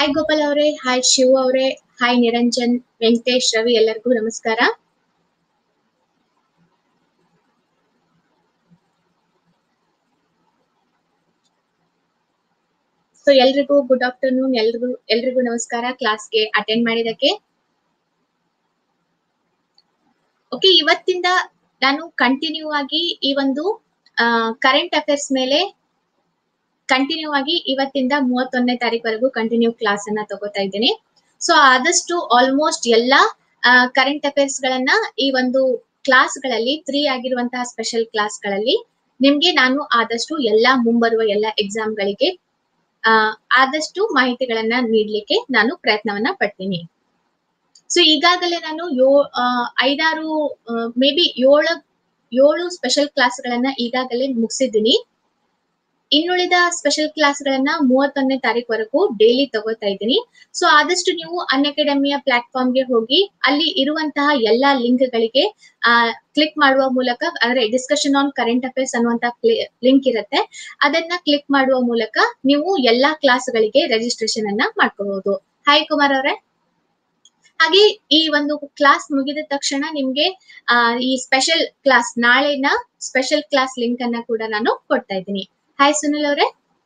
Hi Gopal ಅವರೇ hi Shiv ಅವರೇ hi Niranjan Venkatesh Ravi ಎಲ್ಲರಿಗೂ ನಮಸ್ಕಾರ ಸೊ ಎಲ್ರಿಗೂ ಗುಡ್ ಆಫ್ಟರ್ನೂನ್ ಎಲ್ರಿಗೂ ಎಲ್ರಿಗೂ ನಮಸ್ಕಾರ ಕ್ಲಾಸ್ಗೆ ಅಟೆಂಡ್ ಮಾಡಿದಕ್ಕೆ ಓಕೆ ಇವತ್ತಿಂದ ನಾನು ಕಂಟಿನ್ಯೂ ಆಗಿ ಈ ಒಂದು ಕರೆಂಟ್ ಅಫೇರ್ಸ್ ಮೇಲೆ ಕಂಟಿನ್ಯೂ ಆಗಿ ಇವತ್ತಿಂದ ಮೂವತ್ತೊಂದನೇ ತಾರೀಕುವರೆಗೂ ಕಂಟಿನ್ಯೂ ಕ್ಲಾಸ್ ಅನ್ನ ತಗೋತಾ ಇದ್ದೀನಿ ಸೊ ಆದಷ್ಟು ಆಲ್ಮೋಸ್ಟ್ ಎಲ್ಲ ಕರೆಂಟ್ ಅಫೇರ್ಸ್ ಗಳನ್ನ ಈ ಒಂದು ಕ್ಲಾಸ್ ಗಳಲ್ಲಿ ಫ್ರೀ ಆಗಿರುವಂತಹ ಸ್ಪೆಷಲ್ ಕ್ಲಾಸ್ ಗಳಲ್ಲಿ ನಿಮ್ಗೆ ನಾನು ಆದಷ್ಟು ಎಲ್ಲ ಮುಂಬರುವ ಎಲ್ಲ ಎಕ್ಸಾಮ್ ಗಳಿಗೆ ಆ, ಆದಷ್ಟು ಮಾಹಿತಿಗಳನ್ನ ನೀಡ್ಲಿಕ್ಕೆ ನಾನು ಪ್ರಯತ್ನವನ್ನ ಪಡ್ತೀನಿ ಸೊ ಈಗಾಗಲೇ ನಾನು ಯೋ ಆ, ಐದಾರು ಮೇ ಬಿ ಏಳು ಏಳು ಸ್ಪೆಷಲ್ ಕ್ಲಾಸ್ಗಳನ್ನ ಈಗಾಗಲೇ ಮುಗಿಸಿದ್ದೀನಿ ಇನ್ನುಳಿದ ಸ್ಪೆಷಲ್ ಕ್ಲಾಸ್ಗಳನ್ನ ಮೂವತ್ತೊಂದನೇ ತಾರೀಕುವರೆಗೂ ಡೈಲಿ ತಗೋತಾ ಇದ್ದೀನಿ ಸೊ ಆದಷ್ಟು ನೀವು ಅನ್ ಅಕಾಡೆಮಿಯ ಪ್ಲಾಟ್ಫಾರ್ಮ್ಗೆ ಹೋಗಿ ಅಲ್ಲಿ ಇರುವಂತಹ ಎಲ್ಲಾ ಲಿಂಕ್ ಗಳಿಗೆ ಕ್ಲಿಕ್ ಮಾಡುವ ಮೂಲಕ ಅಂದ್ರೆ ಡಿಸ್ಕಷನ್ ಆನ್ ಕರೆಂಟ್ ಅಫೇರ್ಸ್ ಅನ್ನುವಂತ ಲಿಂಕ್ ಇರುತ್ತೆ ಅದನ್ನ ಕ್ಲಿಕ್ ಮಾಡುವ ಮೂಲಕ ನೀವು ಎಲ್ಲಾ ಕ್ಲಾಸ್ಗಳಿಗೆ ರಿಜಿಸ್ಟ್ರೇಷನ್ ಅನ್ನ ಮಾಡ್ಕೋಬಹುದು ಹಾಯ್ ಕುಮಾರ್ ಅವರೇ ಹಾಗೆ ಈ ಒಂದು ಕ್ಲಾಸ್ ಮುಗಿದ ತಕ್ಷಣ ನಿಮ್ಗೆ ಆ, ಈ ಸ್ಪೆಷಲ್ ಕ್ಲಾಸ್ ನಾಳೆನ ಸ್ಪೆಷಲ್ ಕ್ಲಾಸ್ ಲಿಂಕ್ ಅನ್ನ ಕೂಡ ನಾನು ಕೊಡ್ತಾ ಇದ್ದೀನಿ ಹಾಯ್ ಸುನಿಲ್ ಅವರೇ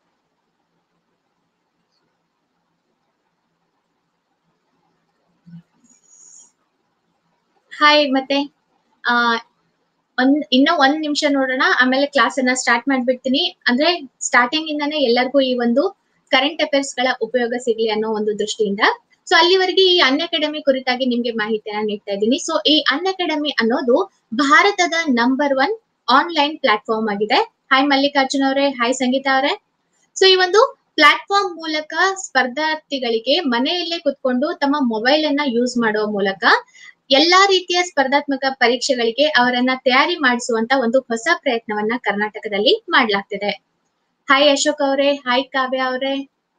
ಹಾಯ್ ಮತ್ತೆ ಆ ಒಂದ್ ಇನ್ನ ಒಂದ್ ನಿಮಿಷ ನೋಡೋಣ ಆಮೇಲೆ ಕ್ಲಾಸ್ ಅನ್ನ ಸ್ಟಾರ್ಟ್ ಮಾಡ್ಬಿಡ್ತೀನಿ ಅಂದ್ರೆ ಸ್ಟಾರ್ಟಿಂಗ್ ಇಂದಾನೆ ಎಲ್ಲರಿಗೂ ಈ ಒಂದು ಕರೆಂಟ್ ಅಫೇರ್ಸ್ ಗಳ ಉಪಯೋಗ ಸಿಗ್ಲಿ ಅನ್ನೋ ಒಂದು ದೃಷ್ಟಿಯಿಂದ ಸೊ ಅಲ್ಲಿವರೆಗೆ ಈ ಅನ್ ಅಕಾಡೆಮಿ ಕುರಿತಾಗಿ ನಿಮ್ಗೆ ಮಾಹಿತಿಯನ್ನ ನೀಡ್ತಾ ಇದ್ದೀನಿ ಸೊ ಈ ಅನ್ ಅಕಾಡೆಮಿ ಅನ್ನೋದು ಭಾರತದ ನಂಬರ್ ಒನ್ ಆನ್ಲೈನ್ ಪ್ಲಾಟ್ಫಾರ್ಮ್ ಆಗಿದೆ ಹಾಯ್ ಮಲ್ಲಿಕಾರ್ಜುನ್ ಅವರೇ ಹಾಯ್ ಸಂಗೀತಾ ಅವರೇ ಸೊ ಈ ಒಂದು ಪ್ಲಾಟ್ಫಾರ್ಮ್ ಮೂಲಕ ಸ್ಪರ್ಧಾರ್ಥಿಗಳಿಗೆ ಮನೆಯಲ್ಲೇ ಕುತ್ಕೊಂಡು ತಮ್ಮ ಮೊಬೈಲ್ ಅನ್ನ ಯೂಸ್ ಮಾಡುವ ಮೂಲಕ ಎಲ್ಲಾ ರೀತಿಯ ಸ್ಪರ್ಧಾತ್ಮಕ ಪರೀಕ್ಷೆಗಳಿಗೆ ಅವರನ್ನ ತಯಾರಿ ಮಾಡಿಸುವಂತ ಒಂದು ಹೊಸ ಪ್ರಯತ್ನವನ್ನ ಕರ್ನಾಟಕದಲ್ಲಿ ಮಾಡ್ಲಾಗ್ತಿದೆ ಹಾಯ್ ಅಶೋಕ್ ಅವರೇ ಹಾಯ್ ಕಾವ್ಯ ಅವರೇ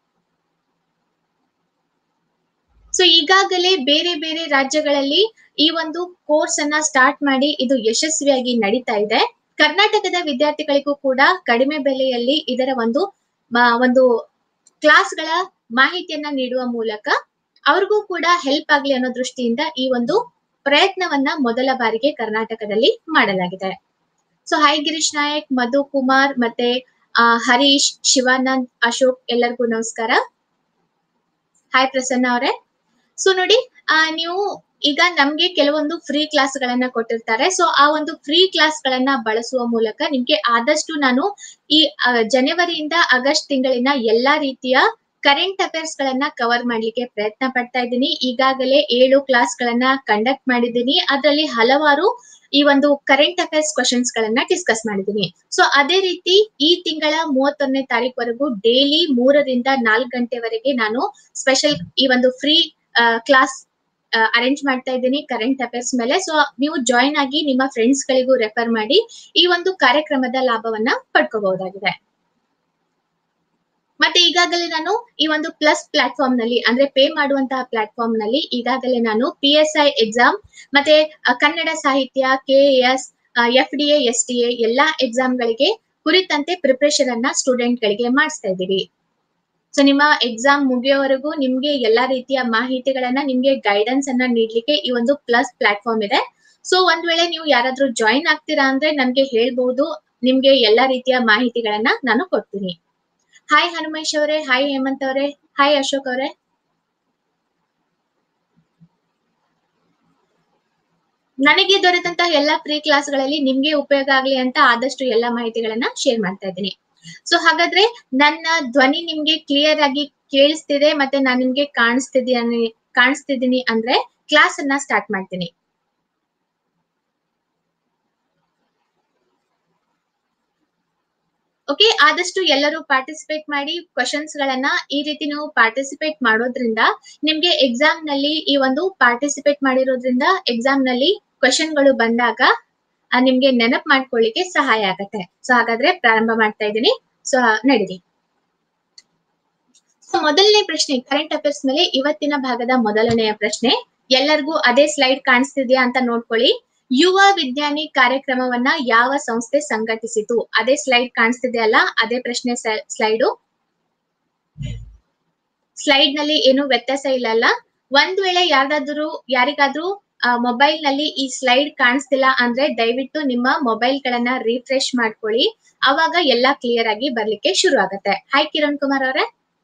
ಸೊ ಈಗಾಗಲೇ ಬೇರೆ ಬೇರೆ ರಾಜ್ಯಗಳಲ್ಲಿ ಈ ಒಂದು ಕೋರ್ಸ್ ಅನ್ನ ಸ್ಟಾರ್ಟ್ ಮಾಡಿ ಇದು ಯಶಸ್ವಿಯಾಗಿ ನಡೀತಾ ಇದೆ ಕರ್ನಾಟಕದ ವಿದ್ಯಾರ್ಥಿಗಳಿಗೂ ಕೂಡ ಕಡಿಮೆ ಬೆಲೆಯಲ್ಲಿ ಇದರ ಒಂದು ಮ- ಒಂದು ಕ್ಲಾಸ್ಗಳ ಮಾಹಿತಿಯನ್ನ ನೀಡುವ ಮೂಲಕ ಅವ್ರಿಗೂ ಕೂಡ ಹೆಲ್ಪ್ ಆಗ್ಲಿ ಅನ್ನೋ ದೃಷ್ಟಿಯಿಂದ ಈ ಒಂದು ಪ್ರಯತ್ನವನ್ನ ಮೊದಲ ಬಾರಿಗೆ ಕರ್ನಾಟಕದಲ್ಲಿ ಮಾಡಲಾಗಿದೆ ಸೊ ಹಾಯ್ ಗಿರೀಶ್ ನಾಯಕ್ ಮಧು ಕುಮಾರ್ ಮತ್ತೆ ಆ, ಹರೀಶ್ ಶಿವಾನಂದ್ ಅಶೋಕ್ ಎಲ್ಲರಿಗೂ ನಮಸ್ಕಾರ ಹಾಯ್ ಪ್ರಸನ್ನ ಅವರೇ ಸೊ ನೋಡಿ ಆ, ನೀವು ಈಗ ನಮ್ಗೆ ಕೆಲವೊಂದು ಫ್ರೀ ಕ್ಲಾಸ್ ಗಳನ್ನ ಕೊಟ್ಟಿರ್ತಾರೆ ಸೊ ಆ ಒಂದು ಫ್ರೀ ಕ್ಲಾಸ್ ಗಳನ್ನ ಬಳಸುವ ಮೂಲಕ ನಿಮ್ಗೆ ಆದಷ್ಟು ನಾನು ಈ ಆ, ಜನವರಿಯಿಂದ ಆಗಸ್ಟ್ ತಿಂಗಳಿನ ಎಲ್ಲಾ ರೀತಿಯ ಕರೆಂಟ್ ಅಫೇರ್ಸ್ ಗಳನ್ನ ಕವರ್ ಮಾಡ್ಲಿಕ್ಕೆ ಪ್ರಯತ್ನ ಪಡ್ತಾ ಇದ್ದೀನಿ ಈಗಾಗಲೇ ಏಳು ಕ್ಲಾಸ್ ಗಳನ್ನ ಕಂಡಕ್ಟ್ ಮಾಡಿದ್ದೀನಿ ಅದರಲ್ಲಿ ಹಲವಾರು ಈ ಒಂದು ಕರೆಂಟ್ ಅಫೇರ್ಸ್ ಕ್ವಶನ್ಸ್ ಗಳನ್ನ ಡಿಸ್ಕಸ್ ಮಾಡಿದ್ದೀನಿ ಸೊ ಅದೇ ರೀತಿ ಈ ತಿಂಗಳ ಮೂವತ್ತೊಂದನೇ ತಾರೀಕುವರೆಗೂ ಡೈಲಿ ಮೂರರಿಂದ ನಾಲ್ಕು ಗಂಟೆವರೆಗೆ ನಾನು ಸ್ಪೆಷಲ್ ಈ ಒಂದು ಫ್ರೀ ಕ್ಲಾಸ್ ಅರೇಂಜ್ ಮಾಡ್ತಾ ಇದ್ದೀನಿ ಕರೆಂಟ್ ಅಫೇರ್ಸ್ ಮೇಲೆ ಸೊ ನೀವು ಜಾಯಿನ್ ಆಗಿ ನಿಮ್ಮ ಫ್ರೆಂಡ್ಸ್ ಗಳಿಗೂ ರೆಫರ್ ಮಾಡಿ ಈ ಒಂದು ಕಾರ್ಯಕ್ರಮದ ಲಾಭವನ್ನ ಪಡ್ಕೋಬಹುದಾಗಿದೆ ಮತ್ತೆ ಈಗಾಗಲೇ ನಾನು ಈ ಒಂದು ಪ್ಲಸ್ ಪ್ಲಾಟ್ಫಾರ್ಮ್ ನಲ್ಲಿ ಅಂದ್ರೆ ಪೇ ಮಾಡುವಂತಹ ಪ್ಲಾಟ್ಫಾರ್ಮ್ ನಲ್ಲಿ ಈಗಾಗಲೇ ನಾನು ಪಿ ಎಸ್ ಐ ಎಕ್ಸಾಮ್ ಮತ್ತೆ ಅ, ಕನ್ನಡ ಸಾಹಿತ್ಯ K S F D S T A ಎಲ್ಲಾ ಎಕ್ಸಾಮ್ ಗಳಿಗೆ ಕುರಿತಂತೆ ಪ್ರಿಪರೇಷನ್ ಅನ್ನ ಸ್ಟೂಡೆಂಟ್ ಗಳಿಗೆ ಮಾಡಿಸ್ತಾ ಇದ್ದೀವಿ ಸೊ ನಿಮ್ಮ ಎಕ್ಸಾಮ್ ಮುಗಿಯೋವರೆಗೂ ನಿಮ್ಗೆ ಎಲ್ಲಾ ರೀತಿಯ ಮಾಹಿತಿಗಳನ್ನ ನಿಮ್ಗೆ ಗೈಡೆನ್ಸ್ ಅನ್ನ ನೀಡ್ಲಿಕ್ಕೆ ಈ ಒಂದು ಪ್ಲಸ್ ಪ್ಲಾಟ್ಫಾರ್ಮ್ ಇದೆ ಸೊ ಒಂದ್ ವೇಳೆ ನೀವು ಯಾರಾದ್ರೂ ಜಾಯಿನ್ ಆಗ್ತೀರಾ ಅಂದ್ರೆ ನನ್ಗೆ ಹೇಳ್ಬಹುದು ನಿಮ್ಗೆ ಎಲ್ಲಾ ರೀತಿಯ ಮಾಹಿತಿಗಳನ್ನ ನಾನು ಕೊಡ್ತೀನಿ ಹಾಯ್ ಹನುಮೇಶ್ ಅವರೇ ಹಾಯ್ ಹೇಮಂತ್ ಅವರೇ ಹಾಯ್ ಅಶೋಕ್ ಅವರೇ ನನಗೆ ದೊರೆತಂತಹ ಎಲ್ಲಾ ಫ್ರೀ ಕ್ಲಾಸ್ಗಳಲ್ಲಿ ನಿಮ್ಗೆ ಉಪಯೋಗ ಆಗ್ಲಿ ಅಂತ ಆದಷ್ಟು ಎಲ್ಲಾ ಮಾಹಿತಿಗಳನ್ನ ಶೇರ್ ಮಾಡ್ತಾ ಇದ್ದೀನಿ ಸೊ ಹಾಗಾದ್ರೆ ನನ್ನ ಧ್ವನಿ ನಿಮ್ಗೆ ಕ್ಲಿಯರ್ ಆಗಿ ಕೇಳಿಸ್ತಿದೆ ಮತ್ತೆ ನಾನು ನಿಮ್ಗೆ ಕಾಣಿಸ್ತಿದ್ದೀನಿ ಕಾಣಿಸ್ತಿದ್ದೀನಿ ಅಂದ್ರೆ ಕ್ಲಾಸ್ ಅನ್ನ ಸ್ಟಾರ್ಟ್ ಮಾಡ್ತೀನಿ ಓಕೆ ಆದಷ್ಟು ಎಲ್ಲರೂ ಪಾರ್ಟಿಸಿಪೇಟ್ ಮಾಡಿ ಕ್ವಶನ್ಸ್ ಗಳನ್ನ ಈ ರೀತಿ ನೀವು ಪಾರ್ಟಿಸಿಪೇಟ್ ಮಾಡೋದ್ರಿಂದ ನಿಮ್ಗೆ ಎಕ್ಸಾಮ್ ನಲ್ಲಿ ಈ ಒಂದು ಪಾರ್ಟಿಸಿಪೇಟ್ ಮಾಡಿರೋದ್ರಿಂದ ಎಕ್ಸಾಮ್ ನಲ್ಲಿ ಕ್ವಶನ್ ಗಳು ಬಂದಾಗ ಆ, ನಿಮ್ಗೆ ನೆನಪು ಮಾಡ್ಕೊಳ್ಳಿಕ್ಕೆ ಸಹಾಯ ಆಗತ್ತೆ ಸೊ ಹಾಗಾದ್ರೆ ಪ್ರಾರಂಭ ಮಾಡ್ತಾ ಇದ್ದೀನಿ ಸೊ ನಡೀರಿ ಸೊ ಮೊದಲನೇ ಪ್ರಶ್ನೆ ಕರೆಂಟ್ ಅಫೇರ್ಸ್ ಮೇಲೆ ಇವತ್ತಿನ ಭಾಗದ ಮೊದಲನೆಯ ಪ್ರಶ್ನೆ ಎಲ್ಲರಿಗೂ ಅದೇ ಸ್ಲೈಡ್ ಕಾಣಿಸ್ತಿದ್ಯಾ ಅಂತ ನೋಡ್ಕೊಳ್ಳಿ ಯುವ ವಿಜ್ಞಾನಿ ಕಾರ್ಯಕ್ರಮವನ್ನ ಯಾವ ಸಂಸ್ಥೆ ಸಂಘಟಿಸಿತು ಅದೇ ಸ್ಲೈಡ್ ಕಾಣಿಸ್ತಿದೆ ಅಲ್ಲ ಅದೇ ಪ್ರಶ್ನೆ ಸ್ಲೈಡು ಸ್ಲೈಡ್ ನಲ್ಲಿ ಏನು ವ್ಯತ್ಯಾಸ ಇಲ್ಲ ಅಲ್ಲ ಒಂದ್ ವೇಳೆ ಯಾರ್ದಾದ್ರೂ ಯಾರಿಗಾದ್ರೂ ಮೊಬೈಲ್ ನಲ್ಲಿ ಈ ಸ್ಲೈಡ್ ಕಾಣಿಸ್ತಿಲ್ಲ ಅಂದ್ರೆ ದಯವಿಟ್ಟು ನಿಮ್ಮ ಮೊಬೈಲ್ ಗಳನ್ನ ರಿಫ್ರೆಶ್ ಮಾಡ್ಕೊಳ್ಳಿ ಅವಾಗ ಎಲ್ಲಾ ಕ್ಲಿಯರ್ ಆಗಿ ಬರ್ಲಿಕ್ಕೆ ಶುರು ಆಗತ್ತೆ ಹಾಯ್ ಕಿರಣ್ ಕುಮಾರ್ ಅವರೇ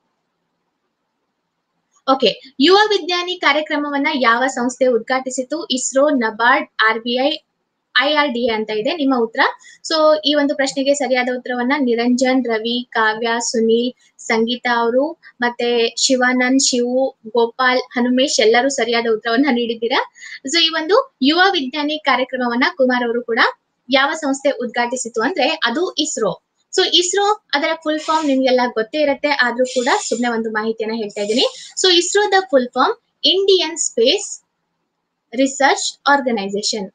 ಓಕೆ ಯುವ ವಿಜ್ಞಾನಿ ಕಾರ್ಯಕ್ರಮವನ್ನ ಯಾವ ಸಂಸ್ಥೆ ಉದ್ಘಾಟಿಸಿತು ISRO NABARD R B I I R D ಅಂತ ಇದೆ ನಿಮ್ಮ ಉತ್ತರ ಸೊ ಈ ಒಂದು ಪ್ರಶ್ನೆಗೆ ಸರಿಯಾದ ಉತ್ತರವನ್ನ ನಿರಂಜನ್ ರವಿ ಕಾವ್ಯ ಸುನೀಲ್ ಸಂಗೀತಾ ಅವರು ಮತ್ತೆ ಶಿವಾನಂದ್ ಶಿವು ಗೋಪಾಲ್ ಹನುಮೇಶ್ ಎಲ್ಲರೂ ಸರಿಯಾದ ಉತ್ತರವನ್ನ ನೀಡಿದ್ದೀರಾ ಸೊ ಈ ಒಂದು ಯುವ ವಿಜ್ಞಾನಿ ಕಾರ್ಯಕ್ರಮವನ್ನ ಕುಮಾರ್ ಅವರು ಕೂಡ ಯಾವ ಸಂಸ್ಥೆ ಉದ್ಘಾಟಿಸಿತು ಅಂದ್ರೆ ಅದು ಇಸ್ರೋ ಸೊ ಇಸ್ರೋ ಅದರ ಫುಲ್ ಫಾರ್ಮ್ ನಿಮ್ಗೆಲ್ಲ ಗೊತ್ತೇ ಇರುತ್ತೆ ಆದ್ರೂ ಕೂಡ ಸುಮ್ನೆ ಒಂದು ಮಾಹಿತಿಯನ್ನ ಹೇಳ್ತಾ ಇದ್ದೀನಿ ಸೊ ಇಸ್ರೋದ full form Indian space research organisation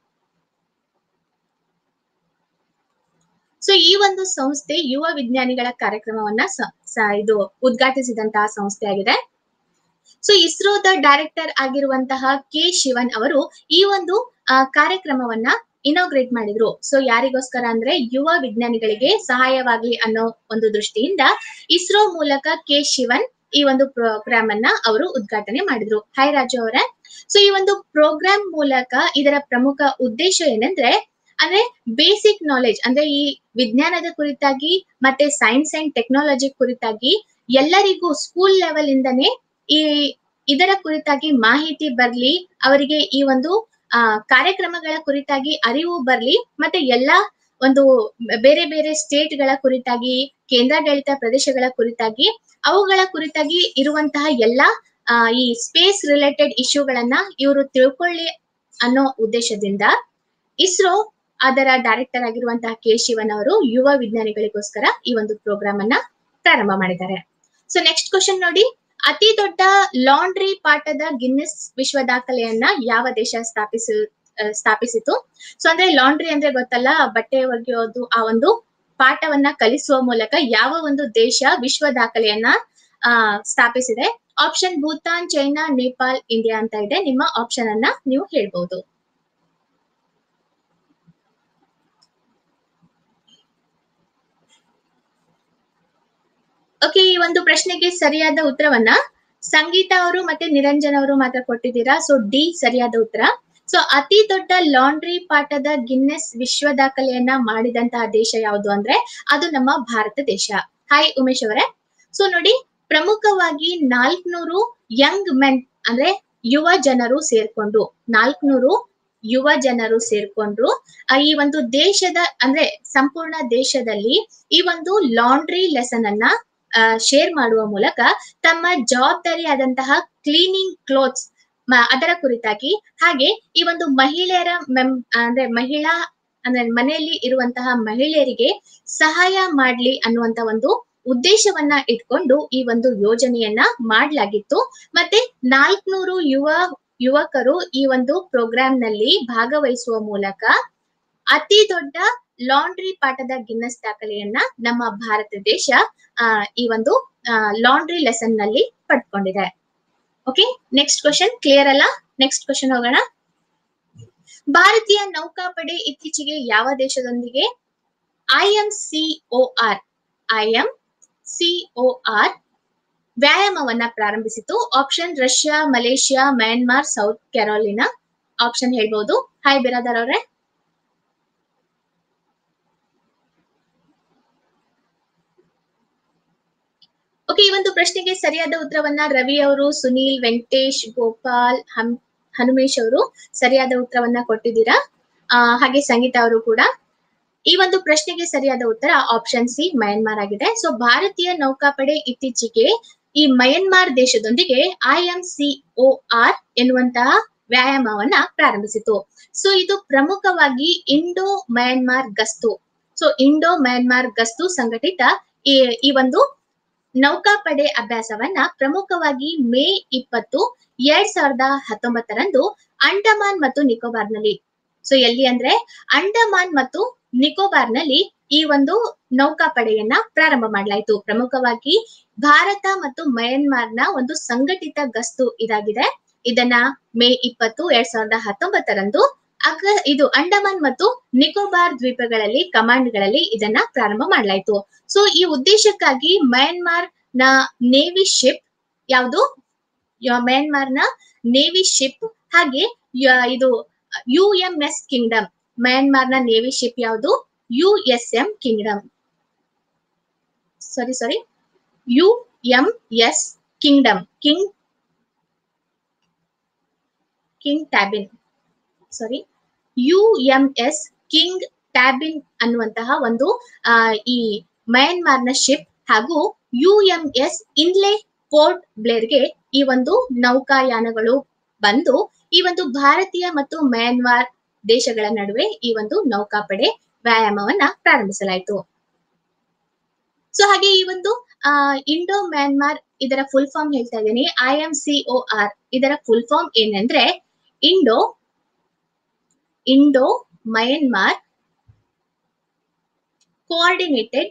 so ಈ ಒಂದು ಸಂಸ್ಥೆ ಯುವ ವಿಜ್ಞಾನಿಗಳ ಕಾರ್ಯಕ್ರಮವನ್ನ ಸ- ಸ- ಇದು ಉದ್ಘಾಟಿಸಿದಂತಹ ಸಂಸ್ಥೆ ಆಗಿದೆ ಸೊ ಇಸ್ರೋದ ಡೈರೆಕ್ಟರ್ ಆಗಿರುವಂತಹ ಕೆ ಶಿವನ್ ಅವರು ಈ ಒಂದು ಆ, ಕಾರ್ಯಕ್ರಮವನ್ನ ಇನಾಗ್ರೇಟ್ ಮಾಡಿದ್ರು ಸೊ ಯಾರಿಗೋಸ್ಕರ ಅಂದ್ರೆ ಯುವ ವಿಜ್ಞಾನಿಗಳಿಗೆ ಸಹಾಯವಾಗ್ಲಿ ಅನ್ನೋ ಒಂದು ದೃಷ್ಟಿಯಿಂದ ಇಸ್ರೋ ಮೂಲಕ ಕೆ ಶಿವನ್ ಈ ಒಂದು ಪ್ರೋಗ್ರಾಮ್ ಅನ್ನ ಅವರು ಉದ್ಘಾಟನೆ ಮಾಡಿದ್ರು ಹಾಯ್ ರಾಜು ಅವರೇ ಸೊ ಈ ಒಂದು ಪ್ರೋಗ್ರಾಮ್ ಮೂಲಕ ಇದರ ಪ್ರಮುಖ ಉದ್ದೇಶ ಏನಂದ್ರೆ ಅಂದ್ರೆ ಬೇಸಿಕ್ ನಾಲೆಜ್ ಅಂದ್ರೆ ಈ ವಿಜ್ಞಾನದ ಕುರಿತಾಗಿ ಮತ್ತೆ ಸೈನ್ಸ್ ಅಂಡ್ ಟೆಕ್ನಾಲಜಿ ಕುರಿತಾಗಿ ಎಲ್ಲರಿಗೂ ಸ್ಕೂಲ್ ಲೆವೆಲ್ ಇಂದನೇ ಈ ಇದರ ಕುರಿತಾಗಿ ಮಾಹಿತಿ ಬರ್ಲಿ ಅವರಿಗೆ ಈ ಒಂದು ಆ ಕಾರ್ಯಕ್ರಮಗಳ ಕುರಿತಾಗಿ ಅರಿವು ಬರ್ಲಿ ಮತ್ತೆ ಎಲ್ಲಾ ಒಂದು ಬೇರೆ ಬೇರೆ ಸ್ಟೇಟ್ ಗಳ ಕುರಿತಾಗಿ ಕೇಂದ್ರಾಡಳಿತ ಪ್ರದೇಶಗಳ ಕುರಿತಾಗಿ ಅವುಗಳ ಕುರಿತಾಗಿ ಇರುವಂತಹ ಎಲ್ಲಾ ಆ, ಈ ಸ್ಪೇಸ್ ರಿಲೇಟೆಡ್ ಇಶ್ಯೂಗಳನ್ನ ಇವರು ತಿಳ್ಕೊಳ್ಳಿ ಅನ್ನೋ ಉದ್ದೇಶದಿಂದ ಇಸ್ರೋ ಅದರ ಡೈರೆಕ್ಟರ್ ಆಗಿರುವಂತಹ ಕೆ ಶಿವನ್ ಅವರು ಯುವ ವಿಜ್ಞಾನಿಗಳಿಗೋಸ್ಕರ ಈ ಒಂದು ಪ್ರೋಗ್ರಾಮ್ ಅನ್ನ ಪ್ರಾರಂಭ ಮಾಡಿದ್ದಾರೆ ಸೊ ನೆಕ್ಸ್ಟ್ ಕ್ವಶನ್ ನೋಡಿ ಅತಿ ದೊಡ್ಡ ಲಾಂಡ್ರಿ ಪಾಠದ ಗಿನ್ನೆಸ್ ವಿಶ್ವ ದಾಖಲೆಯನ್ನ ಯಾವ ದೇಶ ಸ್ಥಾಪಿಸಿ ಆ, ಸ್ಥಾಪಿಸಿತು ಸೊ ಅಂದ್ರೆ ಲಾಂಡ್ರಿ ಅಂದ್ರೆ ಗೊತ್ತಲ್ಲ ಬಟ್ಟೆ ಒಗೆಯೋದು ಆ ಒಂದು ಪಾಠವನ್ನ ಕಲಿಸುವ ಮೂಲಕ ಯಾವ ಒಂದು ದೇಶ ವಿಶ್ವ ದಾಖಲೆಯನ್ನ ಆ ಸ್ಥಾಪಿಸಿದೆ option Bhutan China Nepal India ಅಂತ ಇದೆ ನಿಮ್ಮ ಆಪ್ಷನ್ ಅನ್ನ ನೀವು ಹೇಳ್ಬಹುದು ಓಕೆ ಈ ಒಂದು ಪ್ರಶ್ನೆಗೆ ಸರಿಯಾದ ಉತ್ತರವನ್ನ ಸಂಗೀತ ಅವರು ಮತ್ತೆ ನಿರಂಜನ್ ಅವರು ಮಾತ್ರ ಕೊಟ್ಟಿದ್ದೀರಾ ಸೊ ಡಿ ಸರಿಯಾದ ಉತ್ತರ ಸೊ ಅತಿ ದೊಡ್ಡ ಲಾಂಡ್ರಿ ಪಾಠದ ಗಿನ್ನೆಸ್ ವಿಶ್ವ ದಾಖಲೆಯನ್ನ ಮಾಡಿದಂತಹ ದೇಶ ಯಾವುದು ಅಂದ್ರೆ ಅದು ನಮ್ಮ ಭಾರತ ದೇಶ ಹಾಯ್ ಉಮೇಶ್ ಅವರೇ ಸೊ ನೋಡಿ ಪ್ರಮುಖವಾಗಿ ನಾಲ್ಕನೂರು ಯಂಗ್ ಮೆನ್ ಅಂದ್ರೆ ಯುವ ಜನರು ಸೇರ್ಕೊಂಡು ನಾಲ್ಕನೂರು ಯುವ ಜನರು ಸೇರ್ಕೊಂಡ್ರು ಆ, ಈ ಒಂದು ದೇಶದ ಅಂದ್ರೆ ಸಂಪೂರ್ಣ ದೇಶದಲ್ಲಿ ಈ ಒಂದು ಲಾಂಡ್ರಿ ಲೆಸನ್ ಅನ್ನ ಶೇರ್ ಮಾಡುವ ಮೂಲಕ ತಮ್ಮ ಜವಾಬ್ದಾರಿ ಆದಂತಹ ಕ್ಲೀನಿಂಗ್ ಕ್ಲೋತ್ಸ್ ಅದರ ಕುರಿತಾಗಿ ಹಾಗೆ ಈ ಒಂದು ಮಹಿಳೆಯರ ಮೆಂ ಅಂದ್ರೆ ಮಹಿಳಾ ಅಂದ್ರೆ ಮನೆಯಲ್ಲಿ ಇರುವಂತಹ ಮಹಿಳೆಯರಿಗೆ ಸಹಾಯ ಮಾಡ್ಲಿ ಅನ್ನುವಂತ ಒಂದು ಉದ್ದೇಶವನ್ನ ಇಟ್ಕೊಂಡು ಈ ಒಂದು ಯೋಜನೆಯನ್ನ ಮಾಡ್ಲಾಗಿತ್ತು ಮತ್ತೆ ನಾಲ್ಕನೂರು ಯುವ ಯುವಕರು ಈ ಒಂದು ಪ್ರೋಗ್ರಾಮ್ ನಲ್ಲಿ ಭಾಗವಹಿಸುವ ಮೂಲಕ ಅತಿ ದೊಡ್ಡ ಲಾಂಡ್ರಿ ಪಾಠದ ಗಿನ್ನಸ್ ದಾಖಲೆಯನ್ನ ನಮ್ಮ ಭಾರತ ದೇಶ ಆ, ಈ ಒಂದು ಲಾಂಡ್ರಿ ಲೆಸನ್ ನಲ್ಲಿ ಪಡ್ಕೊಂಡಿದೆ ಓಕೆ ನೆಕ್ಸ್ಟ್ ಕ್ವಶನ್ ಕ್ಲಿಯರ್ ಅಲ್ಲ ನೆಕ್ಸ್ಟ್ ಕ್ವಶನ್ ಹೋಗೋಣ ಭಾರತೀಯ ನೌಕಾಪಡೆ ಇತ್ತೀಚೆಗೆ ಯಾವ ದೇಶದೊಂದಿಗೆ I M C O R I M C O R ವ್ಯಾಯಾಮವನ್ನ ಪ್ರಾರಂಭಿಸಿತು option Russia Malaysia Myanmar South Carolina option ಹೇಳ್ಬಹುದು ಹಾಯ್ ಬಿರಾದರ್ ಅವರೇ ಓಕೆ ಈ ಒಂದು ಪ್ರಶ್ನೆಗೆ ಸರಿಯಾದ ಉತ್ತರವನ್ನ ರವಿ ಅವರು ಸುನೀಲ್ ವೆಂಕಟೇಶ್ ಗೋಪಾಲ್ ಹಮ್ ಹನುಮೇಶ್ ಅವರು ಸರಿಯಾದ ಉತ್ತರವನ್ನ ಕೊಟ್ಟಿದ್ದೀರಾ ಆ, ಹಾಗೆ ಸಂಗೀತ ಅವರು ಕೂಡ ಈ ಒಂದು ಪ್ರಶ್ನೆಗೆ ಸರಿಯಾದ ಉತ್ತರ ಆಪ್ಷನ್ ಸಿ ಮಯನ್ಮಾರ್ ಆಗಿದೆ ಸೊ ಭಾರತೀಯ ನೌಕಾಪಡೆ ಇತ್ತೀಚೆಗೆ ಈ ಮಯನ್ಮಾರ್ ದೇಶದೊಂದಿಗೆ I M C O R ಎನ್ನುವಂತಹ ವ್ಯಾಯಾಮವನ್ನ ಪ್ರಾರಂಭಿಸಿತು ಸೊ ಇದು ಪ್ರಮುಖವಾಗಿ ಇಂಡೋ ಮಯನ್ಮಾರ್ ಗಸ್ತು ಸೊ ಇಂಡೋ ಮಯನ್ಮಾರ್ ಗಸ್ತು ಸಂಘಟಿತ ಈ ಈ ಒಂದು ನೌಕಾಪಡೆ ಅಭ್ಯಾಸವನ್ನ ಪ್ರಮುಖವಾಗಿ ಮೇ ಇಪ್ಪತ್ತು ಎರಡ್ ಸಾವಿರದ ಹತ್ತೊಂಬತ್ತರಂದು ಅಂಡಮಾನ್ ಮತ್ತು ನಿಕೋಬಾರ್ನಲ್ಲಿ ಸೊ ಎಲ್ಲಿ ಅಂದ್ರೆ ಅಂಡಮಾನ್ ಮತ್ತು ನಿಕೋಬಾರ್ನಲ್ಲಿ ಈ ಒಂದು ನೌಕಾಪಡೆಯನ್ನ ಪ್ರಾರಂಭ ಮಾಡಲಾಯಿತು ಪ್ರಮುಖವಾಗಿ ಭಾರತ ಮತ್ತು ಮಯನ್ಮಾರ್ನ ಒಂದು ಸಂಘಟಿತ ಗಸ್ತು ಇದಾಗಿದೆ ಇದನ್ನ ಮೇ ಇಪ್ಪತ್ತು ಎರಡ್ ಸಾವಿರದ ಹತ್ತೊಂಬತ್ತರಂದು ಅಗ ಇದು ಅಂಡಮಾನ್ ಮತ್ತು ನಿಕೋಬಾರ್ ದ್ವೀಪಗಳಲ್ಲಿ ಕಮಾಂಡ್ಗಳಲ್ಲಿ ಇದನ್ನ ಪ್ರಾರಂಭ ಮಾಡಲಾಯಿತು ಸೊ ಈ ಉದ್ದೇಶಕ್ಕಾಗಿ ಮಯನ್ಮಾರ್ ನ ನೇವಿ ಶಿಪ್ ಯಾವುದು ಮ್ಯಾನ್ಮಾರ್ನ ನೇವಿ ಶಿಪ್ ಹಾಗೆ ಯ- ಇದು ಯು ಎಂ ಎಸ್ ಕಿಂಗ್ಡಮ್ ಮ್ಯಾನ್ಮಾರ್ನ ನೇವಿ ಶಿಪ್ ಯಾವುದು U S M kingdom sorry sorry U M S kingdom king king Tabin sorry U M S king Tabin ಅನ್ನುವಂತಹ ಒಂದು ಆ, ಈ ಮಯನ್ಮಾರ್ನ ಶಿಪ್ ಹಾಗೂ U M S Inle port ಬ್ಲೇರ್ಗೆ ಈ ಒಂದು ನೌಕಾಯಾನಗಳು ಬಂದು ಈ ಒಂದು ಭಾರತೀಯ ಮತ್ತು ಮಯನ್ಮಾರ್ ದೇಶಗಳ ನಡುವೆ ಈ ಒಂದು ನೌಕಾಪಡೆ ವ್ಯಾಯಾಮವನ್ನ ಪ್ರಾರಂಭಿಸಲಾಯಿತು ಸೊ ಹಾಗೆ ಈ ಒಂದು ಆ, ಇಂಡೋ ಮ್ಯಾನ್ಮಾರ್ ಇದರ ಫುಲ್ ಫಾರ್ಮ್ ಹೇಳ್ತಾ ಇದ್ದೀನಿ I M C O R ಇದರ ಫುಲ್ ಫಾರ್ಮ್ ಏನಂದ್ರೆ Indo Indo Myanmar coordinated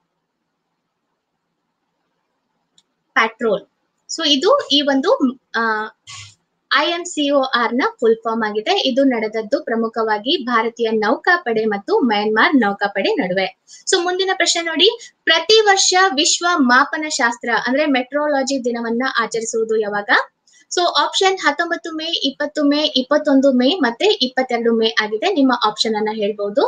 patrol so ಇದು ಈ ಒಂದು ಐ ಎಂ ಸಿಒ ಆರ್ ನ ಫುಲ್ ಫಾರ್ಮ್ ಆಗಿದೆ ಇದು ನಡೆದದ್ದು ಪ್ರಮುಖವಾಗಿ ಭಾರತೀಯ ನೌಕಾಪಡೆ ಮತ್ತು ಮಯನ್ಮಾರ್ ನೌಕಾಪಡೆ ನಡುವೆ ಸೊ ಮುಂದಿನ ಪ್ರಶ್ನೆ ನೋಡಿ ಪ್ರತಿ ವರ್ಷ ವಿಶ್ವ ಮಾಪನ ಶಾಸ್ತ್ರ ಅಂದ್ರೆ ಮೆಟ್ರೋಲಾಜಿ ದಿನವನ್ನ ಆಚರಿಸುವುದು ಯಾವಾಗ ಸೊ ಆಪ್ಷನ್ ಹತ್ತೊಂಬತ್ತು ಮೇ ಇಪ್ಪತ್ತು ಮೇ ಇಪ್ಪತ್ತೊಂದು ಮೇ ಮತ್ತೆ ಇಪ್ಪತ್ತೆರಡು ಮೇ ಆಗಿದೆ ನಿಮ್ಮ ಆಪ್ಷನ್ ಅನ್ನ ಹೇಳ್ಬಹುದು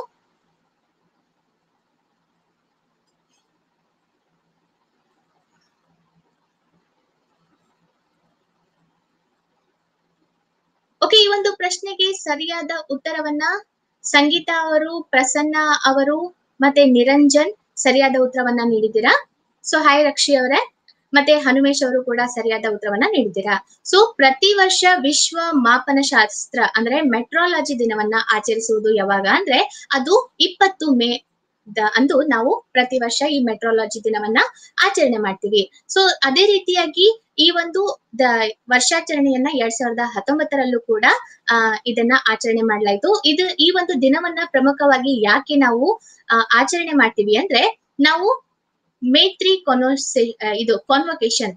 ಓಕೆ ಈ ಒಂದು ಪ್ರಶ್ನೆಗೆ ಸರಿಯಾದ ಉತ್ತರವನ್ನ ಸಂಗೀತಾ ಅವರು ಪ್ರಸನ್ನ ಅವರು ಮತ್ತೆ ನಿರಂಜನ್ ಸರಿಯಾದ ಉತ್ತರವನ್ನ ನೀಡಿದ್ದೀರಾ ಸೊ ಹಾಯ್ ರಕ್ಷಿ ಅವರೇ ಮತ್ತೆ ಹನುಮೇಶ್ ಅವರು ಕೂಡ ಸರಿಯಾದ ಉತ್ತರವನ್ನ ನೀಡಿದ್ದೀರಾ ಸೊ ಪ್ರತಿ ವರ್ಷ ವಿಶ್ವ ಮಾಪನ ಶಾಸ್ತ್ರ ಅಂದ್ರೆ ಮೆಟ್ರಾಲಜಿ ದಿನವನ್ನ ಆಚರಿಸುವುದು ಯಾವಾಗ ಅಂದ್ರೆ ಅದು ಇಪ್ಪತ್ತು ಮೇ ದ- ಅಂದು ನಾವು ಪ್ರತಿ ವರ್ಷ ಈ ಮೆಟ್ರಾಲಜಿ ದಿನವನ್ನ ಆಚರಣೆ ಮಾಡ್ತೀವಿ ಸೊ ಅದೇ ರೀತಿಯಾಗಿ ಈ ಒಂದು ದ- ವರ್ಷಾಚರಣೆಯನ್ನ ಎರಡ್ ಸಾವಿರದ ಹತ್ತೊಂಬತ್ತರಲ್ಲೂ ಕೂಡ ಆ ಇದನ್ನ ಆಚರಣೆ ಮಾಡಲಾಯಿತು ಇದು ಈ ಒಂದು ದಿನವನ್ನ ಪ್ರಮುಖವಾಗಿ ಯಾಕೆ ನಾವು ಆ, ಆಚರಣೆ ಮಾಡ್ತೀವಿ ಅಂದ್ರೆ ನಾವು ಮೇತ್ರಿ ಕೊನೋಸೆ ಇದು ಕಾನ್ವೊಕೇಶನ್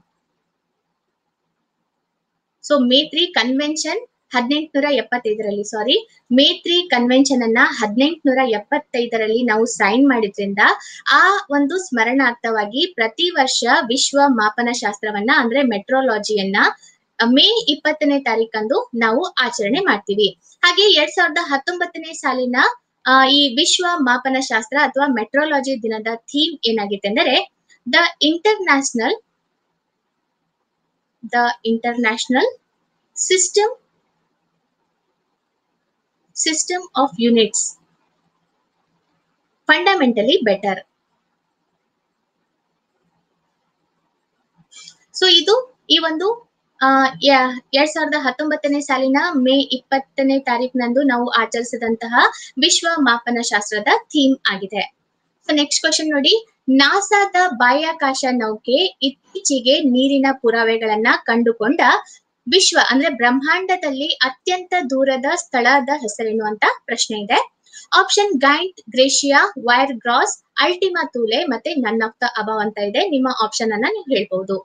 ಸೊ ಮೇತ್ರಿ ಕನ್ವೆನ್ಷನ್ ಹದಿನೆಂಟುನೂರ ಎಪ್ಪತ್ತೈದರಲ್ಲಿ ಸಾರಿ ಮೇತ್ರಿ ಕನ್ವೆನ್ಷನ್ ಅನ್ನ ಹದಿನೆಂಟುನೂರ ಎಪ್ಪತ್ತೈದರಲ್ಲಿ ನಾವು ಸೈನ್ ಮಾಡಿದ್ರಿಂದ ಆ ಒಂದು ಸ್ಮರಣಾರ್ಥವಾಗಿ ಪ್ರತಿ ವರ್ಷ ವಿಶ್ವ ಮಾಪನ ಶಾಸ್ತ್ರವನ್ನ ಅಂದ್ರೆ ಮೆಟ್ರೋಲಾಜಿಯನ್ನ ಮೇ ಇಪ್ಪತ್ತನೇ ತಾರೀಕಂದು ನಾವು ಆಚರಣೆ ಮಾಡ್ತೀವಿ ಹಾಗೆ ಎರಡ್ ಸಾವಿರದ ಹತ್ತೊಂಬತ್ತನೇ ಸಾಲಿನ ಆ, ಈ ವಿಶ್ವ ಮಾಪನ ಶಾಸ್ತ್ರ ಅಥವಾ ಮೆಟ್ರೋಲಾಜಿ ದಿನದ ಥೀಮ್ ಏನಾಗಿದೆ ಅಂದರೆ the international the international system system of units fundamentally better so ಇದು ಈ ಒಂದು ಆ, ಯ- ಎರಡ್ ಸಾವಿರದ ಹತ್ತೊಂಬತ್ತನೇ ಸಾಲಿನ ಮೇ ಇಪ್ಪತ್ತನೇ ತಾರೀಕಿನಂದು ನಾವು ಆಚರಿಸಿದಂತಹ ವಿಶ್ವ ಮಾಪನ ಶಾಸ್ತ್ರದ ಥೀಮ್ ಆಗಿದೆ ಸೊ ನೆಕ್ಸ್ಟ್ ಕ್ವಶನ್ ನೋಡಿ ನಾಸಾದ ಬಾಹ್ಯಾಕಾಶ ನೌಕೆ ಇತ್ತೀಚೆಗೆ ನೀರಿನ ಪುರಾವೆಗಳನ್ನ ಕಂಡುಕೊಂಡ ವಿಶ್ವ ಅಂದ್ರೆ ಬ್ರಹ್ಮಾಂಡದಲ್ಲಿ ಅತ್ಯಂತ ದೂರದ ಸ್ಥಳದ ಹೆಸರೇನು ಅಂತ ಪ್ರಶ್ನೆ ಇದೆ option giant Gracia wire grass Ultima Thule ಮತ್ತೆ ನನ್ ಆಫ್ ದ ಅಬವ್ ಅಂತ ಇದೆ ನಿಮ್ಮ ಆಪ್ಷನ್ ಅನ್ನ ನೀವು ಹೇಳ್ಬಹುದು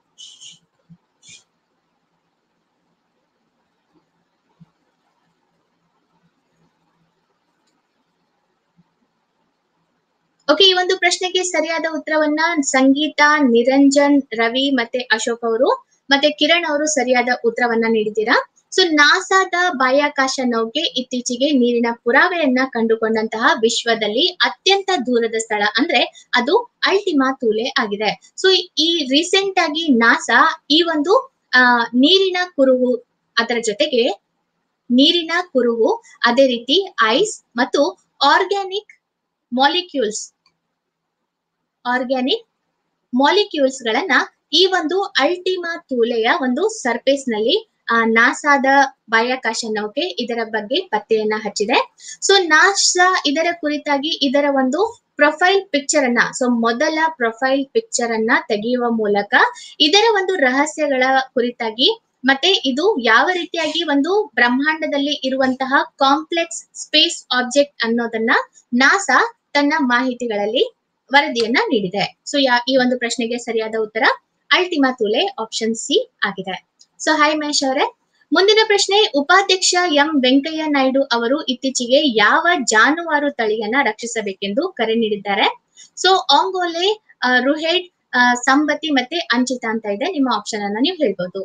ಓಕೆ ಈ ಒಂದು ಪ್ರಶ್ನೆಗೆ ಸರಿಯಾದ ಉತ್ತರವನ್ನ ಸಂಗೀತ ನಿರಂಜನ್ ರವಿ ಮತ್ತೆ ಅಶೋಕ್ ಅವರು ಮತ್ತೆ ಕಿರಣ್ ಅವರು ಸರಿಯಾದ ಉತ್ತರವನ್ನ ನೀಡಿದ್ದೀರಾ ಸೊ ನಾಸಾದ ಬಾಹ್ಯಾಕಾಶ ನೌಕೆ ಇತ್ತೀಚೆಗೆ ನೀರಿನ ಪುರಾವೆಯನ್ನ ಕಂಡುಕೊಂಡಂತಹ ವಿಶ್ವದಲ್ಲಿ ಅತ್ಯಂತ ದೂರದ ಸ್ಥಳ ಅಂದ್ರೆ ಅದು ಅಲ್ಟಿಮಾ ತೂಲೆ ಆಗಿದೆ ಸೊ ಈ ರೀಸೆಂಟ್ ಆಗಿ ನಾಸಾ ಈ ಒಂದು ಆ ನೀರಿನ ಕುರುಹು ಅದರ ಜೊತೆಗೆ ನೀರಿನ ಕುರುಹು ಅದೇ ರೀತಿ ಐಸ್ ಮತ್ತು ಆರ್ಗ್ಯಾನಿಕ್ ಮಾಲಿಕ್ಯೂಲ್ಸ್ ಆರ್ಗ್ಯಾನಿಕ್ ಮಾಲಿಕ್ಯೂಲ್ಸ್ ಗಳನ್ನ ಈ ಒಂದು ಅಲ್ಟಿಮಾ ತೂಲೆಯ ಒಂದು ಸರ್ಫೇಸ್ ನಲ್ಲಿ ಆ, ನಾಸಾದ ಬಾಹ್ಯಾಕಾಶ ನೌಕೆ ಇದರ ಬಗ್ಗೆ ಪತ್ತೆಯನ್ನ ಹಚ್ಚಿದೆ ಸೊ ನಾಸಾ ಇದರ ಕುರಿತಾಗಿ ಇದರ ಒಂದು ಪ್ರೊಫೈಲ್ ಪಿಕ್ಚರ್ ಅನ್ನ ಸೊ ಮೊದಲ ಪ್ರೊಫೈಲ್ ಪಿಕ್ಚರ್ ಅನ್ನ ತೆಗೆಯುವ ಮೂಲಕ ಇದರ ಒಂದು ರಹಸ್ಯಗಳ ಕುರಿತಾಗಿ ಮತ್ತೆ ಇದು ಯಾವ ರೀತಿಯಾಗಿ ಒಂದು ಬ್ರಹ್ಮಾಂಡದಲ್ಲಿ ಇರುವಂತಹ ಕಾಂಪ್ಲೆಕ್ಸ್ ಸ್ಪೇಸ್ ಆಬ್ಜೆಕ್ಟ್ ಅನ್ನೋದನ್ನ ನಾಸಾ ತನ್ನ ಮಾಹಿತಿಗಳಲ್ಲಿ ವರದಿಯನ್ನ ನೀಡಿದೆ ಸೊ ಯಾ ಈ ಒಂದು ಪ್ರಶ್ನೆಗೆ ಸರಿಯಾದ ಉತ್ತರ ಅಲ್ಟಿಮಾ ತೂಲೆ ಆಪ್ಷನ್ ಸಿ ಆಗಿದೆ ಸೊ ಹಾಯ್ ಮಹೇಶ್ ಅವರೇ ಮುಂದಿನ ಪ್ರಶ್ನೆ ಉಪಾಧ್ಯಕ್ಷ ಎಂ ವೆಂಕಯ್ಯ ನಾಯ್ಡು ಅವರು ಇತ್ತೀಚೆಗೆ ಯಾವ ಜಾನುವಾರು ತಳಿಯನ್ನ ರಕ್ಷಿಸಬೇಕೆಂದು ಕರೆ ನೀಡಿದ್ದಾರೆ ಸೊ ಆಂಗೋಲೆ ರುಹೆಡ್ ಆ, ಸಂಬತಿ ಮತ್ತೆ ಅಂಚಿತಾ ಅಂತ ಇದೆ ನಿಮ್ಮ ಆಪ್ಷನ್ ಅನ್ನ ನೀವು ಹೇಳ್ಬೋದು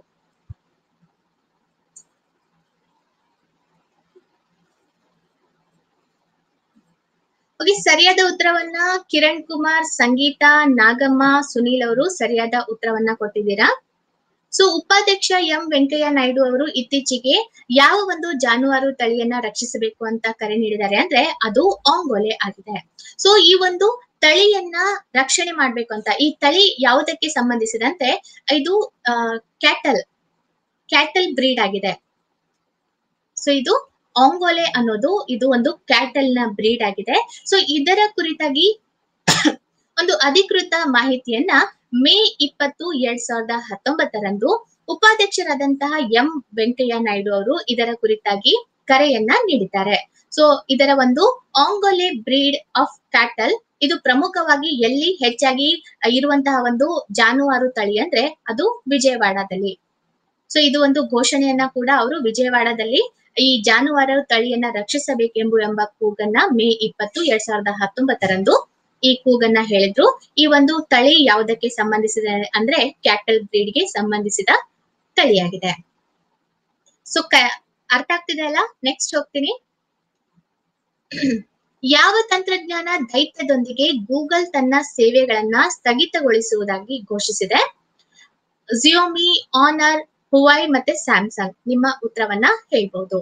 ಓಕೆ ಸರಿಯಾದ ಉತ್ತರವನ್ನ ಕಿರಣ್ ಕುಮಾರ್ ಸಂಗೀತ ನಾಗಮ್ಮ ಸುನೀಲ್ ಅವರು ಸರಿಯಾದ ಉತ್ತರವನ್ನ ಕೊಟ್ಟಿದ್ದೀರಾ ಸೊ ಉಪಾಧ್ಯಕ್ಷ ಎಂ ವೆಂಕಯ್ಯ ನಾಯ್ಡು ಅವರು ಇತ್ತೀಚೆಗೆ ಯಾವ ಒಂದು ಜಾನುವಾರು ತಳಿಯನ್ನ ರಕ್ಷಿಸಬೇಕು ಅಂತ ಕರೆ ನೀಡಿದ್ದಾರೆ ಅಂದ್ರೆ ಅದು ಆಂಗೋಲೆ ಆಗಿದೆ ಸೊ ಈ ಒಂದು ತಳಿಯನ್ನ ರಕ್ಷಣೆ ಮಾಡ್ಬೇಕು ಅಂತ ಈ ತಳಿ ಯಾವುದಕ್ಕೆ ಸಂಬಂಧಿಸಿದಂತೆ ಇದು ಕ್ಯಾಟಲ್ ಕ್ಯಾಟಲ್ ಬ್ರೀಡ್ ಆಗಿದೆ ಸೊ ಇದು ಆಂಗೋಲೆ ಅನ್ನೋದು ಇದು ಒಂದು ಕ್ಯಾಟಲ್ ನ ಬ್ರೀಡ್ ಆಗಿದೆ ಸೊ ಇದರ ಕುರಿತಾಗಿ ಒಂದು ಅಧಿಕೃತ ಮಾಹಿತಿಯನ್ನ ಮೇ ಇಪ್ಪತ್ತು ಎರಡ್ ಸಾವಿರದ ಹತ್ತೊಂಬತ್ತರಂದು ಉಪಾಧ್ಯಕ್ಷರಾದಂತಹ ಎಂ ವೆಂಕಯ್ಯ ನಾಯ್ಡು ಅವರು ಇದರ ಕುರಿತಾಗಿ ಕರೆಯನ್ನ ನೀಡಿದ್ದಾರೆ ಸೊ ಇದರ ಒಂದು ಆಂಗೋಲೆ ಬ್ರೀಡ್ ಆಫ್ ಕ್ಯಾಟಲ್ ಇದು ಪ್ರಮುಖವಾಗಿ ಎಲ್ಲಿ ಹೆಚ್ಚಾಗಿ ಇರುವಂತಹ ಒಂದು ಜಾನುವಾರು ತಳಿ ಅಂದ್ರೆ ಅದು ವಿಜಯವಾಡದಲ್ಲಿ ಸೊ ಇದು ಒಂದು ಘೋಷಣೆಯನ್ನ ಕೂಡ ಅವರು ವಿಜಯವಾಡದಲ್ಲಿ ಈ ಜಾನುವಾರು ತಳಿಯನ್ನ ರಕ್ಷಿಸಬೇಕೆಂಬು ಎಂಬ ಕೂಗನ್ನ ಮೇ ಇಪ್ಪತ್ತು ಎರಡ್ ಸಾವಿರದ ಹತ್ತೊಂಬತ್ತರಂದು ಈ ಕೂಗನ್ನ ಹೇಳಿದ್ರು ಈ ಒಂದು ತಳಿ ಯಾವುದಕ್ಕೆ ಸಂಬಂಧಿಸಿದ ಅಂದ್ರೆ ಕ್ಯಾಟಲ್ ಬ್ರೀಡ್ಗೆ ಸಂಬಂಧಿಸಿದ ತಳಿಯಾಗಿದೆ ಸೊ ಅರ್ಥ ಆಗ್ತಿದೆ ಅಲ್ಲ ನೆಕ್ಸ್ಟ್ ಹೋಗ್ತೀನಿ ಯಾವ ತಂತ್ರಜ್ಞಾನ ದೈತ್ಯದೊಂದಿಗೆ ಗೂಗಲ್ ತನ್ನ ಸೇವೆಗಳನ್ನ ಸ್ಥಗಿತಗೊಳಿಸುವುದಾಗಿ ಘೋಷಿಸಿದೆ ಜಿಯೋಮಿ ಆನರ್ ಹುವೈ ಮತ್ತೆ ಸ್ಯಾಮ್ಸಂಗ್ ನಿಮ್ಮ ಉತ್ತರವನ್ನ ಹೇಳ್ಬಹುದು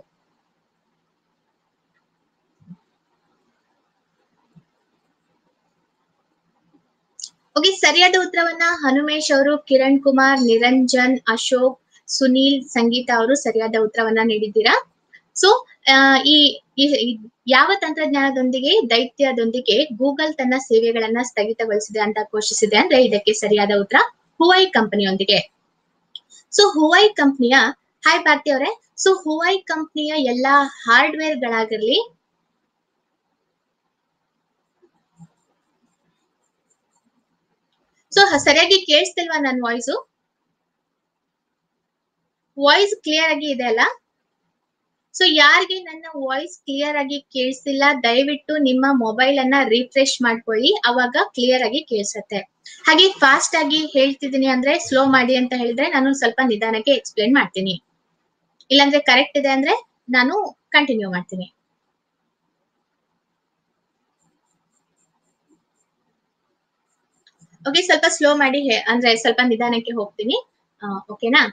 ಓಕೆ ಸರಿಯಾದ ಉತ್ತರವನ್ನ ಹನುಮೇಶ್ ಅವರು ಕಿರಣ್ ಕುಮಾರ್ ನಿರಂಜನ್ ಅಶೋಕ್ ಸುನೀಲ್ ಸಂಗೀತ ಅವರು ಸರಿಯಾದ ಉತ್ತರವನ್ನ ನೀಡಿದ್ದೀರಾ ಸೊ ಈ ಈ- ಈ ಯಾವ ತಂತ್ರಜ್ಞಾನದೊಂದಿಗೆ ದೈತ್ಯದೊಂದಿಗೆ ಗೂಗಲ್ ತನ್ನ ಸೇವೆಗಳನ್ನ ಸ್ಥಗಿತಗೊಳಿಸಿದೆ ಅಂತ ಘೋಷಿಸಿದೆ ಅಂದ್ರೆ ಇದಕ್ಕೆ ಸರಿಯಾದ ಉತ್ತರ ಹುವೈ ಕಂಪನಿಯೊಂದಿಗೆ ಸೊ ಹುವೈ ಕಂಪನಿಯ ಹಾಯ್ ಭಾರತಿ ಅವರೇ ಸೊ ಹುವೈ ಕಂಪನಿಯ ಎಲ್ಲಾ ಹಾರ್ಡ್ವೇರ್ ಗಳಾಗಿರ್ಲಿ ಸೊ ಸರಿಯಾಗಿ ಕೇಳಿಸ್ತಿಲ್ವಾ ನನ್ನ ವಾಯ್ಸು ವಾಯ್ಸ್ ಕ್ಲಿಯರ್ ಆಗಿ ಇದೆ ಅಲ್ಲ ಸೊ ಯಾರಿಗೆ ನನ್ನ ವಾಯ್ಸ್ ಕ್ಲಿಯರ್ ಆಗಿ ಕೇಳಿಸಿಲ್ಲ ದಯವಿಟ್ಟು ನಿಮ್ಮ ಮೊಬೈಲ್ ಅನ್ನ ರಿಫ್ರೆಶ್ ಮಾಡ್ಕೊಳ್ಳಿ ಅವಾಗ ಕ್ಲಿಯರ್ ಆಗಿ ಕೇಳಿಸತ್ತೆ ಹಾಗೆ ಫಾಸ್ಟ್ ಆಗಿ ಹೇಳ್ತಿದ್ದೀನಿ ಅಂದ್ರೆ ಸ್ಲೋ ಮಾಡಿ ಅಂತ ಹೇಳಿದ್ರೆ ನಾನು ಸ್ವಲ್ಪ ನಿಧಾನಕ್ಕೆ ಎಕ್ಸ್ಪ್ಲೇನ್ ಮಾಡ್ತೀನಿ ಇಲ್ಲಾಂದ್ರೆ ಕರೆಕ್ಟ್ ಇದೆ ಅಂದ್ರೆ ನಾನು ಕಂಟಿನ್ಯೂ ಮಾಡ್ತೀನಿ ಓಕೆ ಸ್ವಲ್ಪ ಸ್ಲೋ ಮಾಡಿ ಹೇ- ಅಂದ್ರೆ ಸ್ವಲ್ಪ ನಿಧಾನಕ್ಕೆ ಹೋಗ್ತೀನಿ ಓಕೆನಾ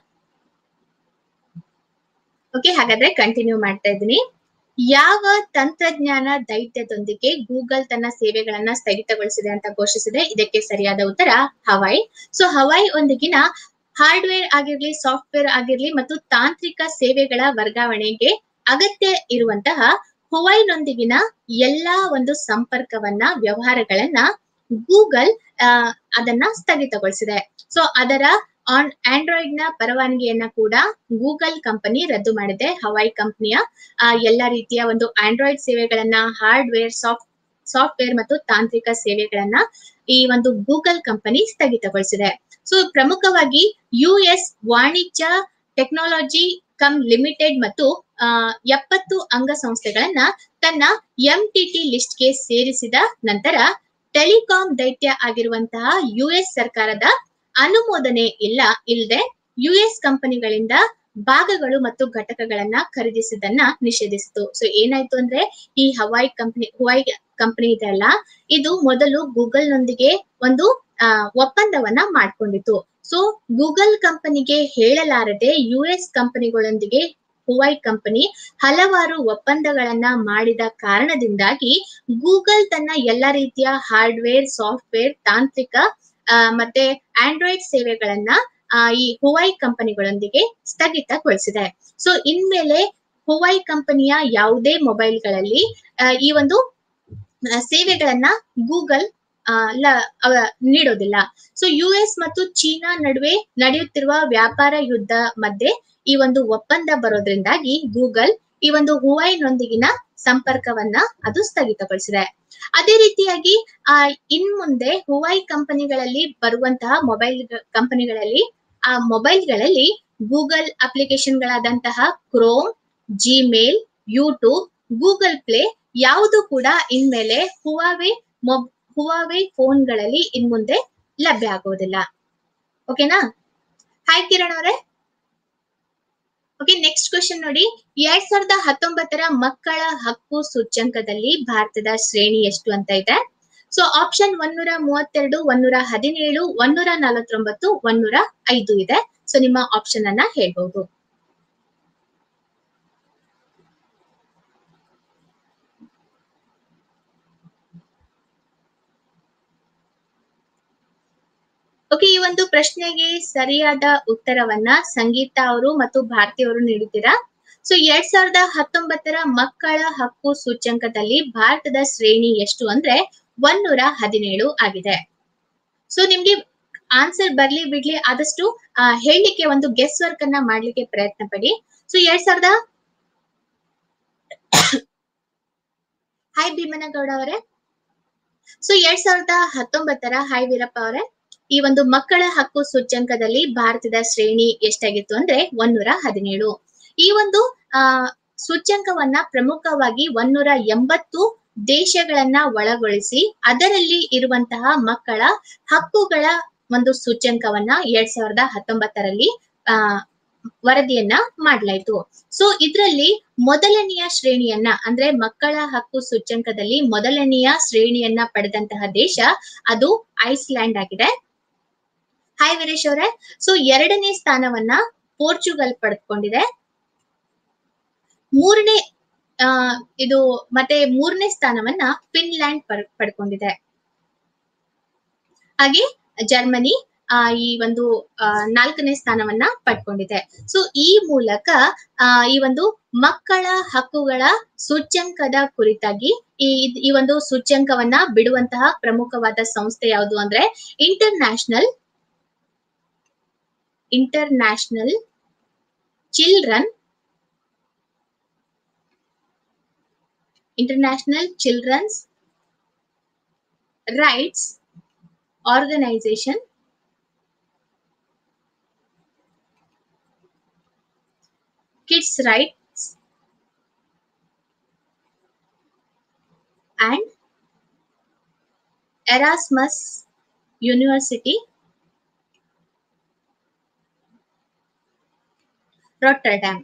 ಓಕೆ ಹಾಗಾದ್ರೆ ಕಂಟಿನ್ಯೂ ಮಾಡ್ತಾ ಇದ್ದೀನಿ ಯಾವ ತಂತ್ರಜ್ಞಾನ ದೈತ್ಯದೊಂದಿಗೆ ಗೂಗಲ್ ತನ್ನ ಸೇವೆಗಳನ್ನ ಸ್ಥಗಿತಗೊಳಿಸಿದೆ ಅಂತ ಘೋಷಿಸಿದೆ ಇದಕ್ಕೆ ಸರಿಯಾದ ಉತ್ತರ ಹವೈ ಸೊ ಹವೈ ಒಂದಿಗಿನ ಹಾರ್ಡ್ವೇರ್ ಆಗಿರ್ಲಿ ಸಾಫ್ಟ್ವೇರ್ ಆಗಿರ್ಲಿ ಮತ್ತು ತಾಂತ್ರಿಕ ಸೇವೆಗಳ ವರ್ಗಾವಣೆಗೆ ಅಗತ್ಯ ಇರುವಂತಹ ಹುವೈನೊಂದಿಗಿನ ಎಲ್ಲಾ ಒಂದು ಸಂಪರ್ಕವನ್ನ ವ್ಯವಹಾರಗಳನ್ನ ಗೂಗಲ್ ಆ, ಅದನ್ನ ಸ್ಥಗಿತಗೊಳಿಸಿದೆ ಸೊ ಅದರ ಆನ್ ಆಂಡ್ರಾಯ್ಡ್ ನ ಪರವಾನಗಿಯನ್ನ ಕೂಡ ಗೂಗಲ್ ಕಂಪನಿ ರದ್ದು ಮಾಡಿದೆ ಹವೈ ಕಂಪನಿಯ ಎಲ್ಲ ರೀತಿಯ ಒಂದು ಆಂಡ್ರಾಯ್ಡ್ ಸೇವೆಗಳನ್ನ ಹಾರ್ಡ್ವೇರ್ ಸಾಫ್ಟ್ ಸಾಫ್ಟ್ವೇರ್ ಮತ್ತು ತಾಂತ್ರಿಕ ಸೇವೆಗಳನ್ನ ಈ ಒಂದು ಗೂಗಲ್ ಕಂಪನಿ ಸ್ಥಗಿತಗೊಳಿಸಿದೆ ಸೊ ಪ್ರಮುಖವಾಗಿ ಯು ಎಸ್ ವಾಣಿಜ್ಯ ಟೆಕ್ನಾಲಜಿ ಕಮ್ ಲಿಮಿಟೆಡ್ ಮತ್ತು ಆ, ಎಪ್ಪತ್ತು ಅಂಗಸಂಸ್ಥೆಗಳನ್ನ ತನ್ನ ಎಂಟಿಟಿ ಲಿಸ್ಟ್ಗೆ ಸೇರಿಸಿದ ನಂತರ ಟೆಲಿಕಾಂ ದೈತ್ಯ ಆಗಿರುವಂತಹ ಯುಎಸ್ ಸರ್ಕಾರದ ಅನುಮೋದನೆ ಇಲ್ಲ ಇಲ್ಲದೆ ಯುಎಸ್ ಕಂಪನಿಗಳಿಂದ ಭಾಗಗಳು ಮತ್ತು ಘಟಕಗಳನ್ನ ಖರೀದಿಸಿದ್ದನ್ನ ನಿಷೇಧಿಸಿತು ಸೊ ಏನಾಯ್ತು ಅಂದ್ರೆ ಈ ಹವಾಯ್ ಕಂಪನಿ ಹುವೈ ಕಂಪನಿ ಇದೆ ಅಲ್ಲ ಇದು ಮೊದಲು ಗೂಗಲ್ ನೊಂದಿಗೆ ಒಂದು ಆ, ಒಪ್ಪಂದವನ್ನ ಮಾಡ್ಕೊಂಡಿತ್ತು ಸೊ ಗೂಗಲ್ ಕಂಪನಿಗೆ ಹೇಳಲಾರದೆ ಯುಎಸ್ ಕಂಪನಿಗಳೊಂದಿಗೆ ಹುವೈ ಕಂಪನಿ ಹಲವಾರು ಒಪ್ಪಂದಗಳನ್ನ ಮಾಡಿದ ಕಾರಣದಿಂದಾಗಿ ಗೂಗಲ್ ತನ್ನ ಎಲ್ಲ ರೀತಿಯ ಹಾರ್ಡ್ವೇರ್ ಸಾಫ್ಟ್ವೇರ್ ತಾಂತ್ರಿಕ ಆ, ಮತ್ತೆ ಆಂಡ್ರಾಯ್ಡ್ ಸೇವೆಗಳನ್ನ ಆ, ಈ ಹುವೈ ಕಂಪನಿಗಳೊಂದಿಗೆ ಸ್ಥಗಿತಗೊಳಿಸಿದೆ ಸೊ ಇನ್ಮೇಲೆ ಹುವೈ ಕಂಪನಿಯ ಯಾವುದೇ ಮೊಬೈಲ್ಗಳಲ್ಲಿ ಆ, ಈ ಒಂದು ಆ, ಸೇವೆಗಳನ್ನ ಗೂಗಲ್ ಆ, ಲ- ಅವ- ನೀಡೋದಿಲ್ಲ ಸೊ ಯು ಎಸ್ ಮತ್ತು ಚೀನಾ ನಡುವೆ ನಡೆಯುತ್ತಿರುವ ವ್ಯಾಪಾರ ಯುದ್ಧ ಮಧ್ಯೆ ಈ ಒಂದು ಒಪ್ಪಂದ ಬರೋದ್ರಿಂದಾಗಿ ಗೂಗಲ್ ಈ ಒಂದು ಹುವೈನೊಂದಿಗಿನ ಸಂಪರ್ಕವನ್ನ ಅದು ಸ್ಥಗಿತಗೊಳಿಸಿದೆ ಅದೇ ರೀತಿಯಾಗಿ ಆ ಇನ್ ಮುಂದೆ ಹುವೈ ಕಂಪನಿಗಳಲ್ಲಿ ಬರುವಂತಹ ಮೊಬೈಲ್ ಕಂಪನಿಗಳಲ್ಲಿ ಆ ಮೊಬೈಲ್ಗಳಲ್ಲಿ ಗೂಗಲ್ ಅಪ್ಲಿಕೇಶನ್ಗಳಾದಂತಹ Chrome Gmail YouTube Google Play ಯಾವುದು ಕೂಡ ಇನ್ಮೇಲೆ ಹುವಾವೆ ಮೊಬ್ ಹುವಾವೆ ಫೋನ್ಗಳಲ್ಲಿ ಇನ್ ಮುಂದೆ ಲಭ್ಯ ಆಗುವುದಿಲ್ಲ ಓಕೆನಾ ಹಾಯ್ ಕಿರಣ್ ಅವರೇ ಓಕೆ ನೆಕ್ಸ್ಟ್ ಕ್ವಶನ್ ನೋಡಿ ಎರಡ್ ಸಾವಿರದ ಹತ್ತೊಂಬತ್ತರ ಮಕ್ಕಳ ಹಕ್ಕು ಸೂಚ್ಯಂಕದಲ್ಲಿ ಭಾರತದ ಶ್ರೇಣಿ ಎಷ್ಟು ಅಂತ ಇದೆ ಸೊ ಆಪ್ಷನ್ ಒನ್ನೂರ ಮೂವತ್ತೆರಡು ಒನ್ನೂರ ಹದಿನೇಳು ಒನ್ನೂರ ನಲವತ್ತೊಂಬತ್ತು ಒನ್ನೂರ ಐದು ಇದೆ ಸೊ ನಿಮ್ಮ ಆಪ್ಷನ್ ಅನ್ನ ಹೇಳ್ಬಹುದು ಓಕೆ ಈ ಒಂದು ಪ್ರಶ್ನೆಗೆ ಸರಿಯಾದ ಉತ್ತರವನ್ನ ಸಂಗೀತ ಅವರು ಮತ್ತು ಭಾರತಿ ಅವರು ನೀಡಿದ್ದೀರಾ ಸೊ ಎರಡ್ ಸಾವಿರದ ಹತ್ತೊಂಬತ್ತರ ಮಕ್ಕಳ ಹಕ್ಕು ಸೂಚ್ಯಂಕದಲ್ಲಿ ಭಾರತದ ಶ್ರೇಣಿ ಎಷ್ಟು ಅಂದ್ರೆ ಒನ್ನೂರ ಹದಿನೇಳು ಆಗಿದೆ ಸೊ ನಿಮ್ಗೆ ಆನ್ಸರ್ ಬರ್ಲಿ ಬಿಡ್ಲಿ ಆದಷ್ಟು ಆ, ಹೇಳಲಿಕ್ಕೆ ಒಂದು ಗೆಸ್ ವರ್ಕ್ ಅನ್ನ ಮಾಡ್ಲಿಕ್ಕೆ ಪ್ರಯತ್ನ ಪಡಿ ಸೊ ಎರಡ್ ಸಾವಿರದ ಹಾಯ್ ಭೀಮನಗೌಡ ಅವರೇ ಸೊ ಎರಡ್ ಸಾವಿರದ ಹತ್ತೊಂಬತ್ತರ ಹಾಯ್ ವೀರಪ್ಪ ಅವರೇ ಈ ಒಂದು ಮಕ್ಕಳ ಹಕ್ಕು ಸೂಚ್ಯಂಕದಲ್ಲಿ ಭಾರತದ ಶ್ರೇಣಿ ಎಷ್ಟಾಗಿತ್ತು ಅಂದ್ರೆ ಒನ್ನೂರ ಹದಿನೇಳು ಈ ಒಂದು ಆ ಸೂಚ್ಯಂಕವನ್ನ ಪ್ರಮುಖವಾಗಿ ಒನ್ನೂರ ಎಂಬತ್ತು ದೇಶಗಳನ್ನ ಒಳಗೊಳಿಸಿ ಅದರಲ್ಲಿ ಇರುವಂತಹ ಮಕ್ಕಳ ಹಕ್ಕುಗಳ ಒಂದು ಸೂಚ್ಯಂಕವನ್ನ ಎರಡ್ ಸಾವಿರದ ಹತ್ತೊಂಬತ್ತರಲ್ಲಿ ಆ ವರದಿಯನ್ನ ಮಾಡಲಾಯಿತು ಸೊ ಇದರಲ್ಲಿ ಮೊದಲನೆಯ ಶ್ರೇಣಿಯನ್ನ ಅಂದ್ರೆ ಮಕ್ಕಳ ಹಕ್ಕು ಸೂಚ್ಯಂಕದಲ್ಲಿ ಮೊದಲನೆಯ ಶ್ರೇಣಿಯನ್ನ ಪಡೆದಂತಹ ದೇಶ ಅದು ಐಸ್ಲ್ಯಾಂಡ್ ಆಗಿದೆ ಹಾಯ್ ವೀರೇಶ್ ಅವರೇ ಸೊ ಎರಡನೇ ಸ್ಥಾನವನ್ನ ಪೋರ್ಚುಗಲ್ ಪಡೆದುಕೊಂಡಿದೆ ಮೂರನೇ ಆ ಇದು ಮತ್ತೆ ಮೂರನೇ ಸ್ಥಾನವನ್ನ ಫಿನ್ಲ್ಯಾಂಡ್ ಪಡ್- ಪಡ್ಕೊಂಡಿದೆ ಹಾಗೆ ಜರ್ಮನಿ ಆ ಈ ಒಂದು ಆ, ನಾಲ್ಕನೇ ಸ್ಥಾನವನ್ನ ಪಡ್ಕೊಂಡಿದೆ ಸೊ ಈ ಮೂಲಕ ಆ ಈ ಒಂದು ಮಕ್ಕಳ ಹಕ್ಕುಗಳ ಸೂಚ್ಯಂಕದ ಕುರಿತಾಗಿ ಈ ಇದ್- ಈ ಒಂದು ಸೂಚ್ಯಂಕವನ್ನ ಬಿಡುವಂತಹ ಪ್ರಮುಖವಾದ ಸಂಸ್ಥೆ ಯಾವುದು ಅಂದ್ರೆ international international children international children's rights organization kids rights and Erasmus University, Rotterdam.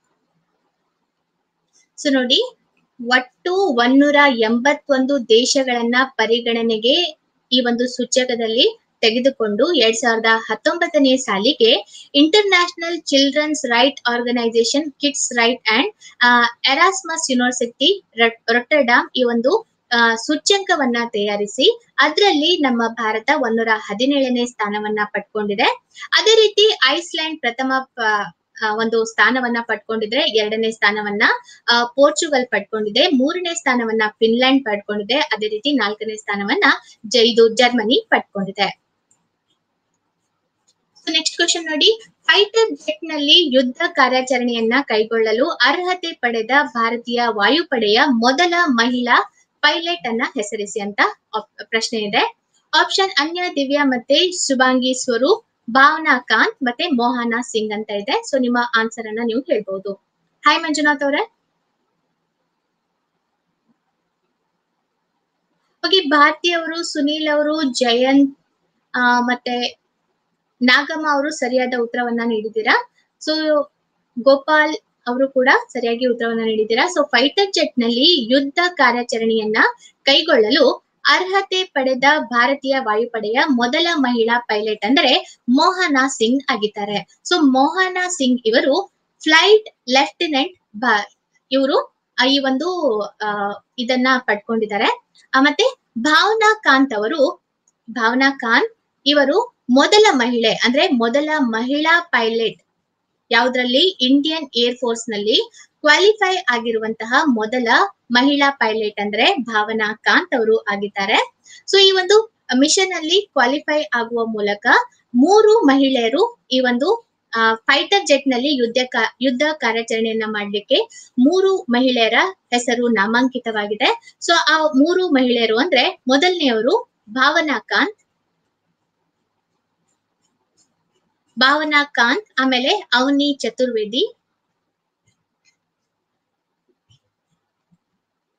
So ನೋಡಿ ಒಟ್ಟು ಒನ್ನೂರ ಎಂಬತ್ತೊಂದು ದೇಶಗಳನ್ನ ಪರಿಗಣನೆಗೆ ಈ ಒಂದು ಸೂಚಕದಲ್ಲಿ ತೆಗೆದುಕೊಂಡು ಎರಡ್ ಸಾವಿರದ ಹತ್ತೊಂಬತ್ತನೇ ಸಾಲಿಗೆ international children's right organization kids right and Erasmus university Rotterdam ಈ ಒಂದು ಆ, ಸೂಚ್ಯಂಕವನ್ನ ತಯಾರಿಸಿ ಅದರಲ್ಲಿ ನಮ್ಮ ಭಾರತ ಒಂದೂರ ಹದಿನೇಳನೇ ಸ್ಥಾನವನ್ನ ಪಡ್ಕೊಂಡಿದೆ ಅದೇ ರೀತಿ ಐಸ್ಲ್ಯಾಂಡ್ ಪ್ರಥಮ ಪ- ಆ, ಒಂದು ಸ್ಥಾನವನ್ನ ಪಡ್ಕೊಂಡಿದ್ರೆ ಎರಡನೇ ಸ್ಥಾನವನ್ನ ಆ, ಪೋರ್ಚುಗಲ್ ಪಡ್ಕೊಂಡಿದೆ ಮೂರನೇ ಸ್ಥಾನವನ್ನ ಫಿನ್ಲ್ಯಾಂಡ್ ಪಡ್ಕೊಂಡಿದೆ ಅದೇ ರೀತಿ ನಾಲ್ಕನೇ ಸ್ಥಾನವನ್ನ ಜ- ಇದು ಜರ್ಮನಿ ಪಡ್ಕೊಂಡಿದೆ ನೆಕ್ಸ್ಟ್ ಕ್ವಶನ್ ನೋಡಿ ಫೈಟರ್ ಜೆಟ್ ನಲ್ಲಿ ಯುದ್ಧ ಕಾರ್ಯಾಚರಣೆಯನ್ನ ಕೈಗೊಳ್ಳಲು ಅರ್ಹತೆ ಪಡೆದ ಭಾರತೀಯ ವಾಯುಪಡೆಯ ಮೊದಲ ಮಹಿಳಾ ಪೈಲಟ್ ಅನ್ನ ಹೆಸರಿಸಿ ಅಂತ ಆಪ್- ಪ್ರಶ್ನೆ ಇದೆ ಆಪ್ಷನ್ ಅನ್ಯ ದಿವ್ಯಾ ಮತ್ತೆ ಶುಭಾಂಗಿ ಸ್ವರೂಪ್ ಭಾವನಾ ಕಾಂತ್ ಮತ್ತೆ ಮೋಹನಾ ಸಿಂಗ್ ಅಂತ ಇದೆ ಸೊ ನಿಮ್ಮ ಆನ್ಸರ್ ಅನ್ನ ನೀವು ಹೇಳ್ಬಹುದು ಹಾಯ್ ಮಂಜುನಾಥ್ ಅವರೇ ಓಕೆ ಭಾರತಿ ಅವರು ಸುನೀಲ್ ಅವರು ಜಯಂತ್ ಆ, ಮತ್ತೆ ನಾಗಮ್ಮ ಅವರು ಸರಿಯಾದ ಉತ್ತರವನ್ನ ನೀಡಿದ್ದೀರಾ ಸೊ ಗೋಪಾಲ್ ಅವರು ಕೂಡ ಸರಿಯಾಗಿ ಉತ್ತರವನ್ನ ನೀಡಿದ್ದೀರಾ ಸೊ ಫೈಟರ್ ಜೆಟ್ ನಲ್ಲಿ ಯುದ್ಧ ಕಾರ್ಯಾಚರಣೆಯನ್ನ ಕೈಗೊಳ್ಳಲು ಅರ್ಹತೆ ಪಡೆದ ಭಾರತೀಯ ವಾಯುಪಡೆಯ ಮೊದಲ ಮಹಿಳಾ ಪೈಲಟ್ ಅಂದ್ರೆ ಮೋಹನಾ ಸಿಂಗ್ ಆಗಿದ್ದಾರೆ ಸೊ ಮೋಹನಾ ಸಿಂಗ್ ಇವರು ಫ್ಲೈಟ್ ಲೆಫ್ಟಿನೆಂಟ್ ಬ ಇವರು ಈ ಒಂದು ಆ, ಇದನ್ನ ಪಡ್ಕೊಂಡಿದ್ದಾರೆ ಆ, ಮತ್ತೆ ಭಾವನಾ ಕಾಂತ್ ಅವರು ಭಾವನಾ ಕಾಂತ್ ಇವರು ಮೊದಲ ಮಹಿಳೆ ಅಂದ್ರೆ ಮೊದಲ ಮಹಿಳಾ ಪೈಲಟ್ ಯಾವ್ದ್ರಲ್ಲಿ ಇಂಡಿಯನ್ ಏರ್ ಫೋರ್ಸ್ ನಲ್ಲಿ ಕ್ವಾಲಿಫೈ ಆಗಿರುವಂತಹ ಮೊದಲ ಮಹಿಳಾ ಪೈಲಟ್ ಅಂದ್ರೆ ಭಾವನಾ ಕಾಂತ್ ಅವರು ಆಗಿದ್ದಾರೆ ಸೊ ಈ ಒಂದು ಮಿಷನ್ ಅಲ್ಲಿ ಕ್ವಾಲಿಫೈ ಆಗುವ ಮೂಲಕ ಮೂರು ಮಹಿಳೆಯರು ಈ ಒಂದು ಫೈಟರ್ ಜೆಟ್ ನಲ್ಲಿ ಯುದ್ಧ ಕಾ- ಯುದ್ಧ ಕಾರ್ಯಾಚರಣೆಯನ್ನ ಮಾಡ್ಲಿಕ್ಕೆ ಮೂರು ಮಹಿಳೆಯರ ಹೆಸರು ನಾಮಾಂಕಿತವಾಗಿದೆ ಸೊ ಆ ಮೂರು ಮಹಿಳೆಯರು ಅಂದ್ರೆ ಮೊದಲನೆಯವರು ಭಾವನಾ ಕಾಂತ್ ಭಾವನಾ ಕಾಂತ್ ಆಮೇಲೆ ಅವನಿ ಚತುರ್ವೇದಿ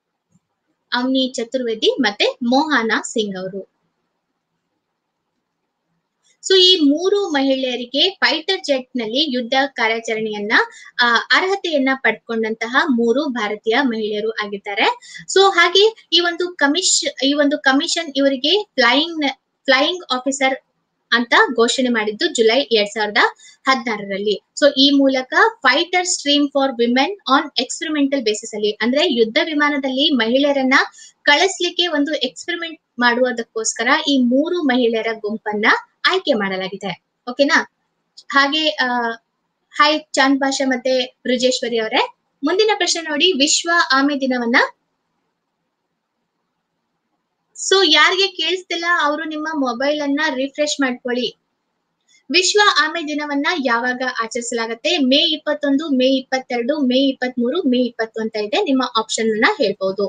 ಅವನಿ ಚತುರ್ವೇದಿ ಮತ್ತೆ ಮೋಹನಾ ಸಿಂಗ್ ಅವರು ಸೊ ಈ ಮೂರು ಮಹಿಳೆಯರಿಗೆ ಫೈಟರ್ ಜೆಟ್ ನಲ್ಲಿ ಯುದ್ಧ ಕಾರ್ಯಾಚರಣೆಯನ್ನ ಆ, ಅರ್ಹತೆಯನ್ನ ಪಡ್ಕೊಂಡಂತಹ ಮೂರು ಭಾರತೀಯ ಮಹಿಳೆಯರು ಆಗಿದ್ದಾರೆ ಸೊ ಹಾಗೆ ಈ ಒಂದು ಕಮಿಷ್ ಈ ಒಂದು ಕಮಿಷನ್ ಇವರಿಗೆ ಫ್ಲೈಯಿಂಗ್ ಫ್ಲೈಯಿಂಗ್ ಆಫೀಸರ್ ಅಂತ ಘೋಷಣೆ ಮಾಡಿದ್ದು ಜುಲೈ ಎರಡ್ ಸಾವಿರದ ಹದಿನಾರರಲ್ಲಿ ಸೊ ಈ ಮೂಲಕ fighter stream for women on experimental basis ಅಲ್ಲಿ ಅಂದ್ರೆ ಯುದ್ಧ ವಿಮಾನದಲ್ಲಿ ಮಹಿಳೆಯರನ್ನ ಕಳಿಸ್ಲಿಕ್ಕೆ ಒಂದು ಎಕ್ಸ್ಪೆರಿಮೆಂಟ್ ಮಾಡುವುದಕ್ಕೋಸ್ಕರ ಈ ಮೂರು ಮಹಿಳೆಯರ ಗುಂಪನ್ನ ಆಯ್ಕೆ ಮಾಡಲಾಗಿದೆ ಓಕೆನಾ ಹಾಗೆ ಆ, ಹಾಯ್ ಚಾಂದ್ ಭಾಷಾ ಮತ್ತೆ ಬ್ರಿಜೇಶ್ವರಿ ಅವರೇ ಮುಂದಿನ ಪ್ರಶ್ನೆ ನೋಡಿ ವಿಶ್ವ ಆಮೆ ದಿನವನ್ನ ಸೊ ಯಾರಿಗೆ ಕೇಳಿಸ್ತಿಲ್ಲ ಅವರು ನಿಮ್ಮ ಮೊಬೈಲ್ ಅನ್ನ ರಿಫ್ರೆಶ್ ಮಾಡ್ಕೊಳ್ಳಿ ವಿಶ್ವ ಆಮೆ ದಿನವನ್ನ ಯಾವಾಗ ಆಚರಿಸಲಾಗುತ್ತೆ ಮೇ ಇಪ್ಪತ್ತೊಂದು ಮೇ ಇಪ್ಪತ್ತೆರಡು ಮೇ ಇಪ್ಪತ್ಮೂರು ಮೇ ಇಪ್ಪತ್ತು ಅಂತ ಇದೆ ನಿಮ್ಮ ಆಪ್ಷನ್ ಅನ್ನ ಹೇಳ್ಬಹುದು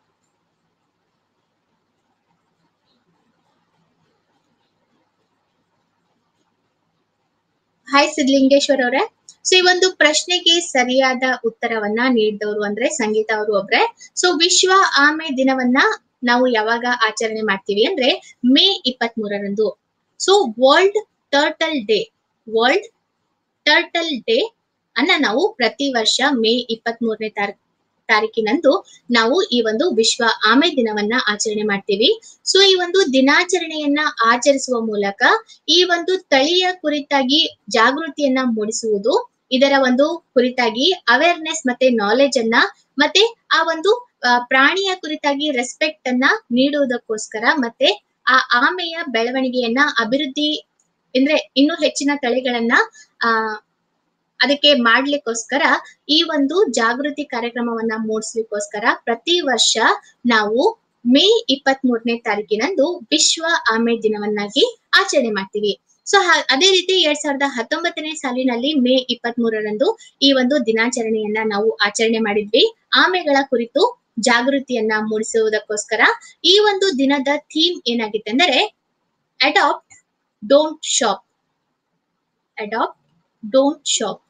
ಹಾಯ್ ಸಿದ್ಲಿಂಗೇಶ್ವರ್ ಅವರೇ ಸೊ ಈ ಒಂದು ಪ್ರಶ್ನೆಗೆ ಸರಿಯಾದ ಉತ್ತರವನ್ನ ನೀಡಿದವರು ಅಂದ್ರೆ ಸಂಗೀತ ಅವರು ಒಬ್ರೆ ಸೊ ವಿಶ್ವ ಆಮೆ ದಿನವನ್ನ ನಾವು ಯಾವಾಗ ಆಚರಣೆ ಮಾಡ್ತೀವಿ ಅಂದ್ರೆ ಮೇ ಇಪ್ಪತ್ತ್ ಮೂರರಂದು so world turtle day world turtle day ಅನ್ನ ನಾವು ಪ್ರತಿ ವರ್ಷ ಮೇ ಇಪ್ಪತ್ತ್ ಮೂರನೇ ತಾರೀಕಿನಂದು ನಾವು ಈ ಒಂದು ವಿಶ್ವ ಆಮೆ ದಿನವನ್ನ ಆಚರಣೆ ಮಾಡ್ತೀವಿ ಸೊ ಈ ಒಂದು ದಿನಾಚರಣೆಯನ್ನ ಆಚರಿಸುವ ಮೂಲಕ ಈ ಒಂದು ತಳಿಯ ಕುರಿತಾಗಿ ಜಾಗೃತಿಯನ್ನ ಮೂಡಿಸುವುದು ಇದರ ಒಂದು ಕುರಿತಾಗಿ ಅವೇರ್ನೆಸ್ ಮತ್ತೆ ನಾಲೆಜ್ ಅನ್ನ ಮತ್ತೆ ಆ ಒಂದು ಆ, ಪ್ರಾಣಿಯ ಕುರಿತಾಗಿ ರೆಸ್ಪೆಕ್ಟ್ ಅನ್ನ ನೀಡುವುದಕ್ಕೋಸ್ಕರ ಮತ್ತೆ ಆ ಆಮೆಯ ಬೆಳವಣಿಗೆಯನ್ನ ಅಭಿವೃದ್ಧಿ ಅಂದ್ರೆ ಇನ್ನೂ ಹೆಚ್ಚಿನ ತಳಿಗಳನ್ನ ಆ ಅದಕ್ಕೆ ಮಾಡ್ಲಿಕ್ಕೋಸ್ಕರ ಈ ಒಂದು ಜಾಗೃತಿ ಕಾರ್ಯಕ್ರಮವನ್ನ ಮೂಡಿಸ್ಲಿಕ್ಕೋಸ್ಕರ ಪ್ರತಿ ವರ್ಷ ನಾವು ಮೇ ಇಪ್ಪತ್ತ್ ಮೂರನೇ ತಾರೀಕಿನಂದು ವಿಶ್ವ ಆಮೆ ದಿನವನ್ನಾಗಿ ಆಚರಣೆ ಮಾಡ್ತೀವಿ ಸೊ ಅದೇ ರೀತಿ ಎರಡ್ ಸಾವಿರದ ಹತ್ತೊಂಬತ್ತನೇ ಸಾಲಿನಲ್ಲಿ ಮೇ ಇಪ್ಪತ್ತ್ ಮೂರರಂದು ಈ ಒಂದು ದಿನಾಚರಣೆಯನ್ನ ನಾವು ಆಚರಣೆ ಮಾಡಿದ್ವಿ ಆಮೆಗಳ ಕುರಿತು ಜಾಗೃತಿಯನ್ನ ಮೂಡಿಸುವುದಕ್ಕೋಸ್ಕರ ಈ ಒಂದು ದಿನದ ಥೀಮ್ ಏನಾಗಿತ್ತೆಂದರೆ adopt don't shop adopt don't shop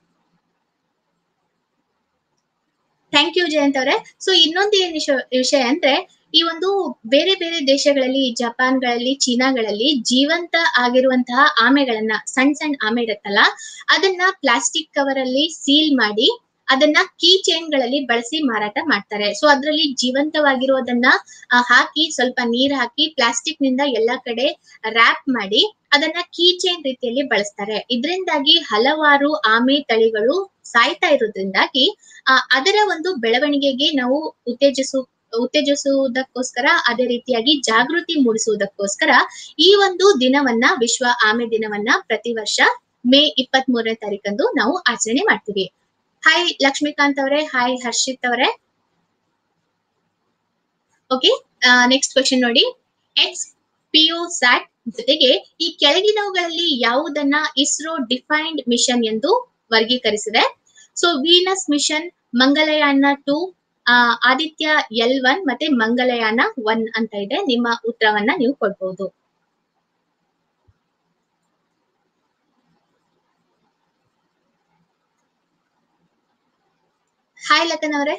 thank you Jayanth ಅವರೇ ಸೊ ಇನ್ನೊಂದು ಏನ್ ವಿಷಯ ವಿಷಯ ಅಂದ್ರೆ ಈ ಒಂದು ಬೇರೆ ಬೇರೆ ದೇಶಗಳಲ್ಲಿ ಜಪಾನ್ಗಳಲ್ಲಿ ಚೀನಾಗಳಲ್ಲಿ ಜೀವಂತ ಆಗಿರುವಂತಹ ಆಮೆಗಳನ್ನ ಸಣ್ಣ ಸಣ್ಣ ಆಮೆ ಇರುತ್ತಲ್ಲ ಅದನ್ನ ಪ್ಲಾಸ್ಟಿಕ್ ಕವರ್ ಅಲ್ಲಿ ಸೀಲ್ ಮಾಡಿ ಅದನ್ನ ಕೀ ಚೈನ್ ಗಳಲ್ಲಿ ಬಳಸಿ ಮಾರಾಟ ಮಾಡ್ತಾರೆ ಸೊ ಅದರಲ್ಲಿ ಜೀವಂತವಾಗಿರೋದನ್ನ ಆ, ಹಾಕಿ ಸ್ವಲ್ಪ ನೀರ್ ಹಾಕಿ ಪ್ಲಾಸ್ಟಿಕ್ ನಿಂದ ಎಲ್ಲಾ ಕಡೆ ರ್ಯಾಪ್ ಮಾಡಿ ಅದನ್ನ ಕೀ ಚೈನ್ ರೀತಿಯಲ್ಲಿ ಬಳಸ್ತಾರೆ ಇದರಿಂದಾಗಿ ಹಲವಾರು ಆಮೆ ತಳಿಗಳು ಸಾಯ್ತಾ ಇರೋದ್ರಿಂದಾಗಿ ಆ, ಅದರ ಒಂದು ಬೆಳವಣಿಗೆಗೆ ನಾವು ಉತ್ತೇಜಿಸು ಉತ್ತೇಜಿಸುವುದಕ್ಕೋಸ್ಕರ ಅದೇ ರೀತಿಯಾಗಿ ಜಾಗೃತಿ ಮೂಡಿಸುವುದಕ್ಕೋಸ್ಕರ ಈ ಒಂದು ದಿನವನ್ನ ವಿಶ್ವ ಆಮೆ ದಿನವನ್ನ ಪ್ರತಿ ವರ್ಷ ಮೇ ಇಪ್ಪತ್ತ್ ಮೂರನೇ ತಾರೀಕಂದು ನಾವು ಆಚರಣೆ ಮಾಡ್ತೀವಿ ಹಾಯ್ ಲಕ್ಷ್ಮೀಕಾಂತ್ ಅವರೇ ಹಾಯ್ ಹರ್ಷಿತ್ ಅವರೇ ಓಕೆ ನೆಕ್ಸ್ಟ್ ಕ್ವೆಶನ್ ನೋಡಿ ಎಕ್ಸ್ ಪಿಒ ಸ್ಯಾಟ್ ಜೊತೆಗೆ ಈ ಕೆಳಗಿನವುಗಳಲ್ಲಿ ಯಾವುದನ್ನ ಇಸ್ರೋ ಡಿಫೈನ್ಡ್ ಮಿಷನ್ ಎಂದು ವರ್ಗೀಕರಿಸಿದೆ so Venus mission Mangalyaan two Aditya L one ಮತ್ತೆ ಮಂಗಲಯಾನ ಒನ್ ಅಂತ ಇದೆ ನಿಮ್ಮ ಉತ್ತರವನ್ನ ನೀವು ಕೊಡ್ಬಹುದು ಹಾಯ್ ಲತನ್ ಅವರೇ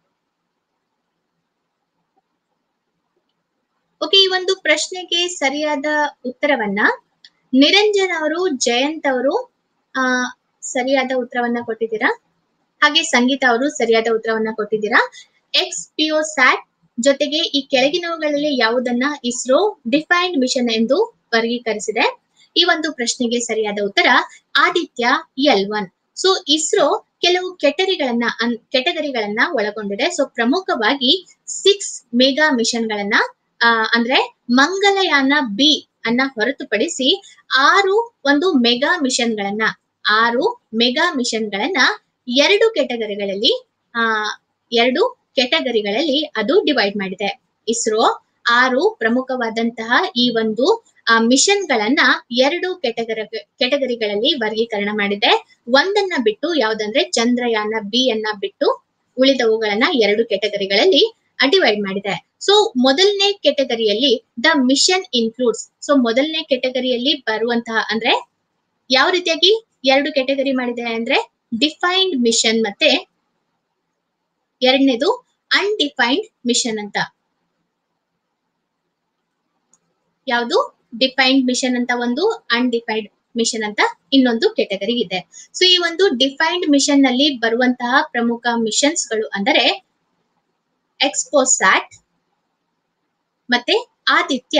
ಓಕೆ ಈ ಒಂದು ಪ್ರಶ್ನೆಗೆ ಸರಿಯಾದ ಉತ್ತರವನ್ನ ನಿರಂಜನ್ ಅವರು ಜಯಂತ್ ಅವರು ಆ ಸರಿಯಾದ ಉತ್ತರವನ್ನ ಕೊಟ್ಟಿದ್ದೀರಾ ಹಾಗೆ ಸಂಗೀತ ಅವರು ಸರಿಯಾದ ಉತ್ತರವನ್ನ ಕೊಟ್ಟಿದ್ದೀರಾ ಎಕ್ಸ್ ಪಿಒ ಸ್ಯಾಟ್ ಜೊತೆಗೆ ಈ ಕೆಳಗಿನವುಗಳಲ್ಲಿ ಯಾವುದನ್ನ ಇಸ್ರೋ ಡಿಫೈನ್ಡ್ ಮಿಷನ್ ಎಂದು ವರ್ಗೀಕರಿಸಿದೆ ಈ ಒಂದು ಪ್ರಶ್ನೆಗೆ ಸರಿಯಾದ ಉತ್ತರ Aditya L one so ISRO ಕೆಲವು ಕೆಟರಿಗಳನ್ನ ಕೆಟಗರಿಗಳನ್ನ ಒಳಗೊಂಡಿದೆ ಸೊ ಪ್ರಮುಖವಾಗಿ ಸಿಕ್ಸ್ ಮೆಗಾ ಮಿಷನ್ ಗಳನ್ನ ಆ, ಅಂದ್ರೆ ಮಂಗಲಯಾನ ಬಿ ಅನ್ನ ಹೊರತುಪಡಿಸಿ ಆರು ಒಂದು ಮೆಗಾ ಮಿಷನ್ ಗಳನ್ನ ಆರು ಮೆಗಾ ಮಿಷನ್ ಗಳನ್ನ ಎರಡು ಕೆಟಗರಿಗಳಲ್ಲಿ ಆ ಎರಡು ಕೆಟಗರಿಗಳಲ್ಲಿ ಅದು ಡಿವೈಡ್ ಮಾಡಿದೆ ಇಸ್ರೋ ಆರು ಪ್ರಮುಖವಾದಂತಹ ಈ ಒಂದು ಮಿಷನ್ ಗಳನ್ನ ಎರಡು ಕೆಟಗರಿ ಕೆಟಗರಿಗಳಲ್ಲಿ ವರ್ಗೀಕರಣ ಮಾಡಿದೆ ಒಂದನ್ನ ಬಿಟ್ಟು ಯಾವ್ದಂದ್ರೆ ಚಂದ್ರಯಾನ ಬಿ ಅನ್ನ ಬಿಟ್ಟು ಉಳಿದವುಗಳನ್ನ ಎರಡು ಕೆಟಗರಿಗಳಲ್ಲಿ ಡಿವೈಡ್ ಮಾಡಿದೆ ಸೊ ಮೊದಲನೇ ಕೆಟಗರಿಯಲ್ಲಿ ದ ಮಿಷನ್ ಇನ್ಕ್ಲೂಡ್ಸ್ ಸೊ ಮೊದಲನೇ ಕೆಟಗರಿಯಲ್ಲಿ ಬರುವಂತಹ ಅಂದ್ರೆ ಯಾವ ರೀತಿಯಾಗಿ ಎರಡು ಕೆಟಗರಿ ಮಾಡಿದೆ ಅಂದ್ರೆ ಡಿಫೈನ್ಡ್ ಮಿಷನ್ ಮತ್ತೆ ಎರಡನೇದು ಅನ್ಡಿಫೈನ್ಡ್ ಮಿಷನ್ ಅಂತ ಯಾವುದು ಡಿಫೈನ್ಡ್ ಮಿಷನ್ ಅಂತ ಒಂದು ಅನ್ಡಿಫೈನ್ಡ್ ಮಿಷನ್ ಅಂತ ಇನ್ನೊಂದು ಕೆಟಗರಿ ಇದೆ ಸೊ ಈ ಒಂದು ಡಿಫೈನ್ಡ್ ಮಿಷನ್ ನಲ್ಲಿ ಬರುವಂತಹ ಪ್ರಮುಖ ಮಿಷನ್ಸ್ ಗಳು ಅಂದರೆ ಎಕ್ಸ್ಪೋಸ್ಯಾಟ್ ಮತ್ತೆ ಆದಿತ್ಯ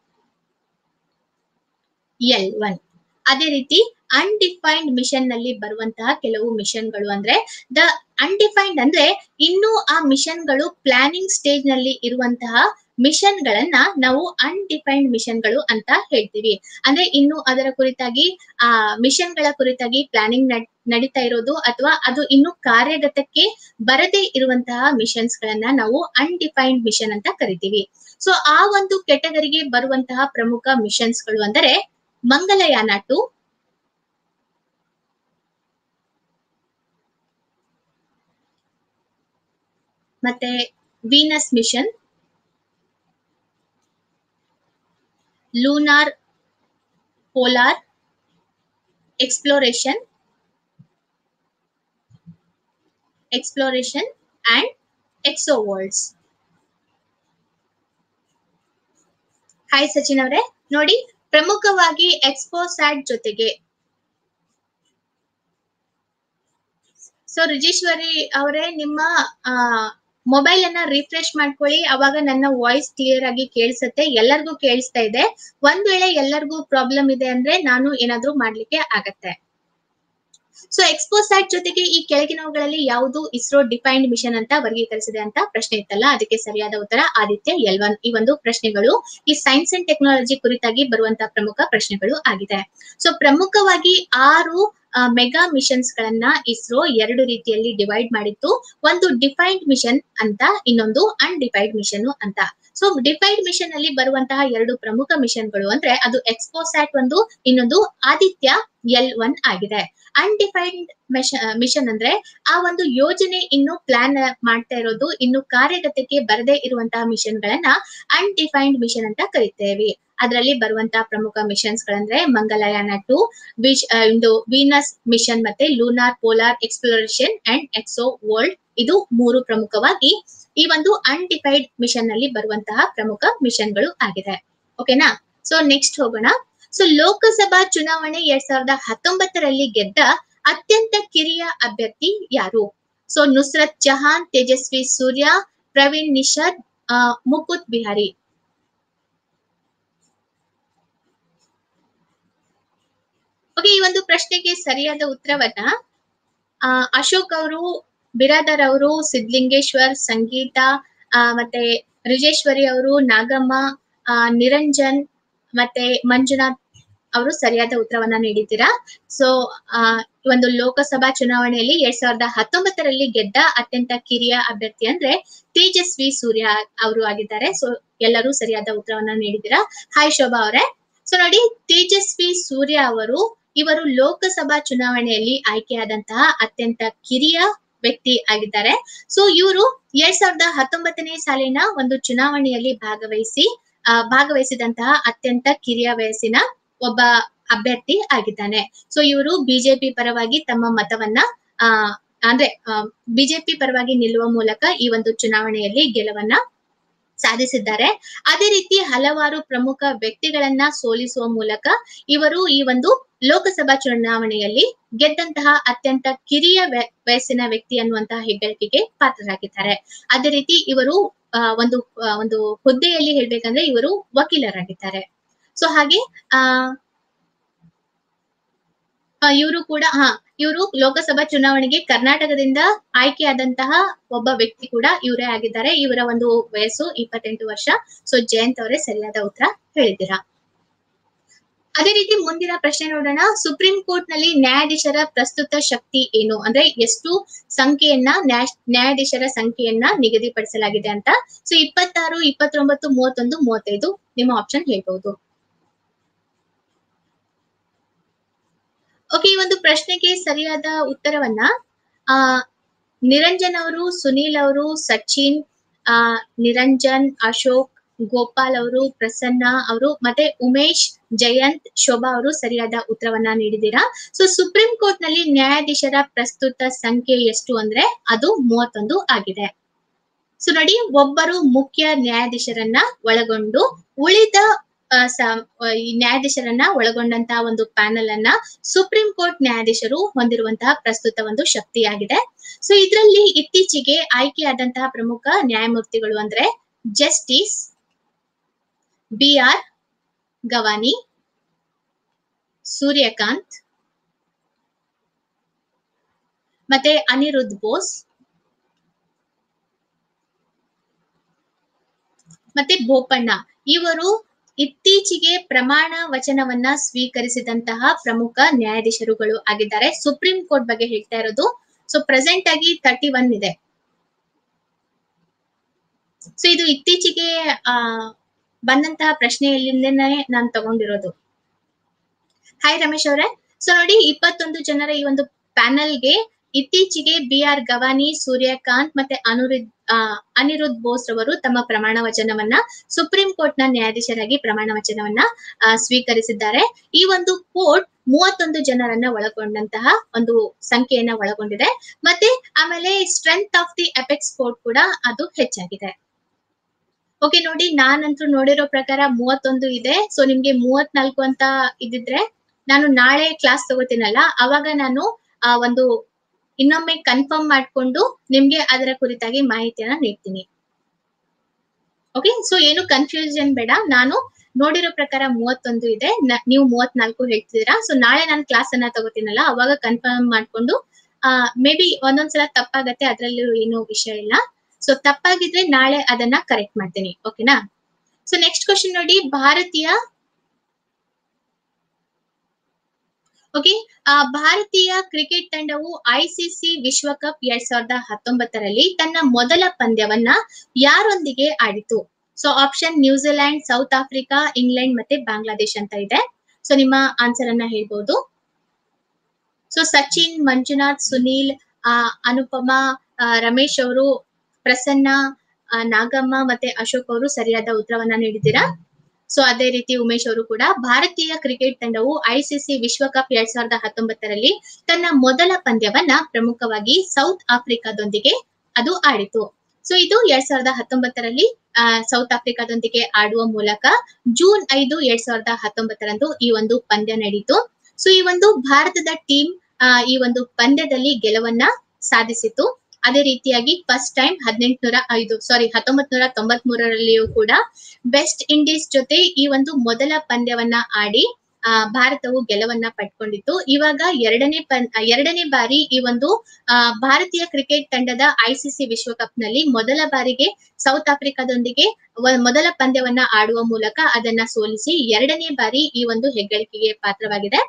ಎಲ್ ಒನ್ ಅದೇ ರೀತಿ ಅನ್ಡಿಫೈನ್ಡ್ ಮಿಷನ್ ನಲ್ಲಿ ಬರುವಂತಹ ಕೆಲವು ಮಿಷನ್ ಗಳು ಅಂದ್ರೆ ದ ಅನ್ಡಿಫೈನ್ಡ್ ಅಂದ್ರೆ ಇನ್ನು ಆ ಮಿಷನ್ ಗಳು ಪ್ಲಾನಿಂಗ್ ಸ್ಟೇಜ್ ನಲ್ಲಿ ಇರುವಂತಹ ಮಿಷನ್ ಗಳನ್ನ ನಾವು ಅನ್ಡಿಫೈನ್ಡ್ ಮಿಷನ್ ಗಳು ಅಂತ ಹೇಳ್ತೀವಿ ಅಂದ್ರೆ ಇನ್ನು ಅದರ ಕುರಿತಾಗಿ ಆ ಮಿಷನ್ ಗಳ ಕುರಿತಾಗಿ ಪ್ಲಾನಿಂಗ್ ನಡೀತಾ ಇರೋದು ಅಥವಾ ಅದು ಇನ್ನು ಕಾರ್ಯಗತಕ್ಕೆ ಬರದೇ ಇರುವಂತಹ ಮಿಷನ್ಸ್ ಗಳನ್ನ ನಾವು ಅನ್ಡಿಫೈನ್ಡ್ ಮಿಷನ್ ಅಂತ ಕರಿತೀವಿ ಸೊ ಆ ಒಂದು ಕೆಟಗರಿಗೆ ಬರುವಂತಹ ಪ್ರಮುಖ ಮಿಷನ್ಸ್ ಗಳು ಅಂದರೆ ಮಂಗಲಯಾನ ಟು ಮತ್ತೆ Venus mission lunar polar exploration exploration and exo worlds hi Sachin ಅವರೇ ನೋಡಿ ಪ್ರಮುಖವಾಗಿ ಎಕ್ಸ್ಪೋಸ್ಯಾಟ್ ಜೊತೆಗೆ ಸೊ ರಿಜೇಶ್ವರಿ ಅವರೇ ನಿಮ್ಮ ಮೊಬೈಲ್ ಅನ್ನ ರಿಫ್ರೆಶ್ ಮಾಡ್ಕೊಳ್ಳಿ ಅವಾಗ ನನ್ನ ವಾಯ್ಸ್ ಕ್ಲಿಯರ್ ಆಗಿ ಕೇಳಿಸುತ್ತೆ ಎಲ್ಲರಿಗೂ ಕೇಳಿಸ್ತಾ ಇದೆ ಒಂದ್ ವೇಳೆ ಎಲ್ಲರಿಗೂ ಪ್ರಾಬ್ಲಮ್ ಇದೆ ಅಂದ್ರೆ ನಾನು ಏನಾದ್ರೂ ಮಾಡ್ಲಿಕ್ಕೆ ಆಗತ್ತೆ ಸೊ ಎಕ್ಸ್ಪೋಸ್ಯಾಟ್ ಜೊತೆಗೆ ಈ ಕೆಳಗಿನವುಗಳಲ್ಲಿ ಯಾವುದು ಇಸ್ರೋ ಡಿಫೈನ್ಡ್ ಮಿಷನ್ ಅಂತ ವರ್ಗೀಕರಿಸಿದೆ ಅಂತ ಪ್ರಶ್ನೆ ಇತ್ತಲ್ಲ ಅದಕ್ಕೆ ಸರಿಯಾದ ಉತ್ತರ ಆದಿತ್ಯ ಎಲ್ ಒನ್ ಈ ಒಂದು ಪ್ರಶ್ನೆಗಳು ಈ ಸೈನ್ಸ್ ಅಂಡ್ ಟೆಕ್ನಾಲಜಿ ಕುರಿತಾಗಿ ಬರುವಂತಹ ಪ್ರಮುಖ ಪ್ರಶ್ನೆಗಳು ಆಗಿದೆ ಸೊ ಪ್ರಮುಖವಾಗಿ ಆರು ಮೆಗಾ ಮಿಷನ್ಸ್ ಗಳನ್ನ ಇಸ್ರೋ ಎರಡು ರೀತಿಯಲ್ಲಿ ಡಿವೈಡ್ ಮಾಡಿತ್ತು ಒಂದು ಡಿಫೈನ್ಡ್ ಮಿಷನ್ ಅಂತ ಇನ್ನೊಂದು ಅನ್ಡಿಫೈನ್ಡ್ ಮಿಷನ್ ಅಂತ ಸೊ ಡಿಫೈನ್ಡ್ ಮಿಷನ್ ಅಲ್ಲಿ ಬರುವಂತಹ ಎರಡು ಪ್ರಮುಖ ಮಿಷನ್ಗಳು ಅಂದ್ರೆ ಅದು ಎಕ್ಸ್ಪೋಸ್ಯಾಟ್ ಒಂದು ಇನ್ನೊಂದು ಆದಿತ್ಯ ಎಲ್ ಒನ್ ಆಗಿದೆ ಅನ್ಡಿಫೈನ್ಡ್ ಮಿಷನ್ ಅಂದ್ರೆ ಆ ಒಂದು ಯೋಜನೆ ಇನ್ನು ಪ್ಲಾನ್ ಮಾಡ್ತಾ ಇರೋದು ಇನ್ನು ಕಾರ್ಯಗತಕ್ಕೆ ಬರದೇ ಇರುವಂತಹ ಮಿಷನ್ ಗಳನ್ನ ಅನ್ಡಿಫೈನ್ಡ್ ಮಿಷನ್ ಅಂತ ಕರಿತೇವೆ ಅದರಲ್ಲಿ ಬರುವಂತಹ ಪ್ರಮುಖ ಮಿಷನ್ಸ್ ಗಳಂದ್ರೆ ಮಂಗಲಯಾನ ಟು ವಿಶ್ ಒಂದು ವೀನಸ್ ಮಿಷನ್ ಮತ್ತೆ lunar polar exploration and exo world ಇದು ಮೂರು ಪ್ರಮುಖವಾಗಿ ಈ ಒಂದು ಅನ್ಡಿಫೈಡ್ ಮಿಷನ್ ನಲ್ಲಿ ಬರುವಂತಹ ಪ್ರಮುಖ ಮಿಷನ್ಗಳು ಆಗಿದೆ ಓಕೆನಾ ಸೊ ನೆಕ್ಸ್ಟ್ ಹೋಗೋಣ ಸೊ ಲೋಕಸಭಾ ಚುನಾವಣೆ ಎರಡ್ ಸಾವಿರದ ಹತ್ತೊಂಬತ್ತರಲ್ಲಿ ಗೆದ್ದ ಅತ್ಯಂತ ಕಿರಿಯ ಅಭ್ಯರ್ಥಿ ಯಾರು ಸೊ ನುಸ್ರತ್ ಜಹಾನ್ ತೇಜಸ್ವಿ ಸೂರ್ಯ ಪ್ರವೀಣ್ ನಿಷಾದ್ ಮುಕುತ್ ಬಿಹಾರಿ ಓಕೆ ಈ ಒಂದು ಪ್ರಶ್ನೆಗೆ ಸರಿಯಾದ ಉತ್ತರವನ್ನ ಅಶೋಕ್ ಅವರು ಬಿರಾದರ್ ಅವರು ಸಿದ್ಲಿಂಗೇಶ್ವರ್ ಸಂಗೀತ ಮತ್ತೆ ರಿಜೇಶ್ವರಿ ಅವರು ನಾಗಮ್ಮ ನಿರಂಜನ್ ಮತ್ತೆ ಮಂಜುನಾಥ್ ಅವರು ಸರಿಯಾದ ಉತ್ತರವನ್ನ ನೀಡಿದ್ದೀರಾ ಸೊ ಒಂದು ಲೋಕಸಭಾ ಚುನಾವಣೆಯಲ್ಲಿ ಎರಡ್ ಸಾವಿರದ ಹತ್ತೊಂಬತ್ತರಲ್ಲಿ ಗೆದ್ದ ಅತ್ಯಂತ ಕಿರಿಯ ಅಭ್ಯರ್ಥಿ ಅಂದ್ರೆ ತೇಜಸ್ವಿ ಸೂರ್ಯ ಅವರು ಆಗಿದ್ದಾರೆ ಸೊ ಎಲ್ಲರೂ ಸರಿಯಾದ ಉತ್ತರವನ್ನ ನೀಡಿದ್ದೀರಾ ಹಾಯ್ ಶೋಭಾ ಅವರೇ ಸೊ ನೋಡಿ ತೇಜಸ್ವಿ ಸೂರ್ಯ ಅವರು ಇವರು ಲೋಕಸಭಾ ಚುನಾವಣೆಯಲ್ಲಿ ಆಯ್ಕೆಯಾದಂತಹ ಅತ್ಯಂತ ಕಿರಿಯ ವ್ಯಕ್ತಿ ಆಗಿದ್ದಾರೆ ಸೊ ಇವರು ಎರಡ್ ಸಾವಿರದ ಹತ್ತೊಂಬತ್ತನೇ ಸಾಲಿನ ಒಂದು ಚುನಾವಣೆಯಲ್ಲಿ ಭಾಗವಹಿಸಿ ಭಾಗವಹಿಸಿದಂತಹ ಅತ್ಯಂತ ಕಿರಿಯ ವಯಸ್ಸಿನ ಒಬ್ಬ ಅಭ್ಯರ್ಥಿ ಆಗಿದ್ದಾನೆ ಸೊ ಇವರು ಬಿಜೆಪಿ ಪರವಾಗಿ ತಮ್ಮ ಮತವನ್ನ ಆ ಅಂದ್ರೆ ಬಿಜೆಪಿ ಪರವಾಗಿ ನಿಲ್ಲುವ ಮೂಲಕ ಈ ಒಂದು ಚುನಾವಣೆಯಲ್ಲಿ ಗೆಲುವನ್ನ ಸಾಧಿಸಿದ್ದಾರೆ ಅದೇ ರೀತಿ ಹಲವಾರು ಪ್ರಮುಖ ವ್ಯಕ್ತಿಗಳನ್ನ ಸೋಲಿಸುವ ಮೂಲಕ ಇವರು ಈ ಒಂದು ಲೋಕಸಭಾ ಚುನಾವಣೆಯಲ್ಲಿ ಗೆದ್ದಂತಹ ಅತ್ಯಂತ ಕಿರಿಯ ವಯಸ್ಸಿನ ವ್ಯಕ್ತಿ ಅನ್ನುವಂತಹ ಹೆಗ್ಗಳಿಕೆಗೆ ಪಾತ್ರರಾಗಿದ್ದಾರೆ ಅದೇ ರೀತಿ ಇವರು ಒಂದು ಒಂದು ಹುದ್ದೆಯಲ್ಲಿ ಹೇಳ್ಬೇಕಂದ್ರೆ ಇವರು ವಕೀಲರಾಗಿದ್ದಾರೆ ಸೊ ಹಾಗೆ ಆ ಇವರು ಕೂಡ ಹಾ ಇವರು ಲೋಕಸಭಾ ಚುನಾವಣೆಗೆ ಕರ್ನಾಟಕದಿಂದ ಆಯ್ಕೆಯಾದಂತಹ ಒಬ್ಬ ವ್ಯಕ್ತಿ ಕೂಡ ಇವರೇ ಆಗಿದ್ದಾರೆ ಇವರ ಒಂದು ವಯಸ್ಸು ಇಪ್ಪತ್ತೆಂಟು ವರ್ಷ ಸೊ ಜಯಂತ್ ಅವರೇ ಸರಿಯಾದ ಉತ್ತರ ಹೇಳಿದ್ದೀರಾ ಅದೇ ರೀತಿ ಮುಂದಿನ ಪ್ರಶ್ನೆ ನೋಡೋಣ ಸುಪ್ರೀಂ ಕೋರ್ಟ್ ನಲ್ಲಿ ನ್ಯಾಯಾಧೀಶರ ಪ್ರಸ್ತುತ ಶಕ್ತಿ ಏನು ಅಂದ್ರೆ ಎಷ್ಟು ಸಂಖ್ಯೆಯನ್ನ ನ್ಯಾಯಾಧೀಶರ ಸಂಖ್ಯೆಯನ್ನ ನಿಗದಿಪಡಿಸಲಾಗಿದೆ ಅಂತ ಸೊ ಇಪ್ಪತ್ತಾರು ಇಪ್ಪತ್ತೊಂಬತ್ತು ಮೂವತ್ತೊಂದು ಮೂವತ್ತೈದು ನಿಮ್ಮ ಆಪ್ಷನ್ ಹೇಳ್ಬಹುದು ಓಕೆ ಈ ಒಂದು ಪ್ರಶ್ನೆಗೆ ಸರಿಯಾದ ಉತ್ತರವನ್ನ ಆ ನಿರಂಜನ್ ಅವರು ಸುನೀಲ್ ಅವರು ಸಚಿನ್ ಆ ನಿರಂಜನ್ ಅಶೋಕ್ ಗೋಪಾಲ್ ಅವರು ಪ್ರಸನ್ನ ಅವರು ಮತ್ತೆ ಉಮೇಶ್ ಜಯಂತ್ ಶೋಭಾ ಅವರು ಸರಿಯಾದ ಉತ್ತರವನ್ನ ನೀಡಿದ್ದೀರಾ ಸೊ ಸುಪ್ರೀಂ ಕೋರ್ಟ್ ನಲ್ಲಿ ನ್ಯಾಯಾಧೀಶರ ಪ್ರಸ್ತುತ ಸಂಖ್ಯೆ ಎಷ್ಟು ಅಂದ್ರೆ ಅದು ಮೂವತ್ತೊಂದು ಆಗಿದೆ ಸೊ ನೋಡಿ ಒಬ್ಬರು ಮುಖ್ಯ ನ್ಯಾಯಾಧೀಶರನ್ನ ಒಳಗೊಂಡು ಉಳಿದ ಆ, ಸ- ಆ, ಈ ನ್ಯಾಯಾಧೀಶರನ್ನ ಒಳಗೊಂಡಂತಹ ಒಂದು ಪ್ಯಾನಲ್ ಅನ್ನ ಸುಪ್ರೀಂ ಕೋರ್ಟ್ ನ್ಯಾಯಾಧೀಶರು ಹೊಂದಿರುವಂತಹ ಪ್ರಸ್ತುತ ಒಂದು ಶಕ್ತಿಯಾಗಿದೆ ಸೊ ಇದರಲ್ಲಿ ಇತ್ತೀಚೆಗೆ ಆಯ್ಕೆಯಾದಂತಹ ಪ್ರಮುಖ ನ್ಯಾಯಮೂರ್ತಿಗಳು ಅಂದ್ರೆ justice B R Gavai Surya Kant ಮತ್ತೆ ಅನಿರುದ್ಧ್ ಬೋಸ್ ಮತ್ತೆ ಬೋಪಣ್ಣ ಇವರು ಇತ್ತೀಚೆಗೆ ಪ್ರಮಾಣ ವಚನವನ್ನ ಸ್ವೀಕರಿಸಿದಂತಹ ಪ್ರಮುಖ ನ್ಯಾಯಾಧೀಶರುಗಳು ಆಗಿದ್ದಾರೆ ಸುಪ್ರೀಂ ಕೋರ್ಟ್ ಬಗ್ಗೆ ಹೇಳ್ತಾ ಇರೋದು ಸೊ ಪ್ರೆಸೆಂಟ್ ಆಗಿ ತರ್ಟಿ ಒನ್ ಇದೆ ಸೊ ಇದು ಇತ್ತೀಚೆಗೆ ಆ ಬಂದಂತಹ ಪ್ರಶ್ನೆಯಲ್ಲಿಂದನೇ ನಾನು ತಗೊಂಡಿರೋದು ಹಾಯ್ ರಮೇಶ್ ಅವರೇ ಸೊ ನೋಡಿ ಇಪ್ಪತ್ತೊಂದು ಜನರ ಈ ಒಂದು ಪ್ಯಾನಲ್ಗೆ ಇತ್ತೀಚೆಗೆ ಬಿ ಆರ್ ಗವಾನಿ ಸೂರ್ಯಕಾಂತ್ ಮತ್ತೆ ಅನುರುದ್ ಆ, ಅನಿರುದ್ಧ್ ಬೋಸ್ ರವರು ತಮ್ಮ ಪ್ರಮಾಣ ವಚನವನ್ನ ಸುಪ್ರೀಂ ಕೋರ್ಟ್ ನ ನ್ಯಾಯಾಧೀಶರಾಗಿ ಪ್ರಮಾಣ ವಚನವನ್ನ ಆ, ಸ್ವೀಕರಿಸಿದ್ದಾರೆ ಈ ಒಂದು ಕೋರ್ಟ್ ಮೂವತ್ತೊಂದು ಜನರನ್ನ ಒಳಗೊಂಡಂತಹ ಒಂದು ಸಂಖ್ಯೆಯನ್ನ ಒಳಗೊಂಡಿದೆ ಮತ್ತೆ ಆಮೇಲೆ strength of the apex court ಕೂಡ ಅದು ಹೆಚ್ಚಾಗಿದೆ ಓಕೆ ನೋಡಿ ನಾನಂತೂ ನೋಡಿರೋ ಪ್ರಕಾರ ಮೂವತ್ತೊಂದು ಇದೆ ಸೊ ನಿಮ್ಗೆ ಮೂವತ್ನಾಲ್ಕು ಅಂತ ಇದಿದ್ರೆ ನಾನು ನಾಳೆ ಕ್ಲಾಸ್ ತಗೋತೀನಲ್ಲ ಅವಾಗ ನಾನು ಆ ಒಂದು ಇನ್ನೊಮ್ಮೆ ಕನ್ಫರ್ಮ್ ಮಾಡ್ಕೊಂಡು ನಿಮ್ಗೆ ಅದರ ಕುರಿತಾಗಿ ಮಾಹಿತಿಯನ್ನ ನೀಡ್ತೀನಿ ಓಕೆ ಸೊ ಏನು ಕನ್ಫ್ಯೂಷನ್ ಬೇಡ ನಾನು ನೋಡಿರೋ ಪ್ರಕಾರ ಮೂವತ್ತೊಂದು ಇದೆ ನ- ನೀವು ಮೂವತ್ನಾಲ್ಕು ಹೇಳ್ತಿದ್ದೀರಾ ಸೊ ನಾಳೆ ನಾನು ಕ್ಲಾಸ್ ಅನ್ನ ತಗೋತೀನಲ್ಲ ಅವಾಗ ಕನ್ಫರ್ಮ್ ಮಾಡ್ಕೊಂಡು ಮೇ ಬಿ ಒಂದೊಂದ್ಸಲ ತಪ್ಪಾಗತ್ತೆ ಅದ್ರಲ್ಲೂ ಏನು ವಿಷಯ ಇಲ್ಲ ಸೊ ತಪ್ಪಾಗಿದ್ರೆ ನಾಳೆ ಅದನ್ನ ಕರೆಕ್ಟ್ ಮಾಡ್ತೀನಿ ಓಕೆನಾ ಸೊ ನೆಕ್ಸ್ಟ್ ಕ್ವಶನ್ ನೋಡಿ ಭಾರತೀಯ ಓಕೆ ಆ ಭಾರತೀಯ ಕ್ರಿಕೆಟ್ ತಂಡವು ಐಸಿಸಿ ವಿಶ್ವಕಪ್ ಎರಡ್ ಸಾವಿರದ ಹತ್ತೊಂಬತ್ತರಲ್ಲಿ ತನ್ನ ಮೊದಲ ಪಂದ್ಯವನ್ನ ಯಾರೊಂದಿಗೆ ಆಡಿತು so option New Zealand South Africa England ಮತ್ತೆ ಬಾಂಗ್ಲಾದೇಶ್ ಅಂತ ಇದೆ ಸೊ ನಿಮ್ಮ ಆನ್ಸರ್ ಅನ್ನ ಹೇಳ್ಬೋದು ಸೊ ಸಚಿನ್ ಮಂಜುನಾಥ್ ಸುನೀಲ್ ಆ, ಅನುಪಮಾ ಆ, ರಮೇಶ್ ಅವರು ಪ್ರಸನ್ನ ಆ, ನಾಗಮ್ಮ ಮತ್ತೆ ಅಶೋಕ್ ಅವರು ಸರಿಯಾದ ಉತ್ತರವನ್ನ ನೀಡಿದ್ದೀರಾ ಸೊ ಅದೇ ರೀತಿ ಉಮೇಶ್ ಅವರು ಕೂಡ ಭಾರತೀಯ ಕ್ರಿಕೆಟ್ ತಂಡವು ಐಸಿಸಿ ವಿಶ್ವಕಪ್ ಎರಡ್ ಸಾವಿರದ ಹತ್ತೊಂಬತ್ತರಲ್ಲಿ ತನ್ನ ಮೊದಲ ಪಂದ್ಯವನ್ನ ಪ್ರಮುಖವಾಗಿ ಸೌತ್ ಆಫ್ರಿಕಾದೊಂದಿಗೆ ಅದು ಆಡಿತು ಸೊ ಇದು ಎರಡ್ ಸಾವಿರದ ಹತ್ತೊಂಬತ್ತರಲ್ಲಿ ಆ, ಸೌತ್ ಆಫ್ರಿಕಾದೊಂದಿಗೆ ಆಡುವ ಮೂಲಕ ಜೂನ್ ಐದು ಎರಡ್ ಸಾವಿರದ ಹತ್ತೊಂಬತ್ತರಂದು ಈ ಒಂದು ಪಂದ್ಯ ನಡೀತು ಸೊ ಈ ಒಂದು ಭಾರತದ ಟೀಮ್ ಈ ಒಂದು ಪಂದ್ಯದಲ್ಲಿ ಗೆಲುವನ್ನ ಸಾಧಿಸಿತು ಅದೇ ರೀತಿಯಾಗಿ ಫಸ್ಟ್ ಟೈಮ್ ಹದಿನೆಂಟುನೂರ ಐದು ಸಾರಿ ಹತ್ತೊಂಬತ್ ನೂರ ತೊಂಬತ್ ಮೂರರಲ್ಲಿಯೂ ಕೂಡ ವೆಸ್ಟ್ ಇಂಡೀಸ್ ಜೊತೆ ಈ ಒಂದು ಮೊದಲ ಪಂದ್ಯವನ್ನ ಆಡಿ ಆ, ಭಾರತವು ಗೆಲುವನ್ನ ಪಡ್ಕೊಂಡಿತ್ತು ಇವಾಗ ಎರಡನೇ ಪನ್ ಆ, ಎರಡನೇ ಬಾರಿ ಈ ಒಂದು ಆ, ಭಾರತೀಯ ಕ್ರಿಕೆಟ್ ತಂಡದ ಐಸಿಸಿ ವಿಶ್ವಕಪ್ ನಲ್ಲಿ ಮೊದಲ ಬಾರಿಗೆ ಸೌತ್ ಆಫ್ರಿಕಾದೊಂದಿಗೆ ವ- ಮೊದಲ ಪಂದ್ಯವನ್ನ ಆಡುವ ಮೂಲಕ ಅದನ್ನ ಸೋಲಿಸಿ ಎರಡನೇ ಬಾರಿ ಈ ಒಂದು ಹೆಗ್ಗಳಿಕೆಗೆ ಪಾತ್ರವಾಗಿದೆ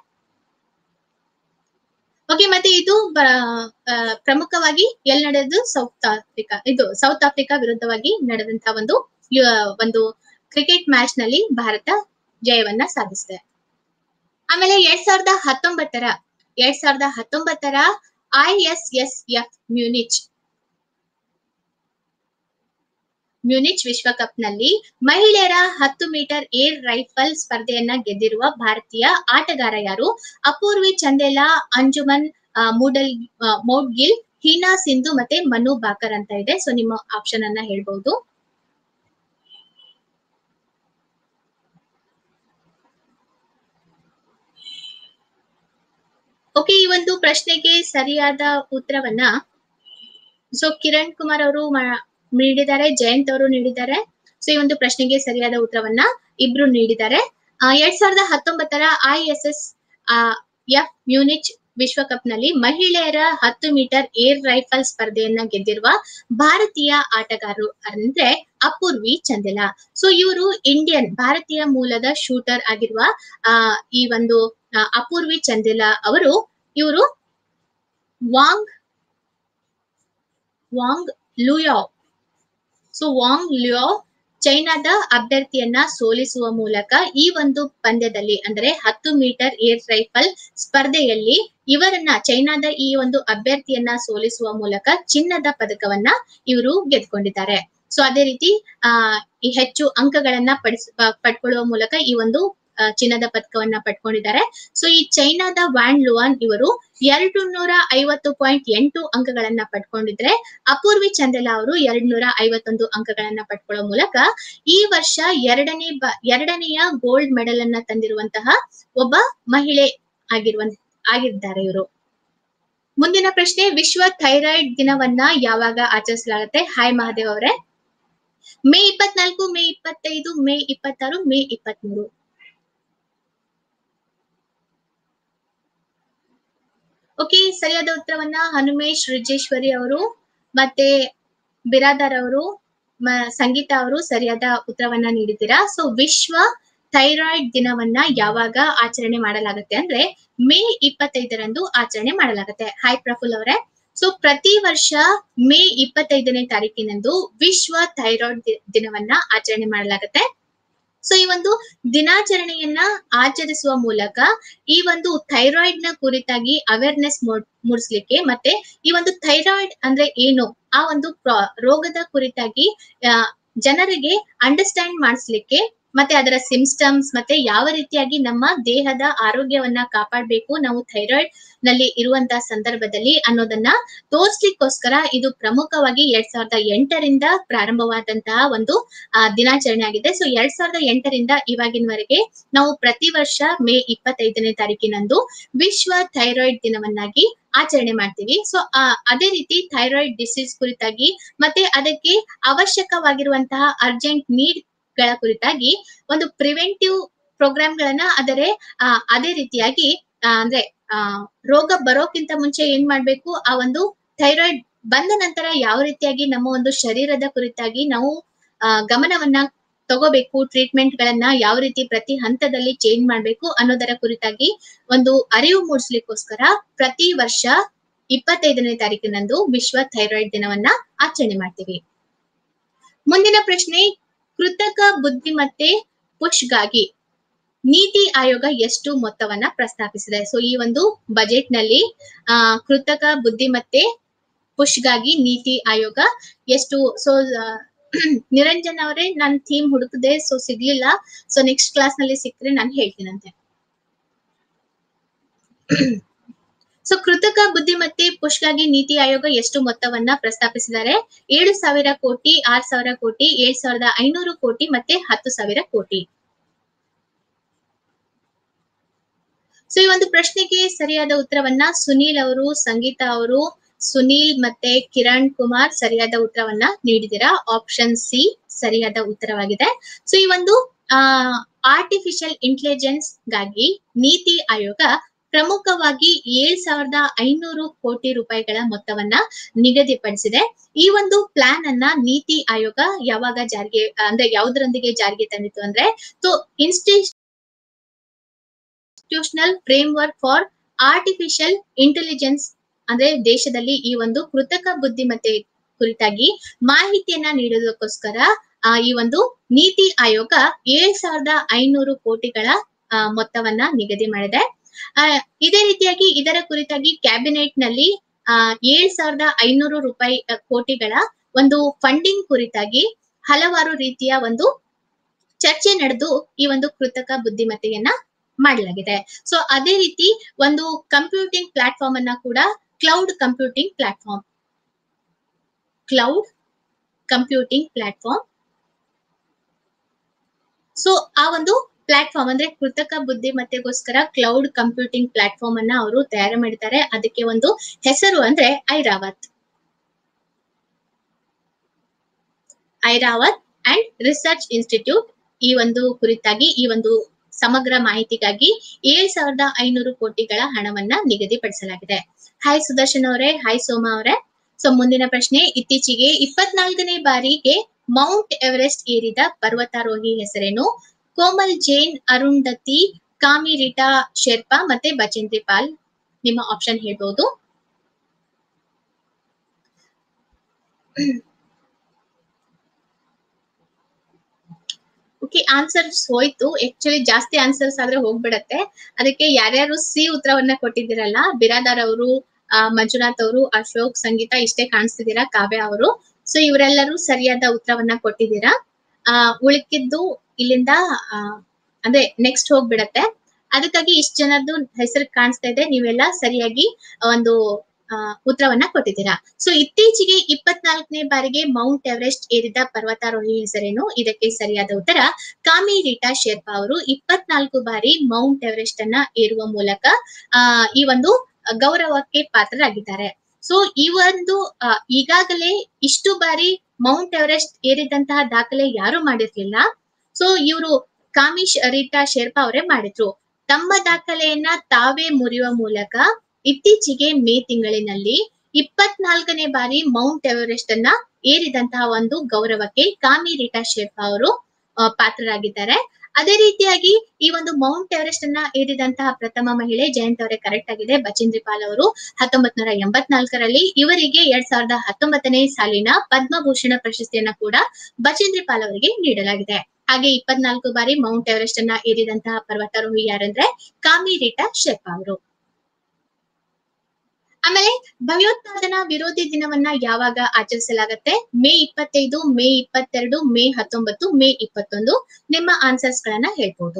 ಓಕೆ ಮತ್ತೆ ಇದು ಬ- ಆ, ಪ್ರಮುಖವಾಗಿ ಎಲ್ಲಿ ನಡೆದು ಸೌತ್ ಆಫ್ರಿಕಾ ಇದು ಸೌತ್ ಆಫ್ರಿಕಾ ವಿರುದ್ಧವಾಗಿ ನಡೆದಂತಹ ಒಂದು ಯು- ಒಂದು ಕ್ರಿಕೆಟ್ ಮ್ಯಾಚ್ ನಲ್ಲಿ ಭಾರತ ಜಯವನ್ನ ಸಾಧಿಸಿದೆ ಆಮೇಲೆ ಎರಡ್ ಸಾವಿರದ ಹತ್ತೊಂಬತ್ತರ ಎರಡ್ ಸಾವಿರದ ಹತ್ತೊಂಬತ್ತರ I S S F Munich Munich ವಿಶ್ವಕಪ್ ನಲ್ಲಿ ಮಹಿಳೆಯರ ಹತ್ತು ಮೀಟರ್ ಏರ್ ರೈಫಲ್ ಸ್ಪರ್ಧೆಯನ್ನ ಗೆದ್ದಿರುವ ಭಾರತೀಯ ಆಟಗಾರ ಯಾರು ಅಪೂರ್ವಿ ಚಂದೇಲಾ ಅಂಜುಮನ್ ಆ, ಮೂಡಲ್ ಆ, ಮೌಡ್ಗಿಲ್ ಹೀನಾ ಸಿಂಧು ಮತ್ತೆ ಮನು ಬಾಕರ್ ಅಂತ ಇದೆ ಸೊ ನಿಮ್ಮ ಆಪ್ಷನ್ ಅನ್ನ ಹೇಳ್ಬಹುದು ಓಕೆ ಈ ಒಂದು ಪ್ರಶ್ನೆಗೆ ಸರಿಯಾದ ಉತ್ತರವನ್ನ ಸೊ ಕಿರಣ್ ಕುಮಾರ್ ಅವರು ಮಾ- ನೀಡಿದ್ದಾರೆ ಜಯಂತ್ ಅವರು ನೀಡಿದ್ದಾರೆ ಸೊ ಈ ಒಂದು ಪ್ರಶ್ನೆಗೆ ಸರಿಯಾದ ಉತ್ತರವನ್ನ ಇಬ್ರು ನೀಡಿದ್ದಾರೆ ಆ, ಎರಡ್ ಸಾವಿರದ ಹತ್ತೊಂಬತ್ತರ I S S F Munich ವಿಶ್ವಕಪ್ ನಲ್ಲಿ ಮಹಿಳೆಯರ ಹತ್ತು ಮೀಟರ್ ಏರ್ ರೈಫಲ್ ಸ್ಪರ್ಧೆಯನ್ನ ಗೆದ್ದಿರುವ ಭಾರತೀಯ ಆಟಗಾರರು ಅಂದ್ರೆ ಅಪೂರ್ವಿ ಚಂದೇಲಾ ಸೊ ಇವರು ಇಂಡಿಯನ್ ಭಾರತೀಯ ಮೂಲದ ಶೂಟರ್ ಆಗಿರುವ ಆ ಈ ಒಂದು ಆ, ಅಪೂರ್ವಿ ಚಂದೇಲಾ ಅವರು ಇವರು Wang Wang Luo so Wang Luo ಚೈನಾದ ಅಭ್ಯರ್ಥಿಯನ್ನ ಸೋಲಿಸುವ ಮೂಲಕ ಈ ಒಂದು ಪಂದ್ಯದಲ್ಲಿ ಅಂದ್ರೆ ಹತ್ತು ಮೀಟರ್ ಏರ್ ರೈಫಲ್ ಸ್ಪರ್ಧೆಯಲ್ಲಿ ಇವರನ್ನ ಚೈನಾದ ಈ ಒಂದು ಅಭ್ಯರ್ಥಿಯನ್ನ ಸೋಲಿಸುವ ಮೂಲಕ ಚಿನ್ನದ ಪದಕವನ್ನ ಇವರು ಗೆದ್ಕೊಂಡಿದ್ದಾರೆ ಸೊ ಅದೇ ರೀತಿ ಆ ಈ ಹೆಚ್ಚು ಅಂಕಗಳನ್ನ ಪಡಿಸ್ ಪ- ಪಡ್ಕೊಳ್ಳುವ ಮೂಲಕ ಈ ಒಂದು ಆ, ಚಿನ್ನದ ಪದಕವನ್ನ ಪಡ್ಕೊಂಡಿದ್ದಾರೆ ಸೊ ಈ ಚೈನಾದ ವ್ಯಾನ್ ಲುವಾನ್ ಇವರು ಎರಡು ನೂರ ಐವತ್ತು ಪಾಯಿಂಟ್ ಎಂಟು ಅಂಕಗಳನ್ನ ಪಡ್ಕೊಂಡಿದ್ರೆ ಅಪೂರ್ವಿ ಚಂದಲ ಅವರು ಎರಡ್ ನೂರ ಐವತ್ತೊಂದು ಅಂಕಗಳನ್ನ ಪಡ್ಕೊಳ್ಳೋ ಮೂಲಕ ಈ ವರ್ಷ ಎರಡನೇ ಬ ಎರಡನೆಯ ಗೋಲ್ಡ್ ಮೆಡಲ್ ಅನ್ನ ತಂದಿರುವಂತಹ ಒಬ್ಬ ಮಹಿಳೆ ಆಗಿರುವ ಆಗಿದ್ದಾರೆ ಇವರು ಮುಂದಿನ ಪ್ರಶ್ನೆ ವಿಶ್ವ ಥೈರಾಯ್ಡ್ ದಿನವನ್ನ ಯಾವಾಗ ಆಚರಿಸಲಾಗುತ್ತೆ ಹಾಯ್ ಮಹಾದೇವ್ ಅವರೇ ಮೇ ಇಪ್ಪತ್ನಾಲ್ಕು ಮೇ ಇಪ್ಪತ್ತೈದು ಮೇ ಇಪ್ಪತ್ತಾರು ಮೇ ಇಪ್ಪತ್ಮೂರು ಓಕೆ ಸರಿಯಾದ ಉತ್ತರವನ್ನ ಹನುಮೇಶ್ ರುಜೇಶ್ವರಿ ಅವರು ಮತ್ತೆ ಬಿರಾದರ್ ಅವರು ಮ- ಸಂಗೀತ ಅವರು ಸರಿಯಾದ ಉತ್ತರವನ್ನ ನೀಡಿದ್ದೀರಾ ಸೊ ವಿಶ್ವ ಥೈರಾಯ್ಡ್ ದಿನವನ್ನ ಯಾವಾಗ ಆಚರಣೆ ಮಾಡಲಾಗುತ್ತೆ ಅಂದ್ರೆ ಮೇ ಇಪ್ಪತ್ತೈದರಂದು ಆಚರಣೆ ಮಾಡಲಾಗುತ್ತೆ ಹಾಯ್ ಪ್ರಫುಲ್ ಅವರೇ ಸೊ ಪ್ರತಿ ವರ್ಷ ಮೇ ಇಪ್ಪತ್ತೈದನೇ ತಾರೀಕಿನಂದು ವಿಶ್ವ ಥೈರಾಯ್ಡ್ ದಿ- ದಿನವನ್ನ ಆಚರಣೆ ಮಾಡಲಾಗುತ್ತೆ ಸೊ ಈ ಒಂದು ದಿನಾಚರಣೆಯನ್ನ ಆಚರಿಸುವ ಮೂಲಕ ಈ ಒಂದು ಥೈರಾಯ್ಡ್ ನ ಕುರಿತಾಗಿ ಅವೇರ್ನೆಸ್ ಮೂಡಿಸ್ಲಿಕ್ಕೆ ಮತ್ತೆ ಈ ಒಂದು ಥೈರಾಯ್ಡ್ ಅಂದ್ರೆ ಏನು ಆ ಒಂದು ಪ್ರಾ- ರೋಗದ ಕುರಿತಾಗಿ ಆ, ಜನರಿಗೆ ಅಂಡರ್ಸ್ಟ್ಯಾಂಡ್ ಮಾಡಿಸ್ಲಿಕ್ಕೆ ಮತ್ತೆ ಅದರ ಸಿಮ್ಸ್ಟಮ್ಸ್ ಮತ್ತೆ ಯಾವ ರೀತಿಯಾಗಿ ನಮ್ಮ ದೇಹದ ಆರೋಗ್ಯವನ್ನ ಕಾಪಾಡಬೇಕು ನಾವು ಥೈರಾಯ್ಡ್ ನಲ್ಲಿ ಇರುವಂತಹ ಸಂದರ್ಭದಲ್ಲಿ ಅನ್ನೋದನ್ನ ತೋರ್ಸ್ಲಿಕ್ಕೋಸ್ಕರ ಇದು ಪ್ರಮುಖವಾಗಿ ಎರಡ್ ಸಾವಿರದ ಎಂಟರಿಂದ ಪ್ರಾರಂಭವಾದಂತಹ ಒಂದು ಆ, ದಿನಾಚರಣೆ ಆಗಿದೆ ಸೊ ಎರಡ್ ಸಾವಿರದ ಎಂಟರಿಂದ ಇವಾಗಿನವರೆಗೆ ನಾವು ಪ್ರತಿ ವರ್ಷ ಮೇ ಇಪ್ಪತ್ತೈದನೇ ತಾರೀಕಿನಂದು ವಿಶ್ವ ಥೈರಾಯ್ಡ್ ದಿನವನ್ನಾಗಿ ಆಚರಣೆ ಮಾಡ್ತೀವಿ ಸೊ ಅದೇ ರೀತಿ ಥೈರಾಯ್ಡ್ ಡಿಸೀಸ್ ಕುರಿತಾಗಿ ಮತ್ತೆ ಅದಕ್ಕೆ ಅವಶ್ಯಕವಾಗಿರುವಂತಹ ಅರ್ಜೆಂಟ್ ನೀಡ್ ಗಳ ಕುರಿತಾಗಿ ಒಂದು ಪ್ರಿವೆಂಟಿವ್ ಪ್ರೋಗ್ರಾಮ್ ಗಳನ್ನ ಅದರ ಆ, ಅದೇ ರೀತಿಯಾಗಿ ಆ, ಅಂದ್ರೆ ಆ, ರೋಗ ಬರೋಕ್ಕಿಂತ ಮುಂಚೆ ಏನ್ ಮಾಡ್ಬೇಕು ಆ ಒಂದು ಥೈರಾಯ್ಡ್ ಬಂದ ನಂತರ ಯಾವ ರೀತಿಯಾಗಿ ನಮ್ಮ ಒಂದು ಶರೀರದ ಕುರಿತಾಗಿ ನಾವು ಆ, ಗಮನವನ್ನ ತಗೋಬೇಕು ಟ್ರೀಟ್ಮೆಂಟ್ ಗಳನ್ನ ಯಾವ ರೀತಿ ಪ್ರತಿ ಹಂತದಲ್ಲಿ ಚೇಂಜ್ ಮಾಡ್ಬೇಕು ಅನ್ನೋದರ ಕುರಿತಾಗಿ ಒಂದು ಅರಿವು ಮೂಡಿಸ್ಲಿಕ್ಕೋಸ್ಕರ ಪ್ರತಿ ವರ್ಷ ಇಪ್ಪತ್ತೈದನೇ ತಾರೀಕಿನಂದು ವಿಶ್ವ ಥೈರಾಯ್ಡ್ ದಿನವನ್ನ ಆಚರಣೆ ಮಾಡ್ತೀವಿ ಮುಂದಿನ ಪ್ರಶ್ನೆ ಕೃತಕ ಬುದ್ಧಿಮತ್ತೆ ಪುಷ್ಗಾಗಿ ನೀತಿ ಆಯೋಗ ಎಷ್ಟು ಮೊತ್ತವನ್ನ ಪ್ರಸ್ತಾಪಿಸಿದೆ ಸೊ ಈ ಒಂದು ಬಜೆಟ್ ನಲ್ಲಿ ಆ ಕೃತಕ ಬುದ್ಧಿಮತ್ತೆ ಪುಷ್ಗಾಗಿ ನೀತಿ ಆಯೋಗ ಎಷ್ಟು ಸೊ ನಿರಂಜನ್ ಅವರೇ ನಾನು ಥೀಮ್ ಹುಡುಕದೆ ಸೊ ಸಿಗ್ಲಿಲ್ಲ ಸೊ ನೆಕ್ಸ್ಟ್ ಕ್ಲಾಸ್ ನಲ್ಲಿ ಸಿಕ್ಕರೆ ನಾನು ಹೇಳ್ತೀನಂತೆ ಸೊ ಕೃತಕ ಬುದ್ಧಿಮತ್ತೆ ಪುಷ್ಗಾಗಿ ನೀತಿ ಆಯೋಗ ಎಷ್ಟು ಮೊತ್ತವನ್ನ ಪ್ರಸ್ತಾಪಿಸಿದ್ದಾರೆ ಏಳು ಸಾವಿರ ಕೋಟಿ ಆರ್ ಸಾವಿರ ಕೋಟಿ ಏಳ್ ಸಾವಿರದ ಐನೂರು ಕೋಟಿ ಮತ್ತೆ ಹತ್ತು ಸಾವಿರ ಕೋಟಿ ಸೊ ಈ ಒಂದು ಪ್ರಶ್ನೆಗೆ ಸರಿಯಾದ ಉತ್ತರವನ್ನ ಸುನೀಲ್ ಅವರು ಸಂಗೀತ ಅವರು ಸುನೀಲ್ ಮತ್ತೆ ಕಿರಣ್ ಕುಮಾರ್ ಸರಿಯಾದ ಉತ್ತರವನ್ನ ನೀಡಿದಿರಾ ಆಪ್ಷನ್ ಸಿ ಸರಿಯಾದ ಉತ್ತರವಾಗಿದೆ ಸೊ ಈ ಒಂದು ಆ ಆರ್ಟಿಫಿಷಿಯಲ್ ಇಂಟೆಲಿಜೆನ್ಸ್ ಗಾಗಿ ನೀತಿ ಆಯೋಗ ಪ್ರಮುಖವಾಗಿ ಏಳ್ ಸಾವಿರದ ಐನೂರು ಕೋಟಿ ರೂಪಾಯಿಗಳ ಮೊತ್ತವನ್ನ ನಿಗದಿಪಡಿಸಿದೆ ಈ ಒಂದು ಪ್ಲಾನ್ ಅನ್ನ ನೀತಿ ಆಯೋಗ ಯಾವಾಗ ಜಾರಿಗೆ ಅಂದ್ರೆ ಯಾವುದರೊಂದಿಗೆ ಜಾರಿಗೆ ತಂದಿತ್ತು ಅಂದ್ರೆ so institutional framework for artificial intelligence ಅಂದ್ರೆ ದೇಶದಲ್ಲಿ ಈ ಒಂದು ಕೃತಕ ಬುದ್ಧಿಮತ್ತೆ ಕುರಿತಾಗಿ ಮಾಹಿತಿಯನ್ನ ನೀಡೋದಕ್ಕೋಸ್ಕರ ಆ, ಈ ಒಂದು ನೀತಿ ಆಯೋಗ ಏಳ್ ಸಾವಿರದ ಐನೂರು ಕೋಟಿಗಳ ಆ, ಮೊತ್ತವನ್ನ ನಿಗದಿ ಮಾಡಿದೆ ಆ, ಇದೇ ರೀತಿಯಾಗಿ ಇದರ ಕುರಿತಾಗಿ ಕ್ಯಾಬಿನೆಟ್ ನಲ್ಲಿ ಆ, ಏಳ್ ಸಾವಿರದ ಐನೂರು ರೂಪಾಯಿ ಆ, ಕೋಟಿಗಳ ಒಂದು ಫಂಡಿಂಗ್ ಕುರಿತಾಗಿ ಹಲವಾರು ರೀತಿಯ ಒಂದು ಚರ್ಚೆ ನಡೆದು ಈ ಒಂದು ಕೃತಕ ಬುದ್ಧಿಮತ್ತೆಯನ್ನ ಮಾಡಲಾಗಿದೆ ಸೊ ಅದೇ ರೀತಿ ಒಂದು ಕಂಪ್ಯೂಟಿಂಗ್ ಪ್ಲಾಟ್ಫಾರ್ಮ್ ಅನ್ನ ಕೂಡ cloud computing platform cloud computing platform so ಆ ಒಂದು ಪ್ಲಾಟ್ಫಾರ್ಮ್ ಅಂದ್ರೆ ಕೃತಕ ಬುದ್ಧಿಮತ್ತೆಗೋಸ್ಕರ ಕ್ಲೌಡ್ ಕಂಪ್ಯೂಟಿಂಗ್ ಪ್ಲಾಟ್ಫಾರ್ಮ್ ಅನ್ನ ಅವರು ತಯಾರು ಮಾಡಿದ್ದಾರೆ ಅದಕ್ಕೆ ಒಂದು ಹೆಸರು ಅಂದ್ರೆ Airawat Airawat and research institute ಈ ಒಂದು ಕುರಿತಾಗಿ ಈ ಒಂದು ಸಮಗ್ರ ಮಾಹಿತಿಗಾಗಿ ಏಳ್ ಸಾವಿರದ ಐನೂರು ಕೋಟಿಗಳ ಹಣವನ್ನ ನಿಗದಿಪಡಿಸಲಾಗಿದೆ ಹಾಯ್ ಸುದರ್ಶನ್ ಅವರೇ ಹಾಯ್ ಸೋಮಾ ಅವರೇ ಸೊ ಮುಂದಿನ ಪ್ರಶ್ನೆ ಇತ್ತೀಚೆಗೆ ಇಪ್ಪತ್ನಾಲ್ಕನೇ ಬಾರಿಗೆ ಮೌಂಟ್ ಎವರೆಸ್ಟ್ ಏರಿದ ಪರ್ವತಾರೋಹಿ ಹೆಸರೇನು ಕೋಮಲ್ ಜೈನ್ ಅರುಂಧತಿ ಕಾಮಿರಿಟಾ ಶೆರ್ಪಾ ಮತ್ತೆ ಬಚೇಂದ್ರಿ ಪಾಲ್ ನಿಮ್ಮ ಆಪ್ಷನ್ ಹೇಳ್ಬೋದು ಓಕೆ ಆನ್ಸರ್ಸ್ ಹೋಯ್ತು ಆಕ್ಚುಲಿ ಜಾಸ್ತಿ ಆನ್ಸರ್ಸ್ ಆದ್ರೆ ಹೋಗ್ಬಿಡತ್ತೆ ಅದಕ್ಕೆ ಯಾರ್ಯಾರು ಸಿ ಉತ್ತರವನ್ನ ಕೊಟ್ಟಿದ್ದೀರಲ್ಲ ಬಿರಾದಾರ್ ಅವರು ಆ, ಮಂಜುನಾಥ್ ಅವರು ಅಶೋಕ್ ಸಂಗೀತ ಇಷ್ಟೇ ಕಾಣಿಸ್ತಿದ್ದೀರಾ ಕಾವ್ಯ ಅವರು ಸೊ ಇವರೆಲ್ಲರೂ ಸರಿಯಾದ ಉತ್ತರವನ್ನ ಕೊಟ್ಟಿದ್ದೀರಾ ಆ ಉಳಿಕಿದ್ದು ಇಲ್ಲಿಂದ ಆ, ಅಂದ್ರೆ ನೆಕ್ಸ್ಟ್ ಹೋಗ್ಬಿಡತ್ತೆ ಅದಕ್ಕಾಗಿ ಇಷ್ಟು ಜನರದ್ದು ಹೆಸರು ಕಾಣಿಸ್ತಾ ಇದೆ ನೀವೆಲ್ಲ ಸರಿಯಾಗಿ ಒಂದು ಆ, ಉತ್ತರವನ್ನ ಕೊಟ್ಟಿದ್ದೀರಾ ಸೊ ಇತ್ತೀಚೆಗೆ ಇಪ್ಪತ್ನಾಲ್ಕನೇ ಬಾರಿಗೆ ಮೌಂಟ್ ಎವರೆಸ್ಟ್ ಏರಿದ ಪರ್ವತಾರೋಹಿ ಹೆಸರೇನು ಇದಕ್ಕೆ ಸರಿಯಾದ ಉತ್ತರ ಕಾಮಿ ರೀಟಾ ಶೇರ್ಪಾ ಅವರು ಇಪ್ಪತ್ನಾಲ್ಕು ಬಾರಿ ಮೌಂಟ್ ಎವರೆಸ್ಟ್ ಅನ್ನ ಏರುವ ಮೂಲಕ ಆ ಈ ಒಂದು ಗೌರವಕ್ಕೆ ಪಾತ್ರರಾಗಿದ್ದಾರೆ ಸೊ ಈ ಒಂದು ಆ, ಈಗಾಗಲೇ ಇಷ್ಟು ಬಾರಿ ಮೌಂಟ್ ಎವರೆಸ್ಟ್ ಏರಿದಂತಹ ದಾಖಲೆ ಯಾರು ಮಾಡಿರ್ಲಿಲ್ಲ ಸೊ ಇವರು ಕಾಮಿಶ್ ರೀಟಾ ಶೇರ್ಪಾ ಅವರೇ ಮಾಡಿದ್ರು ತಮ್ಮ ದಾಖಲೆಯನ್ನ ತಾವೇ ಮುರಿಯುವ ಮೂಲಕ ಇತ್ತೀಚೆಗೆ ಮೇ ತಿಂಗಳಿನಲ್ಲಿ ಇಪ್ಪತ್ನಾಲ್ಕನೇ ಬಾರಿ ಮೌಂಟ್ ಎವರೆಸ್ಟ್ ಅನ್ನ ಏರಿದಂತಹ ಒಂದು ಗೌರವಕ್ಕೆ ಕಾಮಿ ರೀಟಾ ಶೇರ್ಪಾ ಅವರು ಆ, ಪಾತ್ರರಾಗಿದ್ದಾರೆ ಅದೇ ರೀತಿಯಾಗಿ ಈ ಒಂದು ಮೌಂಟ್ ಎವರೆಸ್ಟ್ ಅನ್ನ ಏರಿದಂತಹ ಪ್ರಥಮ ಮಹಿಳೆ ಜಯಂತ್ ಅವರೇ ಕರೆಕ್ಟ್ ಆಗಿದೆ ಬಚೇಂದ್ರಿ ಪಾಲ್ ಅವರು ಹತ್ತೊಂಬತ್ ನೂರ ಎಂಬತ್ನಾಲ್ಕರಲ್ಲಿ ಇವರಿಗೆ ಎರಡ್ ಸಾವಿರದ ಹತ್ತೊಂಬತ್ತನೇ ಸಾಲಿನ ಪದ್ಮಭೂಷಣ ಪ್ರಶಸ್ತಿಯನ್ನ ಕೂಡ ಬಚೇಂದ್ರಿ ಪಾಲ್ ಅವರಿಗೆ ನೀಡಲಾಗಿದೆ ಹಾಗೆ ಇಪ್ಪತ್ನಾಲ್ಕು ಬಾರಿ ಮೌಂಟ್ ಎವರೆಸ್ಟ್ ಅನ್ನ ಏರಿದಂತಹ ಪರ್ವತಾರೋಹಿ ಯಾರಂದ್ರೆ ಕಾಮಿ ರೀಟಾ ಶೆರ್ಪಾ ಅವರು ಆಮೇಲೆ ಭಯೋತ್ಪಾದನಾ ವಿರೋಧಿ ದಿನವನ್ನ ಯಾವಾಗ ಆಚರಿಸಲಾಗುತ್ತೆ ಮೇ ಇಪ್ಪತ್ತೈದು ಮೇ ಇಪ್ಪತ್ತೆರಡು ಮೇ ಹತ್ತೊಂಬತ್ತು ಮೇ ಇಪ್ಪತ್ತೊಂದು ನಿಮ್ಮ ಆನ್ಸರ್ಸ್ ಗಳನ್ನ ಹೇಳ್ಬೋದು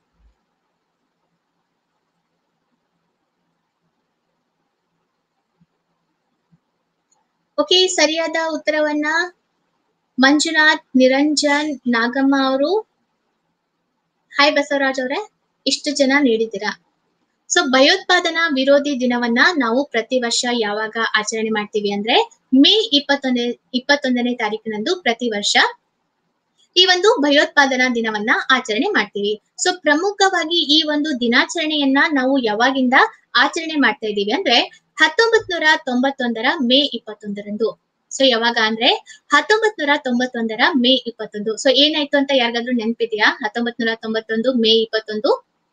ಓಕೆ ಸರಿಯಾದ ಉತ್ತರವನ್ನ ಮಂಜುನಾಥ್ ನಿರಂಜನ್ ನಾಗಮ್ಮ ಅವರು ಹಾಯ್ ಬಸವರಾಜ್ ಅವರೇ ಇಷ್ಟು ಜನ ನೀಡಿದ್ದೀರಾ ಸೊ ಭಯೋತ್ಪಾದನಾ ವಿರೋಧಿ ದಿನವನ್ನ ನಾವು ಪ್ರತಿ ವರ್ಷ ಯಾವಾಗ ಆಚರಣೆ ಮಾಡ್ತೀವಿ ಅಂದ್ರೆ ಮೇ ಇಪ್ಪತ್ತೊಂದನೇ ಇಪ್ಪತ್ತೊಂದನೇ ತಾರೀಕಿನಂದು ಪ್ರತಿ ವರ್ಷ ಈ ಒಂದು ಭಯೋತ್ಪಾದನಾ ದಿನವನ್ನ ಆಚರಣೆ ಮಾಡ್ತೀವಿ ಸೊ ಪ್ರಮುಖವಾಗಿ ಈ ಒಂದು ದಿನಾಚರಣೆಯನ್ನ ನಾವು ಯಾವಾಗಿಂದ ಆಚರಣೆ ಮಾಡ್ತಾ ಇದೀವಿ ಅಂದ್ರೆ ಹತ್ತೊಂಬತ್ ನೂರ ತೊಂಬತ್ತೊಂದರ ಮೇ ಇಪ್ಪತ್ತೊಂದರಂದು ಸೊ ಯಾವಾಗ ಅಂದ್ರೆ ಹತ್ತೊಂಬತ್ ನೂರ ತೊಂಬತ್ತೊಂದರ ಮೇ ಇಪ್ಪತ್ತೊಂದು ಸೊ ಏನಾಯ್ತು ಅಂತ ಯಾರಿಗಾದ್ರೂ ನೆನ್ಪಿದ್ಯಾ ಹತ್ತೊಂಬತ್ ನೂರ ತೊಂಬತ್ತೊಂದು ಮೇ ಇಪ್ಪತ್ತೊಂದು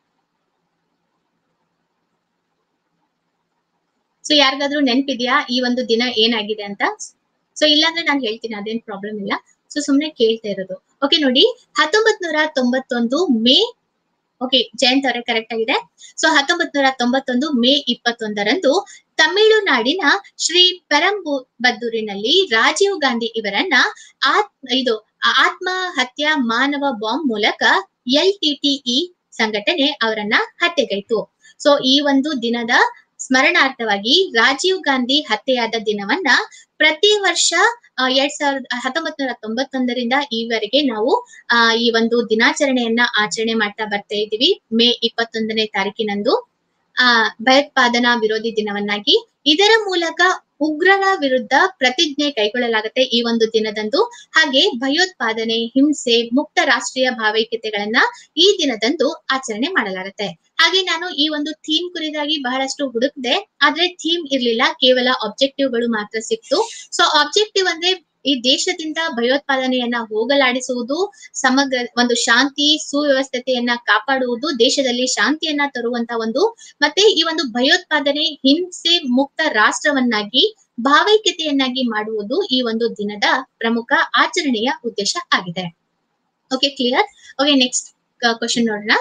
ಸೊ ಯಾರಿಗಾದ್ರೂ ನೆನ್ಪಿದ್ಯಾ ಈ ಒಂದು ದಿನ ಏನಾಗಿದೆ ಅಂತ ಸೊ ಇಲ್ಲಾಂದ್ರೆ ನಾನು ಹೇಳ್ತೀನಿ ಅದೇನ್ ಪ್ರಾಬ್ಲಮ್ ಇಲ್ಲ ಸೊ ಸುಮ್ನೆ ಕೇಳ್ತಾ ಇರೋದು ಓಕೆ ನೋಡಿ ಹತ್ತೊಂಬತ್ ನೂರ ತೊಂಬತ್ತೊಂದು ಮೇ ಓಕೆ ಜಯಂತ್ ಅವರೇ ಕರೆಕ್ಟ್ ಆಗಿದೆ ಸೊ ಹತ್ತೊಂಬತ್ ನೂರ ತೊಂಬತ್ತೊಂದು ಮೇ ಇಪ್ಪತ್ತೊಂದರಂದು ತಮಿಳುನಾಡಿನ ಶ್ರೀ ಪೆರಂಬತ್ತೂರಿನಲ್ಲಿ ರಾಜೀವ್ ಗಾಂಧಿ ಇವರನ್ನ ಆತ್ ಇದು ಆತ್ಮಹತ್ಯಾ ಮಾನವ ಬಾಂಬ್ ಮೂಲಕ ಎಲ್ ಟಿಟಿಇ ಸಂಘಟನೆ ಅವರನ್ನ ಹತ್ಯೆಗೈತು ಸೊ ಈ ಒಂದು ದಿನದ ಸ್ಮರಣಾರ್ಥವಾಗಿ ರಾಜೀವ್ ಗಾಂಧಿ ಹತ್ಯೆಯಾದ ದಿನವನ್ನ ಪ್ರತಿ ವರ್ಷ ಆ, ಎರಡ್ ಸಾವಿರದ ಹತ್ತೊಂಬತ್ ನೂರ ತೊಂಬತ್ತೊಂದರಿಂದ ಈವರೆಗೆ ನಾವು ಆ ಈ ಒಂದು ದಿನಾಚರಣೆಯನ್ನ ಆಚರಣೆ ಮಾಡ್ತಾ ಬರ್ತಾ ಇದ್ದೀವಿ ಮೇ ಇಪ್ಪತ್ತೊಂದನೇ ತಾರೀಕಿನಂದು ಆ ಭಯೋತ್ಪಾದನಾ ವಿರೋಧಿ ದಿನವನ್ನಾಗಿ ಇದರ ಮೂಲಕ ಉಗ್ರರ ವಿರುದ್ಧ ಪ್ರತಿಜ್ಞೆ ಕೈಗೊಳ್ಳಲಾಗುತ್ತೆ ಈ ಒಂದು ದಿನದಂದು ಹಾಗೆ ಭಯೋತ್ಪಾದನೆ ಹಿಂಸೆ ಮುಕ್ತ ರಾಷ್ಟ್ರೀಯ ಭಾವೈಕ್ಯತೆಗಳನ್ನ ಈ ದಿನದಂದು ಆಚರಣೆ ಮಾಡಲಾಗುತ್ತೆ ಹಾಗೆ ನಾನು ಈ ಒಂದು ಥೀಮ್ ಕುರಿತಾಗಿ ಬಹಳಷ್ಟು ಹುಡುಕ್ದೆ ಆದ್ರೆ ಥೀಮ್ ಇರ್ಲಿಲ್ಲ ಕೇವಲ ಆಬ್ಜೆಕ್ಟಿವ್ ಗಳು ಮಾತ್ರ ಸಿಕ್ತು ಸೊ ಆಬ್ಜೆಕ್ಟಿವ್ ಅಂದ್ರೆ ಈ ದೇಶದಿಂದ ಭಯೋತ್ಪಾದನೆಯನ್ನ ಹೋಗಲಾಡಿಸುವುದು ಸಮಗ್ರ ಒಂದು ಶಾಂತಿ ಸುವ್ಯವಸ್ಥತೆಯನ್ನ ಕಾಪಾಡುವುದು ದೇಶದಲ್ಲಿ ಶಾಂತಿಯನ್ನ ತರುವಂತ ಒಂದು ಮತ್ತೆ ಈ ಒಂದು ಭಯೋತ್ಪಾದನೆ ಹಿಂಸೆ ಮುಕ್ತ ರಾಷ್ಟ್ರವನ್ನಾಗಿ ಭಾವೈಕ್ಯತೆಯನ್ನಾಗಿ ಮಾಡುವುದು ಈ ಒಂದು ದಿನದ ಪ್ರಮುಖ ಆಚರಣೆಯ ಉದ್ದೇಶ ಆಗಿದೆ okay clear okay next question ನೋಡೋಣ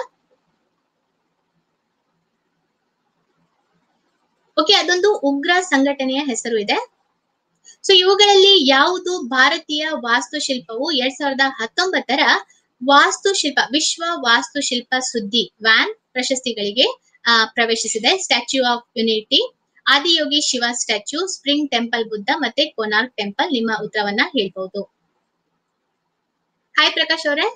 ಓಕೆ ಅದೊಂದು ಉಗ್ರ ಸಂಘಟನೆಯ ಹೆಸರು ಇದೆ ಸೊ ಇವುಗಳಲ್ಲಿ ಯಾವುದು ಭಾರತೀಯ ವಾಸ್ತುಶಿಲ್ಪವು ಎರಡ್ ಸಾವಿರದ ಹತ್ತೊಂಬತ್ತರ ವಾಸ್ತುಶಿಲ್ಪ ವಿಶ್ವ ವಾಸ್ತುಶಿಲ್ಪ ಸುದ್ದಿ ವ್ಯಾನ್ ಪ್ರಶಸ್ತಿಗಳಿಗೆ ಆ, ಪ್ರವೇಶಿಸಿದೆ statue of unity Adiyogi Shiva statue spring temple Buddha ಮತ್ತೆ ಕೊನಾರ್ಕ್ ಟೆಂಪಲ್ ನಿಮ್ಮ ಉತ್ತರವನ್ನ ಹೇಳ್ಬಹುದು ಹಾಯ್ ಪ್ರಕಾಶ್ ಅವರೇ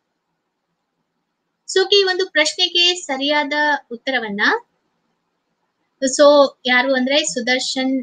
ಸೊ ಈ ಒಂದು ಪ್ರಶ್ನೆಗೆ ಸರಿಯಾದ ಉತ್ತರವನ್ನ ಸೊ ಯಾರು ಅಂದ್ರೆ ಸುದರ್ಶನ್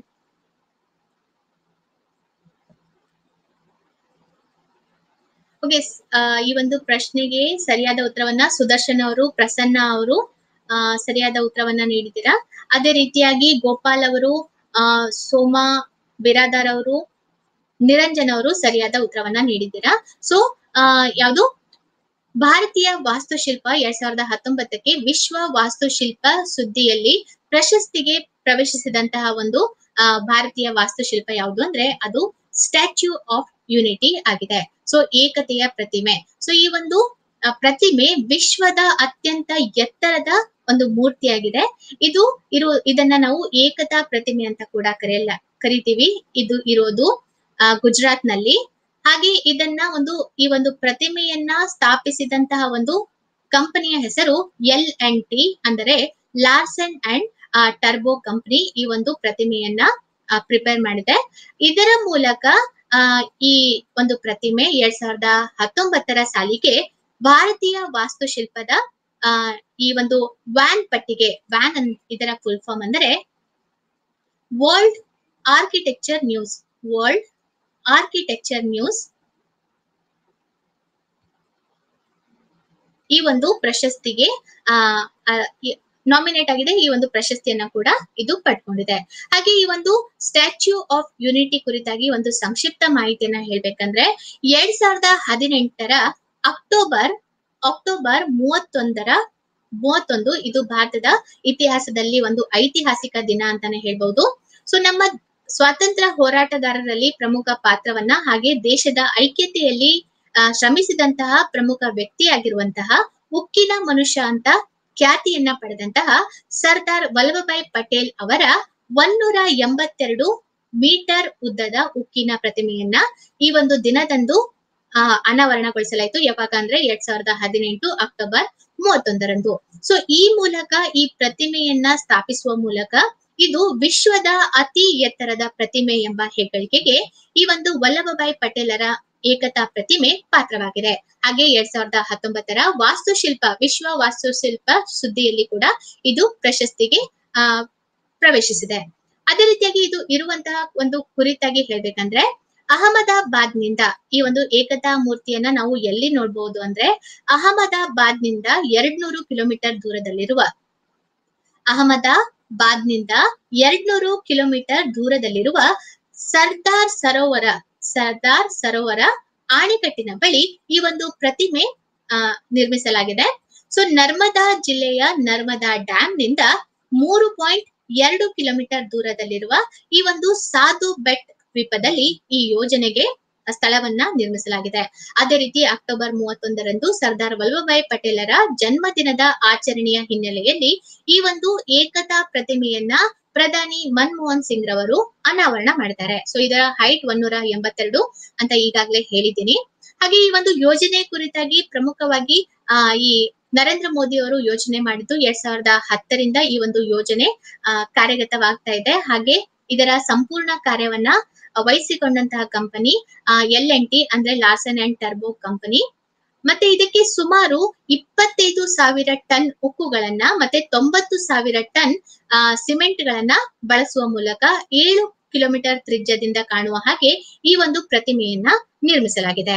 ಓಕೆ ಈ ಒಂದು ಪ್ರಶ್ನೆಗೆ ಸರಿಯಾದ ಉತ್ತರವನ್ನ ಸುದರ್ಶನ್ ಅವರು ಪ್ರಸನ್ನ ಅವರು ಆ, ಸರಿಯಾದ ಉತ್ತರವನ್ನ ನೀಡಿದ್ದೀರಾ ಅದೇ ರೀತಿಯಾಗಿ ಗೋಪಾಲ್ ಅವರು ಆ, ಸೋಮಾ ಬಿರಾದಾರ್ ಅವರು ನಿರಂಜನ್ ಅವರು ಸರಿಯಾದ ಉತ್ತರವನ್ನ ನೀಡಿದ್ದೀರಾ ಸೊ ಆ ಯಾವುದು ಭಾರತೀಯ ವಾಸ್ತುಶಿಲ್ಪ ಎರಡ್ ಸಾವಿರದ ಹತ್ತೊಂಬತ್ತಕ್ಕೆ ವಿಶ್ವ ವಾಸ್ತುಶಿಲ್ಪ ಸುದ್ದಿಯಲ್ಲಿ ಪ್ರಶಸ್ತಿಗೆ ಪ್ರವೇಶಿಸಿದಂತಹ ಒಂದು ಆ, ಭಾರತೀಯ ವಾಸ್ತುಶಿಲ್ಪ ಯಾವುದು ಅಂದ್ರೆ ಅದು ಸ್ಟ್ಯಾಚ್ಯೂ ಆಫ್ ಯುನಿಟಿ ಆಗಿದೆ ಸೊ ಏಕತೆಯ ಪ್ರತಿಮೆ ಸೊ ಈ ಒಂದು ಆ, ಪ್ರತಿಮೆ ವಿಶ್ವದ ಅತ್ಯಂತ ಎತ್ತರದ ಒಂದು ಮೂರ್ತಿಯಾಗಿದೆ ಇದು ಇರು ಇದನ್ನ ನಾವು ಏಕತಾ ಪ್ರತಿಮೆ ಅಂತ ಕೂಡ ಕರೆಯಲ್ಲ ಕರಿತೀವಿ ಇದು ಇರೋದು ಆ, ಗುಜರಾತ್ ನಲ್ಲಿ ಹಾಗೆ ಇದನ್ನ ಒಂದು ಈ ಒಂದು ಪ್ರತಿಮೆಯನ್ನ ಸ್ಥಾಪಿಸಿದಂತಹ ಒಂದು ಕಂಪನಿಯ ಹೆಸರು ಎಲ್ ಅಂಡ್ ಟಿ ಅಂದರೆ ಲಾರ್ಸನ್ ಅಂಡ್ ಟರ್ಬೋ ಕಂಪನಿ ಈ ಒಂದು ಪ್ರತಿಮೆಯನ್ನ ಪ್ರಿಪೇರ್ ಮಾಡಿದೆ ಇದರ ಮೂಲಕ ಆ, ಈ ಒಂದು ಪ್ರತಿಮೆ ಎರಡ್ ಸಾವಿರದ ಹತ್ತೊಂಬತ್ತರ ಸಾಲಿಗೆ ಭಾರತೀಯ ವಾಸ್ತುಶಿಲ್ಪದ ಆ, ಈ ಒಂದು ವ್ಯಾನ್ ಪಟ್ಟಿಗೆ ವ್ಯಾನ್ ಅನ್ ಇದರ ಫುಲ್ ಫಾರ್ಮ್ ಅಂದರೆ world architecture news world architecture news ಈ ಒಂದು ಪ್ರಶಸ್ತಿಗೆ ಆ ನಾಮಿನೇಟ್ ಆಗಿದೆ ಈ ಒಂದು ಪ್ರಶಸ್ತಿಯನ್ನ ಕೂಡ ಇದು ಪಡ್ಕೊಂಡಿದೆ ಹಾಗೆ ಈ ಒಂದು ಸ್ಟ್ಯಾಚ್ಯೂ ಆಫ್ ಯುನಿಟಿ ಕುರಿತಾಗಿ ಒಂದು ಸಂಕ್ಷಿಪ್ತ ಮಾಹಿತಿಯನ್ನ ಹೇಳ್ಬೇಕಂದ್ರೆ ಎರಡ್ ಸಾವಿರದ ಹದಿನೆಂಟರ ಅಕ್ಟೋಬರ್ ಅಕ್ಟೋಬರ್ ಮೂವತ್ತೊಂದರ ಮೂವತ್ತೊಂದು ಇದು ಭಾರತದ ಇತಿಹಾಸದಲ್ಲಿ ಒಂದು ಐತಿಹಾಸಿಕ ದಿನ ಅಂತಾನೆ ಹೇಳ್ಬಹುದು ಸೊ ನಮ್ಮ ಸ್ವಾತಂತ್ರ್ಯ ಹೋರಾಟಗಾರರಲ್ಲಿ ಪ್ರಮುಖ ಪಾತ್ರವನ್ನ ಹಾಗೆ ದೇಶದ ಐಕ್ಯತೆಯಲ್ಲಿ ಆ, ಶ್ರಮಿಸಿದಂತಹ ಪ್ರಮುಖ ವ್ಯಕ್ತಿಯಾಗಿರುವಂತಹ ಉಕ್ಕಿನ ಮನುಷ್ಯ ಅಂತ ಖ್ಯಾತಿಯನ್ನ ಪಡೆದಂತಹ ಸರ್ದಾರ್ ವಲ್ಲಭಭಾಯ್ ಪಟೇಲ್ ಅವರ ಒನ್ನೂರ ಎಂಬತ್ತೆರಡು ಮೀಟರ್ ಉದ್ದದ ಉಕ್ಕಿನ ಪ್ರತಿಮೆಯನ್ನ ಈ ಒಂದು ದಿನದಂದು ಆ, ಅನಾವರಣಗೊಳಿಸಲಾಯಿತು ಯಾವಾಗ ಅಂದ್ರೆ ಎರಡ್ ಸಾವಿರದ ಹದಿನೆಂಟು ಅಕ್ಟೋಬರ್ ಮೂವತ್ತೊಂದರಂದು ಸೊ ಈ ಮೂಲಕ ಈ ಪ್ರತಿಮೆಯನ್ನ ಸ್ಥಾಪಿಸುವ ಮೂಲಕ ಇದು ವಿಶ್ವದ ಅತಿ ಎತ್ತರದ ಪ್ರತಿಮೆ ಎಂಬ ಹೆಗ್ಗಳಿಕೆಗೆ ಈ ಒಂದು ವಲ್ಲಭಭಾಯ್ ಪಟೇಲರ ಏಕತಾ ಪ್ರತಿಮೆ ಪಾತ್ರವಾಗಿದೆ ಹಾಗೆ ಎರಡ್ ಸಾವಿರದ ಹತ್ತೊಂಬತ್ತರ ವಾಸ್ತುಶಿಲ್ಪ ವಿಶ್ವ ವಾಸ್ತುಶಿಲ್ಪ ಸುದ್ದಿಯಲ್ಲಿ ಕೂಡ ಇದು ಪ್ರಶಸ್ತಿಗೆ ಆ ಪ್ರವೇಶಿಸಿದೆ ಅದೇ ರೀತಿಯಾಗಿ ಇದು ಇರುವಂತಹ ಒಂದು ಕುರಿತಾಗಿ ಹೇಳ್ಬೇಕಂದ್ರೆ ಅಹಮದಾಬಾದ್ ನಿಂದ ಈ ಒಂದು ಏಕತಾ ಮೂರ್ತಿಯನ್ನ ನಾವು ಎಲ್ಲಿ ನೋಡಬಹುದು ಅಂದ್ರೆ ಅಹಮದಾಬಾದ್ ನಿಂದ ಎರಡ್ ನೂರು ಕಿಲೋಮೀಟರ್ ದೂರದಲ್ಲಿರುವ ಅಹಮದಾಬಾದ್ ನಿಂದ ಎರಡ್ ನೂರು ಕಿಲೋಮೀಟರ್ ದೂರದಲ್ಲಿರುವ ಸರ್ದಾರ್ ಸರೋವರ ಸರ್ದಾರ್ ಸರೋವರ ಆಣೆಕಟ್ಟಿನ ಬಳಿ ಈ ಒಂದು ಪ್ರತಿಮೆ ಆ, ನಿರ್ಮಿಸಲಾಗಿದೆ ಸೊ ನರ್ಮದಾ ಜಿಲ್ಲೆಯ ನರ್ಮದಾ ಡ್ಯಾಮ್ ನಿಂದ ಮೂರು ಪಾಯಿಂಟ್ ಎರಡು ಕಿಲೋಮೀಟರ್ ದೂರದಲ್ಲಿರುವ ಈ ಒಂದು ಸಾಧು ಬೆಟ್ ದ್ವೀಪದಲ್ಲಿ ಈ ಯೋಜನೆಗೆ ಸ್ಥಳವನ್ನ ನಿರ್ಮಿಸಲಾಗಿದೆ ಅದೇ ರೀತಿ ಅಕ್ಟೋಬರ್ ಮೂವತ್ತೊಂದರಂದು ಸರ್ದಾರ್ ವಲ್ಲಭಭಾಯ್ ಪಟೇಲರ ಜನ್ಮದಿನದ ಆಚರಣೆಯ ಹಿನ್ನೆಲೆಯಲ್ಲಿ ಈ ಒಂದು ಏಕತಾ ಪ್ರತಿಮೆಯನ್ನ ಪ್ರಧಾನಿ ಮನಮೋಹನ್ ಸಿಂಗ್ ರವರು ಅನಾವರಣ ಮಾಡಿದ್ದಾರೆ ಸೊ ಇದರ ಹೈಟ್ ಒನ್ನೂರ ಎಂಬತ್ತೆರಡು ಅಂತ ಈಗಾಗಲೇ ಹೇಳಿದ್ದೀನಿ ಹಾಗೆ ಈ ಒಂದು ಯೋಜನೆ ಕುರಿತಾಗಿ ಪ್ರಮುಖವಾಗಿ ಆ ಈ ನರೇಂದ್ರ ಮೋದಿ ಅವರು ಯೋಜನೆ ಮಾಡಿದ್ದು ಎರಡ್ ಸಾವಿರದ ಹತ್ತರಿಂದ ಈ ಒಂದು ಯೋಜನೆ ಆ, ಕಾರ್ಯಗತವಾಗ್ತಾ ಇದೆ ಹಾಗೆ ಇದರ ಸಂಪೂರ್ಣ ಕಾರ್ಯವನ್ನ ವಹಿಸಿಕೊಂಡಂತಹ ಕಂಪನಿ ಎಲ್ ಎನ್ ಟಿ ಅಂದ್ರೆ ಲಾರ್ಸನ್ ಅಂಡ್ ಟರ್ಬೋ ಕಂಪನಿ ಮತ್ತೆ ಇದಕ್ಕೆ ಸುಮಾರು ಇಪ್ಪತ್ತೈದು ಸಾವಿರ ಟನ್ ಉಕ್ಕುಗಳನ್ನ ಮತ್ತೆ ತೊಂಬತ್ತು ಸಾವಿರ ಟನ್ ಆ, ಸಿಮೆಂಟ್ ಗಳನ್ನ ಬಳಸುವ ಮೂಲಕ ಏಳು ಕಿಲೋಮೀಟರ್ ತ್ರಿಜ್ಯದಿಂದ ಕಾಣುವ ಹಾಗೆ ಈ ಒಂದು ಪ್ರತಿಮೆಯನ್ನ ನಿರ್ಮಿಸಲಾಗಿದೆ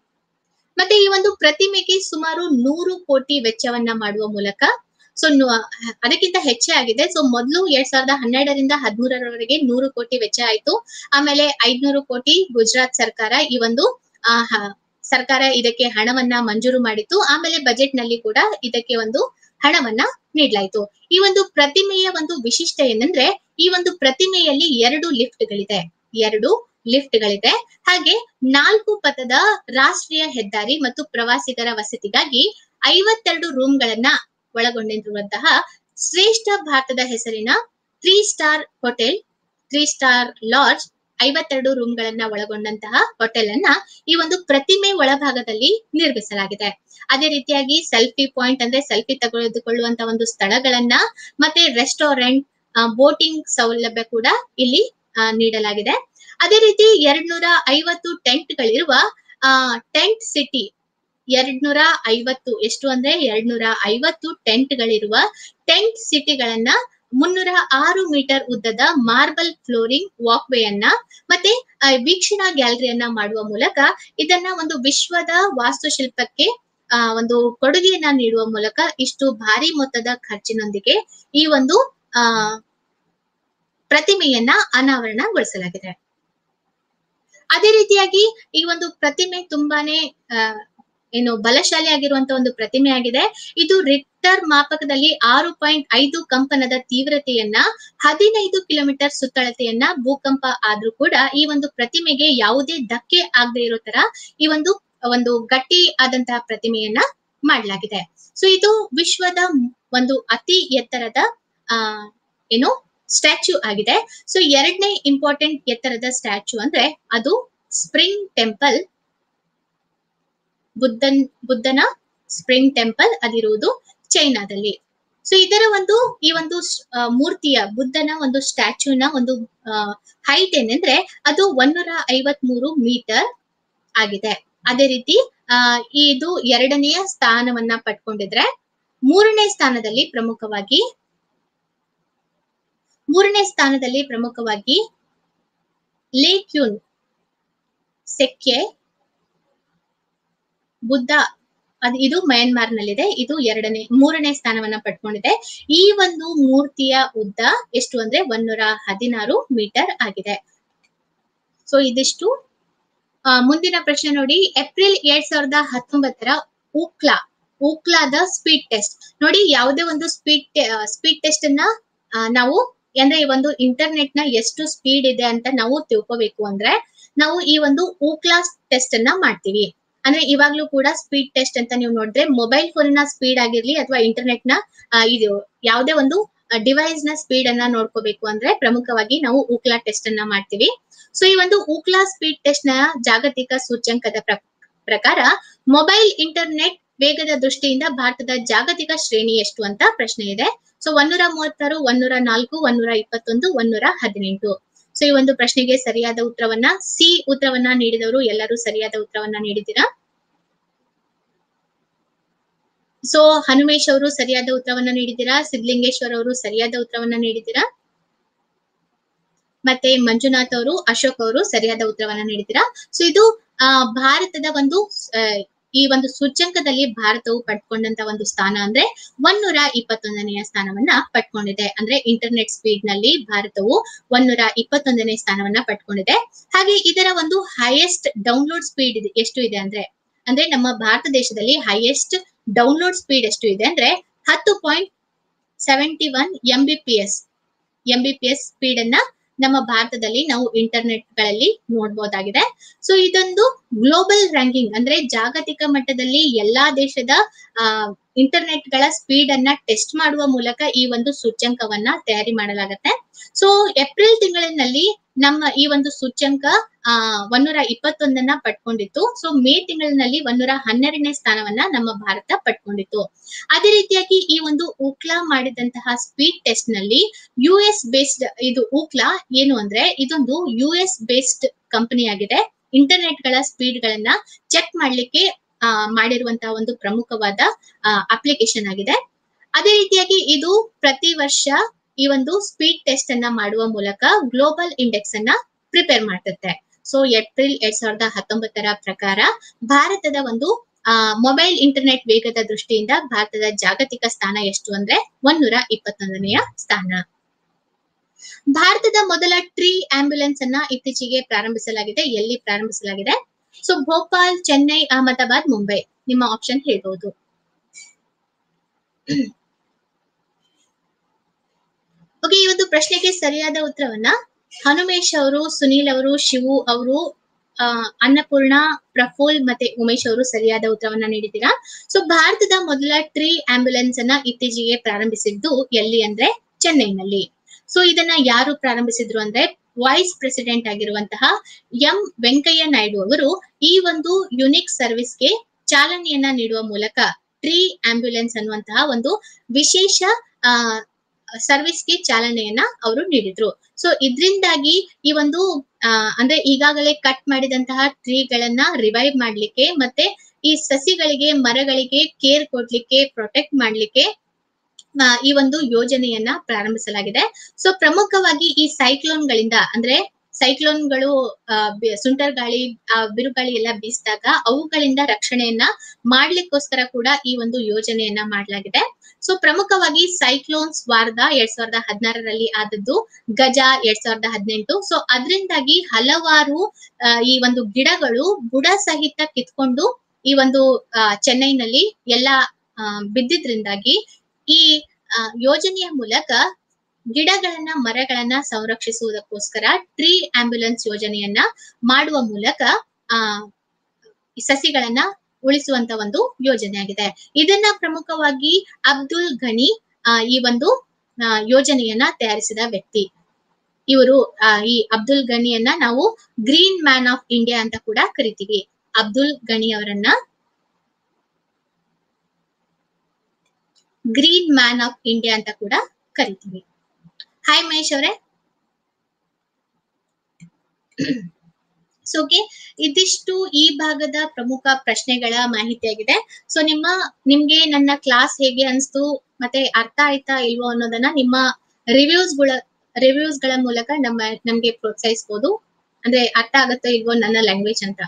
ಮತ್ತೆ ಈ ಒಂದು ಪ್ರತಿಮೆಗೆ ಸುಮಾರು ನೂರು ಕೋಟಿ ವೆಚ್ಚವನ್ನ ಮಾಡುವ ಮೂಲಕ ಸೊ ಅದಕ್ಕಿಂತ ಹೆಚ್ಚೇ ಆಗಿದೆ ಸೊ ಮೊದಲು ಎರಡ್ ಸಾವಿರದ ಹನ್ನೆರಡರಿಂದ ಹದಿಮೂರರವರೆಗೆ ನೂರು ಕೋಟಿ ವೆಚ್ಚ ಆಯ್ತು ಆಮೇಲೆ ಐದ್ನೂರು ಕೋಟಿ ಗುಜರಾತ್ ಸರ್ಕಾರ ಈ ಒಂದು ಆ, ಹ- ಸರ್ಕಾರ ಇದಕ್ಕೆ ಹಣವನ್ನ ಮಂಜೂರು ಮಾಡಿತ್ತು ಆಮೇಲೆ ಬಜೆಟ್ ನಲ್ಲಿ ಕೂಡ ಇದಕ್ಕೆ ಒಂದು ಹಣವನ್ನ ನೀಡಲಾಯಿತು ಈ ಒಂದು ಪ್ರತಿಮೆಯ ಒಂದು ವಿಶಿಷ್ಟ ಏನಂದ್ರೆ ಈ ಒಂದು ಪ್ರತಿಮೆಯಲ್ಲಿ ಎರಡು ಲಿಫ್ಟ್ಗಳಿದೆ ಎರಡು ಲಿಫ್ಟ್ಗಳಿದೆ ಹಾಗೆ ನಾಲ್ಕು ಪಥದ ರಾಷ್ಟ್ರೀಯ ಹೆದ್ದಾರಿ ಮತ್ತು ಪ್ರವಾಸಿಗರ ವಸತಿಗಾಗಿ ಐವತ್ತೆರಡು ರೂಮ್ಗಳನ್ನ ಒಳಗೊಂಡಿರುವಂತಹ ಶ್ರೇಷ್ಠ ಭಾರತದ ಹೆಸರಿನ three star hotel three star lodge ಐವತ್ತೆರಡು ರೂಮ್ಗಳನ್ನ ಒಳಗೊಂಡಂತಹ ಹೋಟೆಲ್ ಅನ್ನ ಈ ಒಂದು ಪ್ರತಿಮೆ ಒಳಭಾಗದಲ್ಲಿ ನಿರ್ಮಿಸಲಾಗಿದೆ ಅದೇ ರೀತಿಯಾಗಿ ಸೆಲ್ಫಿ ಪಾಯಿಂಟ್ ಅಂದ್ರೆ ಸೆಲ್ಫಿ ತೆಗೆದುಕೊಳ್ಳುವಂತ ಒಂದು ಸ್ಥಳಗಳನ್ನ ಮತ್ತೆ ರೆಸ್ಟೋರೆಂಟ್ ಬೋಟಿಂಗ್ ಸೌಲಭ್ಯ ಕೂಡ ಇಲ್ಲಿ ಆ, ನೀಡಲಾಗಿದೆ ಅದೇ ರೀತಿ ಎರಡ್ ನೂರ ಐವತ್ತು ಟೆಂಟ್ ಗಳಿರುವ ಆ ಟೆಂಟ್ ಸಿಟಿ ಎರಡ್ ನೂರ ಐವತ್ತು ಎಷ್ಟು ಅಂದ್ರೆ ಎರಡ್ ನೂರ ಐವತ್ತು ಟೆಂಟ್ ಗಳಿರುವ ಟೆಂಟ್ ಸಿಟಿಗಳನ್ನ ಮುನ್ನೂರ ಆರು ಮೀಟರ್ ಉದ್ದದ ಮಾರ್ಬಲ್ ಫ್ಲೋರಿಂಗ್ ವಾಕ್ವೇ ಅನ್ನ ಮತ್ತೆ ಆ, ವೀಕ್ಷಣಾ ಗ್ಯಾಲರಿಯನ್ನ ಮಾಡುವ ಮೂಲಕ ಇದನ್ನ ಒಂದು ವಿಶ್ವದ ವಾಸ್ತುಶಿಲ್ಪಕ್ಕೆ ಆ, ಒಂದು ಕೊಡುಗೆಯನ್ನ ನೀಡುವ ಮೂಲಕ ಇಷ್ಟು ಭಾರಿ ಮೊತ್ತದ ಖರ್ಚಿನೊಂದಿಗೆ ಈ ಒಂದು ಆ ಪ್ರತಿಮೆಯನ್ನ ಅನಾವರಣಗೊಳಿಸಲಾಗಿದೆ ಅದೇ ರೀತಿಯಾಗಿ ಈ ಒಂದು ಪ್ರತಿಮೆ ತುಂಬಾನೇ ಆ, ಏನು ಬಲಶಾಲಿ ಆಗಿರುವಂತ ಒಂದು ಪ್ರತಿಮೆ ಆಗಿದೆ ಇದು ರಿಕ್ಟರ್ ಮಾಪಕದಲ್ಲಿ ಆರು ಪಾಯಿಂಟ್ ಐದು ಕಂಪನದ ತೀವ್ರತೆಯನ್ನ ಹದಿನೈದು ಕಿಲೋಮೀಟರ್ ಸುತ್ತಳತೆಯನ್ನ ಭೂಕಂಪ ಆದ್ರೂ ಕೂಡ ಈ ಒಂದು ಪ್ರತಿಮೆಗೆ ಯಾವುದೇ ಧಕ್ಕೆ ಆಗದೆ ಇರೋ ತರ ಈ ಒಂದು ಒಂದು ಗಟ್ಟಿ ಆದಂತಹ ಪ್ರತಿಮೆಯನ್ನ ಮಾಡಲಾಗಿದೆ ಸೊ ಇದು ವಿಶ್ವದ ಒಂದು ಅತಿ ಎತ್ತರದ ಆ ಏನು ಸ್ಟ್ಯಾಚ್ಯೂ ಆಗಿದೆ ಸೊ ಎರಡನೇ ಇಂಪಾರ್ಟೆಂಟ್ ಎತ್ತರದ ಸ್ಟ್ಯಾಚ್ಯೂ ಅಂದ್ರೆ ಅದು ಸ್ಪ್ರಿಂಗ್ ಟೆಂಪಲ್ ಬುದ್ಧನ್ ಬುದ್ಧನ ಸ್ಪ್ರಿಂಗ್ ಟೆಂಪಲ್ ಅದಿರುವುದು ಚೈನಾದಲ್ಲಿ ಸೊ ಇದರ ಒಂದು ಈ ಒಂದು ಸ್- ಆ, ಮೂರ್ತಿಯ ಬುದ್ಧನ ಒಂದು ಸ್ಟ್ಯಾಚ್ಯೂನ ಒಂದು ಹೈಟ್ ಏನಂದ್ರೆ ಅದು ಒಂದೂರ ಐವತ್ ಮೂರು ಮೀಟರ್ ಆಗಿದೆ ಅದೇ ರೀತಿ ಆ ಇದು ಎರಡನೆಯ ಸ್ಥಾನವನ್ನ ಪಡ್ಕೊಂಡಿದ್ರೆ ಮೂರನೇ ಸ್ಥಾನದಲ್ಲಿ ಪ್ರಮುಖವಾಗಿ ಮೂರನೇ ಸ್ಥಾನದಲ್ಲಿ ಪ್ರಮುಖವಾಗಿ ಲೇಕ್ಯೂನ್ ಸೆಕ್ಕೆ ಬುದ್ಧ ಅದು ಇದು ಮಯನ್ಮಾರ್ ನಲ್ಲಿದೆ ಇದು ಎರಡನೇ ಮೂರನೇ ಸ್ಥಾನವನ್ನ ಪಡ್ಕೊಂಡಿದೆ ಈ ಒಂದು ಮೂರ್ತಿಯ ಉದ್ದ ಎಷ್ಟು ಅಂದ್ರೆ ಒಂದೂರ ಹದಿನಾರು ಮೀಟರ್ ಆಗಿದೆ ಸೊ ಇದಿಷ್ಟು ಆ, ಮುಂದಿನ ಪ್ರಶ್ನೆ ನೋಡಿ ಏಪ್ರಿಲ್ ಎರಡ್ ಸಾವಿರದ ಹತ್ತೊಂಬತ್ತರ ಉಕ್ಲಾ ಉಕ್ಲಾದ ಸ್ಪೀಡ್ ಟೆಸ್ಟ್ ನೋಡಿ ಯಾವುದೇ ಒಂದು ಸ್ಪೀಡ್ ಸ್ಪೀಡ್ ಟೆಸ್ಟ್ ಅನ್ನ ಆ, ನಾವು ಅಂದ್ರೆ ಈ ಒಂದು ಇಂಟರ್ನೆಟ್ ನ ಎಷ್ಟು ಸ್ಪೀಡ್ ಇದೆ ಅಂತ ನಾವು ತಿಳ್ಕೋಬೇಕು ಅಂದ್ರೆ ನಾವು ಈ ಒಂದು ಉಕ್ಲಾ ಟೆಸ್ಟ್ ಅನ್ನ ಮಾಡ್ತೀವಿ ಅಂದ್ರೆ ಇವಾಗ್ಲೂ ಕೂಡ ಸ್ಪೀಡ್ ಟೆಸ್ಟ್ ಅಂತ ನೀವು ನೋಡಿದ್ರೆ ಮೊಬೈಲ್ ಫೋನ್ ಸ್ಪೀಡ್ ಆಗಿರ್ಲಿ ಅಥವಾ ಇಂಟರ್ನೆಟ್ ನ ಆ, ಇದು ಯಾವುದೇ ಒಂದು ಡಿವೈಸ್ ನ ಸ್ಪೀಡ್ ಅನ್ನ ನೋಡ್ಕೋಬೇಕು ಅಂದ್ರೆ ಪ್ರಮುಖವಾಗಿ ನಾವು ಉಕ್ಲಾ ಟೆಸ್ಟ್ ಅನ್ನ ಮಾಡ್ತೀವಿ ಸೊ ಈ ಒಂದು ಉಕ್ಲಾ ಸ್ಪೀಡ್ ಟೆಸ್ಟ್ ನ ಜಾಗತಿಕ ಸೂಚ್ಯಂಕದ ಪ್ರ- ಪ್ರಕಾರ ಮೊಬೈಲ್ ಇಂಟರ್ನೆಟ್ ವೇಗದ ದೃಷ್ಟಿಯಿಂದ ಭಾರತದ ಜಾಗತಿಕ ಶ್ರೇಣಿ ಎಷ್ಟು ಅಂತ ಪ್ರಶ್ನೆ ಇದೆ ಸೊ ಒಂದೂರ ಮೂವತ್ತಾರು ಒಂದೂರ ನಾಲ್ಕು ಒಂದೂರ ಇಪ್ಪತ್ತೊಂದು ಒಂದೂರ ಹದಿನೆಂಟು ಸೊ ಈ ಒಂದು ಪ್ರಶ್ನೆಗೆ ಸರಿಯಾದ ಉತ್ತರವನ್ನ ಸಿ ಉತ್ತರವನ್ನ ನೀಡಿದವರು ಎಲ್ಲರೂ ಸರಿಯಾದ ಉತ್ತರವನ್ನ ನೀಡಿದ್ದೀರಾ ಸೊ ಹನುಮೇಶ್ ಅವರು ಸರಿಯಾದ ಉತ್ತರವನ್ನ ನೀಡಿದ್ದೀರಾ ಸಿದ್ಲಿಂಗೇಶ್ವರ್ ಅವರು ಸರಿಯಾದ ಉತ್ತರವನ್ನ ನೀಡಿದ್ದೀರಾ ಮತ್ತೆ ಮಂಜುನಾಥ್ ಅವರು ಅಶೋಕ್ ಅವರು ಸರಿಯಾದ ಉತ್ತರವನ್ನ ನೀಡಿದ್ದೀರಾ ಸೊ ಇದು ಆ, ಭಾರತದ ಒಂದು ಆ, ಈ ಒಂದು ಸೂಚ್ಯಂಕದಲ್ಲಿ ಭಾರತವು ಪಡ್ಕೊಂಡಂತ ಒಂದು ಸ್ಥಾನ ಅಂದ್ರೆ ಒನ್ನೂರ ಇಪ್ಪತ್ತೊಂದನೆಯ ಸ್ಥಾನವನ್ನ ಪಡ್ಕೊಂಡಿದೆ ಅಂದ್ರೆ ಇಂಟರ್ನೆಟ್ ಸ್ಪೀಡ್ ನಲ್ಲಿ ಭಾರತವು ಒನ್ನೂರ ಇಪ್ಪತ್ತೊಂದನೇ ಸ್ಥಾನವನ್ನ ಪಡ್ಕೊಂಡಿದೆ ಹಾಗೆ ಇದರ ಒಂದು ಹೈಯೆಸ್ಟ್ ಡೌನ್ಲೋಡ್ ಸ್ಪೀಡ್ ಇದೆ ಎಷ್ಟು ಇದೆ ಅಂದ್ರೆ ಅಂದ್ರೆ ನಮ್ಮ ಭಾರತ ದೇಶದಲ್ಲಿ ಹೈಯೆಸ್ಟ್ ಡೌನ್ಲೋಡ್ ಸ್ಪೀಡ್ ಎಷ್ಟು ಇದೆ ಅಂದ್ರೆ ಹತ್ತು point seventy one M B P S M B P S speed ಅನ್ನ ನಮ್ಮ ಭಾರತದಲ್ಲಿ ನಾವು ಇಂಟರ್ನೆಟ್ ಗಳಲ್ಲಿ ನೋಡಬಹುದಾಗಿದೆ ಸೊ ಇದೊಂದು ಗ್ಲೋಬಲ್ ರ್ಯಾಂಕಿಂಗ್ ಅಂದ್ರೆ ಜಾಗತಿಕ ಮಟ್ಟದಲ್ಲಿ ಎಲ್ಲಾ ದೇಶದ ಆ ಇಂಟರ್ನೆಟ್ ಗಳ ಸ್ಪೀಡ್ ಅನ್ನ ಟೆಸ್ಟ್ ಮಾಡುವ ಮೂಲಕ ಈ ಒಂದು ಸೂಚ್ಯಂಕವನ್ನ ತಯಾರಿ ಮಾಡಲಾಗತ್ತೆ ಸೊ ಏಪ್ರಿಲ್ ತಿಂಗಳಿನಲ್ಲಿ ನಮ್ಮ ಈ ಒಂದು ಸೂಚ್ಯಂಕ ಆ ಒಂದೂರ ಇಪ್ಪತ್ತೊಂದನ್ನ ಪಡ್ಕೊಂಡಿತ್ತು ಸೊ ಮೇ ತಿಂಗಳಿನಲ್ಲಿ ಒಂದೂರ ಹನ್ನೆರಡನೇ ಸ್ಥಾನವನ್ನ ನಮ್ಮ ಭಾರತ ಪಡ್ಕೊಂಡಿತ್ತು ಅದೇ ರೀತಿಯಾಗಿ ಈ ಒಂದು ಉಕ್ಲಾ ಮಾಡಿದಂತಹ ಸ್ಪೀಡ್ ಟೆಸ್ಟ್ ನಲ್ಲಿ ಯು ಎಸ್ ಬೇಸ್ಡ್ ಇದು ಉಕ್ಲಾ ಏನು ಅಂದ್ರೆ ಇದೊಂದು ಯು ಎಸ್ ಬೇಸ್ಡ್ ಕಂಪನಿ ಆಗಿದೆ ಇಂಟರ್ನೆಟ್ ಗಳ ಸ್ಪೀಡ್ ಗಳನ್ನ ಚೆಕ್ ಮಾಡ್ಲಿಕ್ಕೆ ಆ, ಮಾಡಿರುವಂತಹ ಒಂದು ಪ್ರಮುಖವಾದ ಅಪ್ಲಿಕೇಶನ್ ಆಗಿದೆ ಅದೇ ರೀತಿಯಾಗಿ ಇದು ಪ್ರತಿ ವರ್ಷ ಈ ಒಂದು ಸ್ಪೀಡ್ ಟೆಸ್ಟ್ ಅನ್ನ ಮಾಡುವ ಮೂಲಕ ಗ್ಲೋಬಲ್ ಇಂಡೆಕ್ಸ್ ಅನ್ನ ಪ್ರಿಪೇರ್ ಮಾಡುತ್ತೆ ಸೊ ಏಪ್ರಿಲ್ ಎರಡ್ ಸಾವಿರದ ಹತ್ತೊಂಬತ್ತರ ಪ್ರಕಾರ ಭಾರತದ ಒಂದು ಮೊಬೈಲ್ ಇಂಟರ್ನೆಟ್ ವೇಗದ ದೃಷ್ಟಿಯಿಂದ ಭಾರತದ ಜಾಗತಿಕ ಸ್ಥಾನ ಎಷ್ಟು ಅಂದ್ರೆ ಒಂದೂರ ಇಪ್ಪತ್ತೊಂದನೆಯ ಸ್ಥಾನ ಭಾರತದ ಮೊದಲ ಟ್ರೀ ಆಂಬ್ಯುಲೆನ್ಸ್ ಅನ್ನ ಇತ್ತೀಚೆಗೆ ಪ್ರಾರಂಭಿಸಲಾಗಿದೆ ಎಲ್ಲಿ ಪ್ರಾರಂಭಿಸಲಾಗಿದೆ ಸೊ ಭೋಪಾಲ್ ಚೆನ್ನೈ ಅಹಮದಾಬಾದ್ ಮುಂಬೈ ನಿಮ್ಮ ಆಪ್ಷನ್ ಹೇಳ್ಬಹುದು ಓಕೆ ಈ ಒಂದು ಪ್ರಶ್ನೆಗೆ ಸರಿಯಾದ ಉತ್ತರವನ್ನ ಹನುಮೇಶ್ ಅವರು ಸುನೀಲ್ ಅವರು ಶಿವು ಅವರು ಆ, ಅನ್ನಪೂರ್ಣ ಪ್ರಫುಲ್ ಮತ್ತೆ ಉಮೇಶ್ ಅವರು ಸರಿಯಾದ ಉತ್ತರವನ್ನ ನೀಡಿದ್ದೀರಾ ಸೊ ಭಾರತದ ಮೊದಲ ಟ್ರೀ ಆಂಬ್ಯುಲೆನ್ಸ್ ಅನ್ನ ಇತ್ತೀಚೆಗೆ ಪ್ರಾರಂಭಿಸಿದ್ದು ಎಲ್ಲಿ ಅಂದ್ರೆ ಚೆನ್ನೈನಲ್ಲಿ ಸೊ ಇದನ್ನ ಯಾರು ಪ್ರಾರಂಭಿಸಿದ್ರು ಅಂದ್ರೆ ವೈಸ್ ಪ್ರೆಸಿಡೆಂಟ್ ಆಗಿರುವಂತಹ ಎಂ ವೆಂಕಯ್ಯ ನಾಯ್ಡು ಅವರು ಈ ಒಂದು ಯುನಿಕ್ ಸರ್ವಿಸ್ಗೆ ಚಾಲನೆಯನ್ನ ನೀಡುವ ಮೂಲಕ ಟ್ರೀ ಆಂಬ್ಯುಲೆನ್ಸ್ ಅನ್ನುವಂತಹ ಒಂದು ವಿಶೇಷ ಆ ಸರ್ವಿಸ್ಗೆ ಚಾಲನೆಯನ್ನ ಅವರು ನೀಡಿದ್ರು ಸೊ ಇದರಿಂದಾಗಿ ಈ ಒಂದು ಆ, ಅಂದ್ರೆ ಈಗಾಗಲೇ ಕಟ್ ಮಾಡಿದಂತಹ ಟ್ರೀಗಳನ್ನ ರಿವೈವ್ ಮಾಡ್ಲಿಕ್ಕೆ ಮತ್ತೆ ಈ ಸಸಿಗಳಿಗೆ ಮರಗಳಿಗೆ ಕೇರ್ ಕೊಡ್ಲಿಕ್ಕೆ ಪ್ರೊಟೆಕ್ಟ್ ಮಾಡ್ಲಿಕ್ಕೆ ಆ, ಈ ಒಂದು ಯೋಜನೆಯನ್ನ ಪ್ರಾರಂಭಿಸಲಾಗಿದೆ ಸೊ ಪ್ರಮುಖವಾಗಿ ಈ ಸೈಕ್ಲೋನ್ ಗಳಿಂದ ಅಂದ್ರೆ ಸೈಕ್ಲೋನ್ಗಳು ಸುಂಟರ್ ಗಾಳಿ ಆ, ಬಿರುಗಾಳಿ ಎಲ್ಲ ಬೀಸಿದಾಗ ಅವುಗಳಿಂದ ರಕ್ಷಣೆಯನ್ನ ಮಾಡ್ಲಿಕ್ಕೋಸ್ಕರ ಕೂಡ ಈ ಒಂದು ಯೋಜನೆಯನ್ನ ಮಾಡಲಾಗಿದೆ ಸೊ ಪ್ರಮುಖವಾಗಿ ಸೈಕ್ಲೋನ್ಸ್ ವಾರದ ಎರಡ್ ಸಾವಿರದ ಹದಿನಾರರಲ್ಲಿ ಆದದ್ದು ಗಜ ಎರಡ್ ಸಾವಿರದ ಹದಿನೆಂಟು ಸೊ ಅದರಿಂದಾಗಿ ಹಲವಾರು ಆ, ಈ ಒಂದು ಗಿಡಗಳು ಬುಡ ಸಹಿತ ಕಿತ್ಕೊಂಡು ಈ ಒಂದು ಆ, ಚೆನ್ನೈನಲ್ಲಿ ಎಲ್ಲ ಆ, ಬಿದ್ದಿದ್ರಿಂದಾಗಿ ಈ ಆ, ಯೋಜನೆಯ ಮೂಲಕ ಗಿಡಗಳನ್ನ ಮರಗಳನ್ನ ಸಂರಕ್ಷಿಸುವುದಕ್ಕೋಸ್ಕರ ಟ್ರೀ ಆಂಬ್ಯುಲೆನ್ಸ್ ಯೋಜನೆಯನ್ನ ಮಾಡುವ ಮೂಲಕ ಆ ಈ ಸಸಿಗಳನ್ನ ಉಳಿಸುವಂತ ಒಂದು ಯೋಜನೆ ಆಗಿದೆ ಇದನ್ನ ಪ್ರಮುಖವಾಗಿ ಅಬ್ದುಲ್ ಘನಿ ಆ, ಈ ಒಂದು ಆ, ಯೋಜನೆಯನ್ನ ತಯಾರಿಸಿದ ವ್ಯಕ್ತಿ ಇವರು ಆ, ಈ ಅಬ್ದುಲ್ ಗನಿಯನ್ನ ನಾವು ಗ್ರೀನ್ ಮ್ಯಾನ್ ಆಫ್ ಇಂಡಿಯಾ ಅಂತ ಕೂಡ ಕರಿತೀವಿ ಅಬ್ದುಲ್ ಗನಿ ಅವರನ್ನ ಗ್ರೀನ್ ಮ್ಯಾನ್ ಆಫ್ ಇಂಡಿಯಾ ಅಂತ ಕೂಡ ಕರಿತೀವಿ ಹಾಯ್ ಮಹೇಶ್ ಅವರೇ ಸೊ ಓಕೆ ಇದಿಷ್ಟು ಈ ಭಾಗದ ಪ್ರಮುಖ ಪ್ರಶ್ನೆಗಳ ಮಾಹಿತಿಯಾಗಿದೆ ಸೊ ನಿಮ್ಮ ನಿಮ್ಗೆ ನನ್ನ ಕ್ಲಾಸ್ ಹೇಗೆ ಅನ್ಸ್ತು ಮತ್ತೆ ಅರ್ಥ ಆಯ್ತಾ ಇಲ್ವೋ ಅನ್ನೋದನ್ನ ನಿಮ್ಮ ರಿವ್ಯೂಸ್ ಗಳ ರಿವ್ಯೂಸ್ ಗಳ ಮೂಲಕ ನಮ್ಮ ನಮ್ಗೆ ಪ್ರೋತ್ಸಾಹಿಸಬಹುದು ಅಂದ್ರೆ ಅರ್ಥ ಆಗುತ್ತೋ ಇಲ್ವೋ ನನ್ನ ಲ್ಯಾಂಗ್ವೇಜ್ ಅಂತ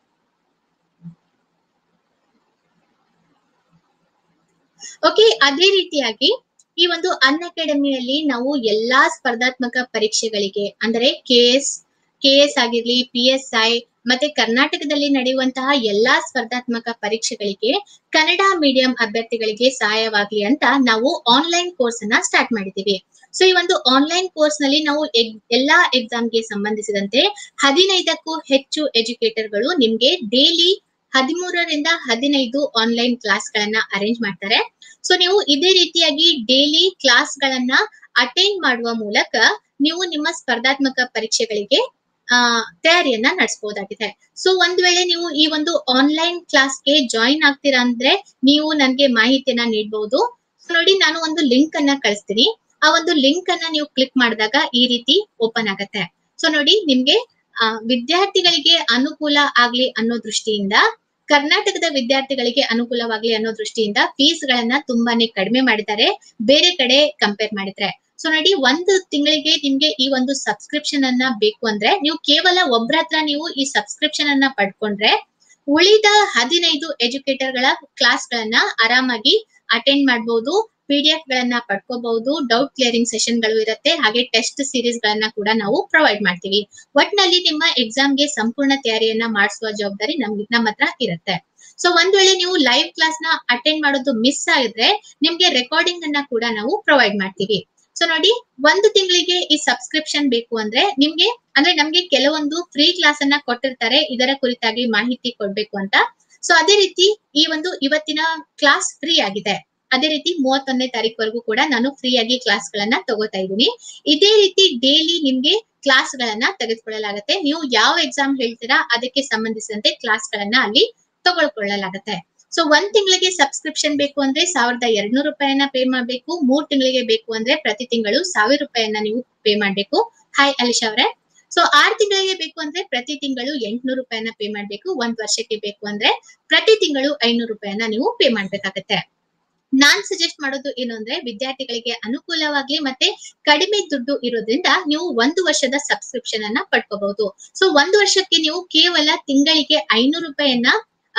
ಓಕೆ ಅದೇ ರೀತಿಯಾಗಿ ಈ ಒಂದು ಅನ್ ಅಕಾಡೆಮಿಯಲ್ಲಿ ನಾವು ಎಲ್ಲಾ ಸ್ಪರ್ಧಾತ್ಮಕ ಪರೀಕ್ಷೆಗಳಿಗೆ ಅಂದ್ರೆ ಕೆ ಎಸ್ ಕೆ ಎಸ್ ಆಗಿರ್ಲಿ ಪಿ ಎಸ್ ಐ ಮತ್ತೆ ಕರ್ನಾಟಕದಲ್ಲಿ ನಡೆಯುವಂತಹ ಎಲ್ಲಾ ಸ್ಪರ್ಧಾತ್ಮಕ ಪರೀಕ್ಷೆಗಳಿಗೆ ಕನ್ನಡ ಮೀಡಿಯಂ ಅಭ್ಯರ್ಥಿಗಳಿಗೆ ಸಹಾಯವಾಗ್ಲಿ ಅಂತ ನಾವು ಆನ್ಲೈನ್ ಕೋರ್ಸ್ ಅನ್ನ ಸ್ಟಾರ್ಟ್ ಮಾಡಿದೀವಿ ಸೊ ಈ ಒಂದು ಆನ್ಲೈನ್ ಕೋರ್ಸ್ ನಲ್ಲಿ ನಾವು ಎಗ್- ಎಲ್ಲಾ ಎಕ್ಸಾಮ್ಗೆ ಸಂಬಂಧಿಸಿದಂತೆ ಹದಿನೈದಕ್ಕೂ ಹೆಚ್ಚು ಎಜುಕೇಟರ್ಗಳು ನಿಮ್ಗೆ ಡೈಲಿ ಹದಿಮೂರರಿಂದ ಹದಿನೈದು ಆನ್ಲೈನ್ ಕ್ಲಾಸ್ ಗಳನ್ನ ಅರೇಂಜ್ ಮಾಡ್ತಾರೆ ಸೊ ನೀವು ಇದೇ ರೀತಿಯಾಗಿ ಡೈಲಿ ಕ್ಲಾಸ್ ಗಳನ್ನ ಅಟೆಂಡ್ ಮಾಡುವ ಮೂಲಕ ನೀವು ನಿಮ್ಮ ಸ್ಪರ್ಧಾತ್ಮಕ ಪರೀಕ್ಷೆಗಳಿಗೆ ಆ ತಯಾರಿಯನ್ನ ನಡೆಸಬಹುದಾಗಿದೆ ಸೊ ಒಂದ್ ವೇಳೆ ನೀವು ಈ ಒಂದು ಆನ್ಲೈನ್ ಕ್ಲಾಸ್ಗೆ ಜಾಯಿನ್ ಆಗ್ತೀರಾ ಅಂದ್ರೆ ನೀವು ನನ್ಗೆ ಮಾಹಿತಿಯನ್ನ ನೀಡಬಹುದು ನೋಡಿ ನಾನು ಒಂದು ಲಿಂಕ್ ಅನ್ನ ಕಳಿಸ್ತೀನಿ ಆ ಒಂದು ಲಿಂಕ್ ಅನ್ನ ನೀವು ಕ್ಲಿಕ್ ಮಾಡಿದಾಗ ಈ ರೀತಿ ಓಪನ್ ಆಗತ್ತೆ ಸೊ ನೋಡಿ ನಿಮ್ಗೆ ಆ, ವಿದ್ಯಾರ್ಥಿಗಳಿಗೆ ಅನುಕೂಲ ಆಗ್ಲಿ ಅನ್ನೋ ದೃಷ್ಟಿಯಿಂದ ಕರ್ನಾಟಕದ ವಿದ್ಯಾರ್ಥಿಗಳಿಗೆ ಅನುಕೂಲವಾಗ್ಲಿ ಅನ್ನೋ ದೃಷ್ಟಿಯಿಂದ ಫೀಸ್ ಗಳನ್ನ ತುಂಬಾನೇ ಕಡಿಮೆ ಮಾಡಿದ್ದಾರೆ ಬೇರೆ ಕಡೆ ಕಂಪೇರ್ ಮಾಡಿದ್ರೆ ಸೊ ನೋಡಿ ಒಂದು ತಿಂಗಳಿಗೆ ನಿಮ್ಗೆ ಈ ಒಂದು ಸಬ್ಸ್ಕ್ರಿಪ್ಷನ್ ಅನ್ನ ಬೇಕು ಅಂದ್ರೆ ನೀವು ಕೇವಲ ಒಬ್ರ ಹತ್ರ ನೀವು ಈ ಸಬ್ಸ್ಕ್ರಿಪ್ಷನ್ ಅನ್ನ ಪಡ್ಕೊಂಡ್ರೆ ಉಳಿದ ಹದಿನೈದು ಎಜುಕೇಟರ್ ಗಳ ಕ್ಲಾಸ್ ಗಳನ್ನ ಆರಾಮಾಗಿ ಅಟೆಂಡ್ ಮಾಡಬಹುದು ಪಿ ಡಿ ಎಫ್ ಗಳನ್ನ ಪಡ್ಕೋಬಹುದು ಡೌಟ್ ಕ್ಲಿಯರಿಂಗ್ ಸೆಷನ್ ಗಳು ಇರುತ್ತೆ ಹಾಗೆ ಟೆಸ್ಟ್ ಸೀರೀಸ್ ಗಳನ್ನ ಕೂಡ ನಾವು ಪ್ರೊವೈಡ್ ಮಾಡ್ತೀವಿ ಒಟ್ನಲ್ಲಿ ನಿಮ್ಮ ಎಕ್ಸಾಮ್ಗೆ ಸಂಪೂರ್ಣ ತಯಾರಿಯನ್ನ ಮಾಡಿಸುವ ಜವಾಬ್ದಾರಿ ನಮ್ಗೆ ನಮ್ಮ ಹತ್ರ ಇರುತ್ತೆ ಸೊ ಒಂದ್ ವೇಳೆ ನೀವು ಲೈವ್ ಕ್ಲಾಸ್ ನ ಅಟೆಂಡ್ ಮಾಡೋದು ಮಿಸ್ ಆಗಿದ್ರೆ ನಿಮ್ಗೆ ರೆಕಾರ್ಡಿಂಗ್ ಅನ್ನ ಕೂಡ ನಾವು ಪ್ರೊವೈಡ್ ಮಾಡ್ತೀವಿ ಸೊ ನೋಡಿ ಒಂದು ತಿಂಗಳಿಗೆ ಈ ಸಬ್ಸ್ಕ್ರಿಪ್ಷನ್ ಬೇಕು ಅಂದ್ರೆ ನಿಮ್ಗೆ ಅಂದ್ರೆ ನಮ್ಗೆ ಕೆಲವೊಂದು ಫ್ರೀ ಕ್ಲಾಸ್ ಅನ್ನ ಕೊಟ್ಟಿರ್ತಾರೆ ಇದರ ಕುರಿತಾಗಿ ಮಾಹಿತಿ ಕೊಡ್ಬೇಕು ಅಂತ ಸೊ ಅದೇ ರೀತಿ ಈ ಒಂದು ಇವತ್ತಿನ ಕ್ಲಾಸ್ ಫ್ರೀ ಆಗಿದೆ ಅದೇ ರೀತಿ ಮೂವತ್ತೊಂದನೇ ತಾರೀಕುವರೆಗೂ ಕೂಡ ನಾನು ಫ್ರೀ ಆಗಿ ಕ್ಲಾಸ್ ಗಳನ್ನ ತಗೋತಾ ಇದ್ದೀನಿ ಇದೇ ರೀತಿ ಡೈಲಿ ನಿಮ್ಗೆ ಕ್ಲಾಸ್ ಗಳನ್ನ ತೆಗೆದುಕೊಳ್ಳಲಾಗುತ್ತೆ ನೀವು ಯಾವ ಎಕ್ಸಾಮ್ ಹೇಳ್ತೀರಾ ಅದಕ್ಕೆ ಸಂಬಂಧಿಸಿದಂತೆ ಕ್ಲಾಸ್ ಗಳನ್ನ ಅಲ್ಲಿ ತಗೊಳ್ಕೊಳ್ಳಲಾಗತ್ತೆ ಸೊ ಒಂದ್ ತಿಂಗಳಿಗೆ ಸಬ್ಸ್ಕ್ರಿಪ್ಷನ್ ಬೇಕು ಅಂದ್ರೆ ಸಾವಿರದ ಎರಡ್ನೂರು ರೂಪಾಯಿನ ಪೇ ಮಾಡ್ಬೇಕು ಮೂರ್ ತಿಂಗಳಿಗೆ ಬೇಕು ಅಂದ್ರೆ ಪ್ರತಿ ತಿಂಗಳು ಸಾವಿರ ರೂಪಾಯಿಯನ್ನ ನೀವು ಪೇ ಮಾಡ್ಬೇಕು ಹಾಯ್ ಅಲಿಶಾ ಅವರೇ ಸೊ ಆರ್ ತಿಂಗಳಿಗೆ ಬೇಕು ಅಂದ್ರೆ ಪ್ರತಿ ತಿಂಗಳು ಎಂಟ್ನೂರು ರೂಪಾಯಿನ ಪೇ ಮಾಡ್ಬೇಕು ಒಂದ್ ವರ್ಷಕ್ಕೆ ಬೇಕು ಅಂದ್ರೆ ಪ್ರತಿ ತಿಂಗಳು ಐನೂರು ರೂಪಾಯಿನ ನೀವು ಪೇ ಮಾಡ್ಬೇಕಾಗತ್ತೆ ನಾನ್ ಸಜೆಸ್ಟ್ ಮಾಡೋದು ಏನು ಅಂದ್ರೆ ವಿದ್ಯಾರ್ಥಿಗಳಿಗೆ ಅನುಕೂಲವಾಗ್ಲಿ ಮತ್ತೆ ಕಡಿಮೆ ದುಡ್ಡು ಇರೋದ್ರಿಂದ ನೀವು ಒಂದು ವರ್ಷದ ಸಬ್ಸ್ಕ್ರಿಪ್ಷನ್ ಅನ್ನ ಪಡ್ಕೋಬಹುದು ಸೊ ಒಂದು ವರ್ಷಕ್ಕೆ ನೀವು ಕೇವಲ ತಿಂಗಳಿಗೆ ಐನೂರು ರೂಪಾಯಿಯನ್ನ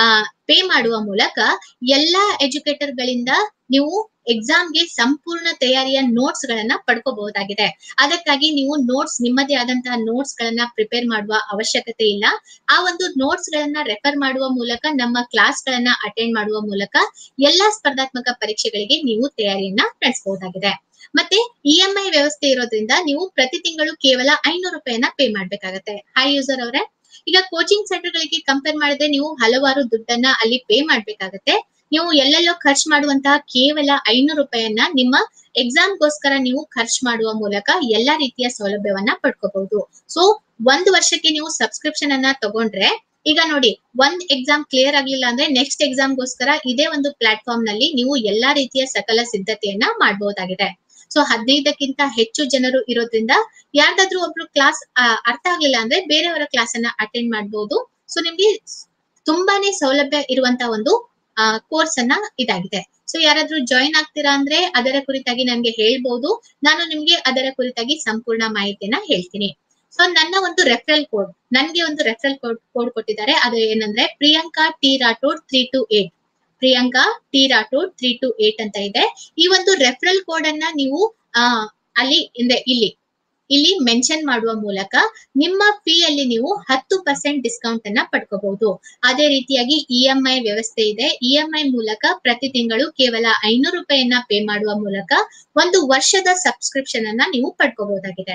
ಪೇ ಮಾಡುವ ಮೂಲಕ ಎಲ್ಲಾ ಎಜುಕೇಟರ್ ಗಳಿಂದ ನೀವು ಎಕ್ಸಾಮ್ಗೆ ಸಂಪೂರ್ಣ ತಯಾರಿಯ ನೋಟ್ಸ್ ಗಳನ್ನ ಪಡ್ಕೋಬಹುದಾಗಿದೆ ಅದಕ್ಕಾಗಿ ನೀವು ನೋಟ್ಸ್ ನಿಮ್ಮದೇ ಆದಂತಹ ನೋಟ್ಸ್ ಗಳನ್ನ ಪ್ರಿಪೇರ್ ಮಾಡುವ ಅವಶ್ಯಕತೆ ಇಲ್ಲ ಆ ಒಂದು ನೋಟ್ಸ್ ಗಳನ್ನ ರೆಫರ್ ಮಾಡುವ ಮೂಲಕ ನಮ್ಮ ಕ್ಲಾಸ್ ಗಳನ್ನ ಅಟೆಂಡ್ ಮಾಡುವ ಮೂಲಕ ಎಲ್ಲಾ ಸ್ಪರ್ಧಾತ್ಮಕ ಪರೀಕ್ಷೆಗಳಿಗೆ ನೀವು ತಯಾರಿಯನ್ನ ನಡೆಸಬಹುದಾಗಿದೆ ಮತ್ತೆ ಇ ಎಂ ಐ ವ್ಯವಸ್ಥೆ ಇರೋದ್ರಿಂದ ನೀವು ಪ್ರತಿ ತಿಂಗಳು ಕೇವಲ ಐನೂರು ರೂಪಾಯಿಯನ್ನ ಪೇ ಮಾಡ್ಬೇಕಾಗತ್ತೆ ಹಾಯ್ ಯೂಸರ್ ಅವರೇ ಈಗ ಕೋಚಿಂಗ್ ಸೆಂಟರ್ ಗಳಿಗೆ ಕಂಪೇರ್ ಮಾಡಿದ್ರೆ ನೀವು ಹಲವಾರು ದುಡ್ಡನ್ನ ಅಲ್ಲಿ ಪೇ ಮಾಡ್ಬೇಕಾಗತ್ತೆ ನೀವು ಎಲ್ಲೆಲ್ಲೋ ಖರ್ಚು ಮಾಡುವಂತಹ ಕೇವಲ ಐನೂರು ರೂಪಾಯಿಯನ್ನ ನಿಮ್ಮ ಎಕ್ಸಾಮ್ಗೋಸ್ಕರ ನೀವು ಖರ್ಚು ಮಾಡುವ ಮೂಲಕ ಎಲ್ಲಾ ರೀತಿಯ ಸೌಲಭ್ಯವನ್ನ ಪಡ್ಕೋಬಹುದು ಸೊ ಒಂದು ವರ್ಷಕ್ಕೆ ನೀವು ಸಬ್ಸ್ಕ್ರಿಪ್ಷನ್ ಅನ್ನ ತಗೊಂಡ್ರೆ ಈಗ ನೋಡಿ ಒಂದ್ ಎಕ್ಸಾಮ್ ಕ್ಲಿಯರ್ ಆಗ್ಲಿಲ್ಲ ಅಂದ್ರೆ ನೆಕ್ಸ್ಟ್ ಎಕ್ಸಾಮ್ಗೋಸ್ಕರ ಇದೇ ಒಂದು ಪ್ಲಾಟ್ಫಾರ್ಮ್ ನಲ್ಲಿ ನೀವು ಎಲ್ಲಾ ರೀತಿಯ ಸಕಲ ಸಿದ್ಧತೆಯನ್ನ ಮಾಡಬಹುದಾಗಿದೆ ಸೊ ಹದಿನೈದಕ್ಕಿಂತ ಹೆಚ್ಚು ಜನರು ಇರೋದ್ರಿಂದ ಯಾರ್ದಾದ್ರೂ ಒಬ್ರು ಕ್ಲಾಸ್ ಅರ್ಥ ಆಗ್ಲಿಲ್ಲ ಅಂದ್ರೆ ಬೇರೆಯವರ ಕ್ಲಾಸ್ ಅನ್ನ ಅಟೆಂಡ್ ಮಾಡಬಹುದು ಸೊ ನಿಮ್ಗೆ ತುಂಬಾನೇ ಸೌಲಭ್ಯ ಇರುವಂತ ಒಂದು ಕೋರ್ಸ್ ಅನ್ನ ಇದಾಗಿದೆ ಸೊ ಯಾರಾದ್ರೂ ಜಾಯಿನ್ ಆಗ್ತೀರಾ ಅಂದ್ರೆ ಅದರ ಕುರಿತಾಗಿ ನನ್ಗೆ ಹೇಳ್ಬಹುದು ನಾನು ನಿಮ್ಗೆ ಅದರ ಕುರಿತಾಗಿ ಸಂಪೂರ್ಣ ಮಾಹಿತಿಯನ್ನ ಹೇಳ್ತೀನಿ ಸೊ ನನ್ನ ಒಂದು ರೆಫರಲ್ ಕೋಡ್ ನನ್ಗೆ ಒಂದು ರೆಫರಲ್ ಕೋಡ್ ಕೋಡ್ ಕೊಟ್ಟಿದ್ದಾರೆ ಅದು ಏನಂದ್ರೆ Priyanka T Rathod three two eight Priyanka T Rathod three two eight ಅಂತ ಇದೆ ಈ ಒಂದು ರೆಫರಲ್ ಕೋಡ್ ಅನ್ನ ನೀವು ಆ ಅಲ್ಲಿ ಅಂದ್ರೆ ಇಲ್ಲಿ ಇಲ್ಲಿ ಮೆನ್ಷನ್ ಮಾಡುವ ಮೂಲಕ ನಿಮ್ಮ ಫೀ ಅಲ್ಲಿ ನೀವು ಹತ್ತು ಪರ್ಸೆಂಟ್ ಡಿಸ್ಕೌಂಟ್ ಅನ್ನ ಪಡ್ಕೋಬಹುದು ಅದೇ ರೀತಿಯಾಗಿ ಇ ಎಂ ಐ ವ್ಯವಸ್ಥೆ ಇದೆ ಇ ಎಂ ಐ ಮೂಲಕ ಪ್ರತಿ ತಿಂಗಳು ಕೇವಲ ಐನೂರು ರೂಪಾಯಿಯನ್ನ ಪೇ ಮಾಡುವ ಮೂಲಕ ಒಂದು ವರ್ಷದ ಸಬ್ಸ್ಕ್ರಿಪ್ಷನ್ ಅನ್ನ ನೀವು ಪಡ್ಕೋಬಹುದಾಗಿದೆ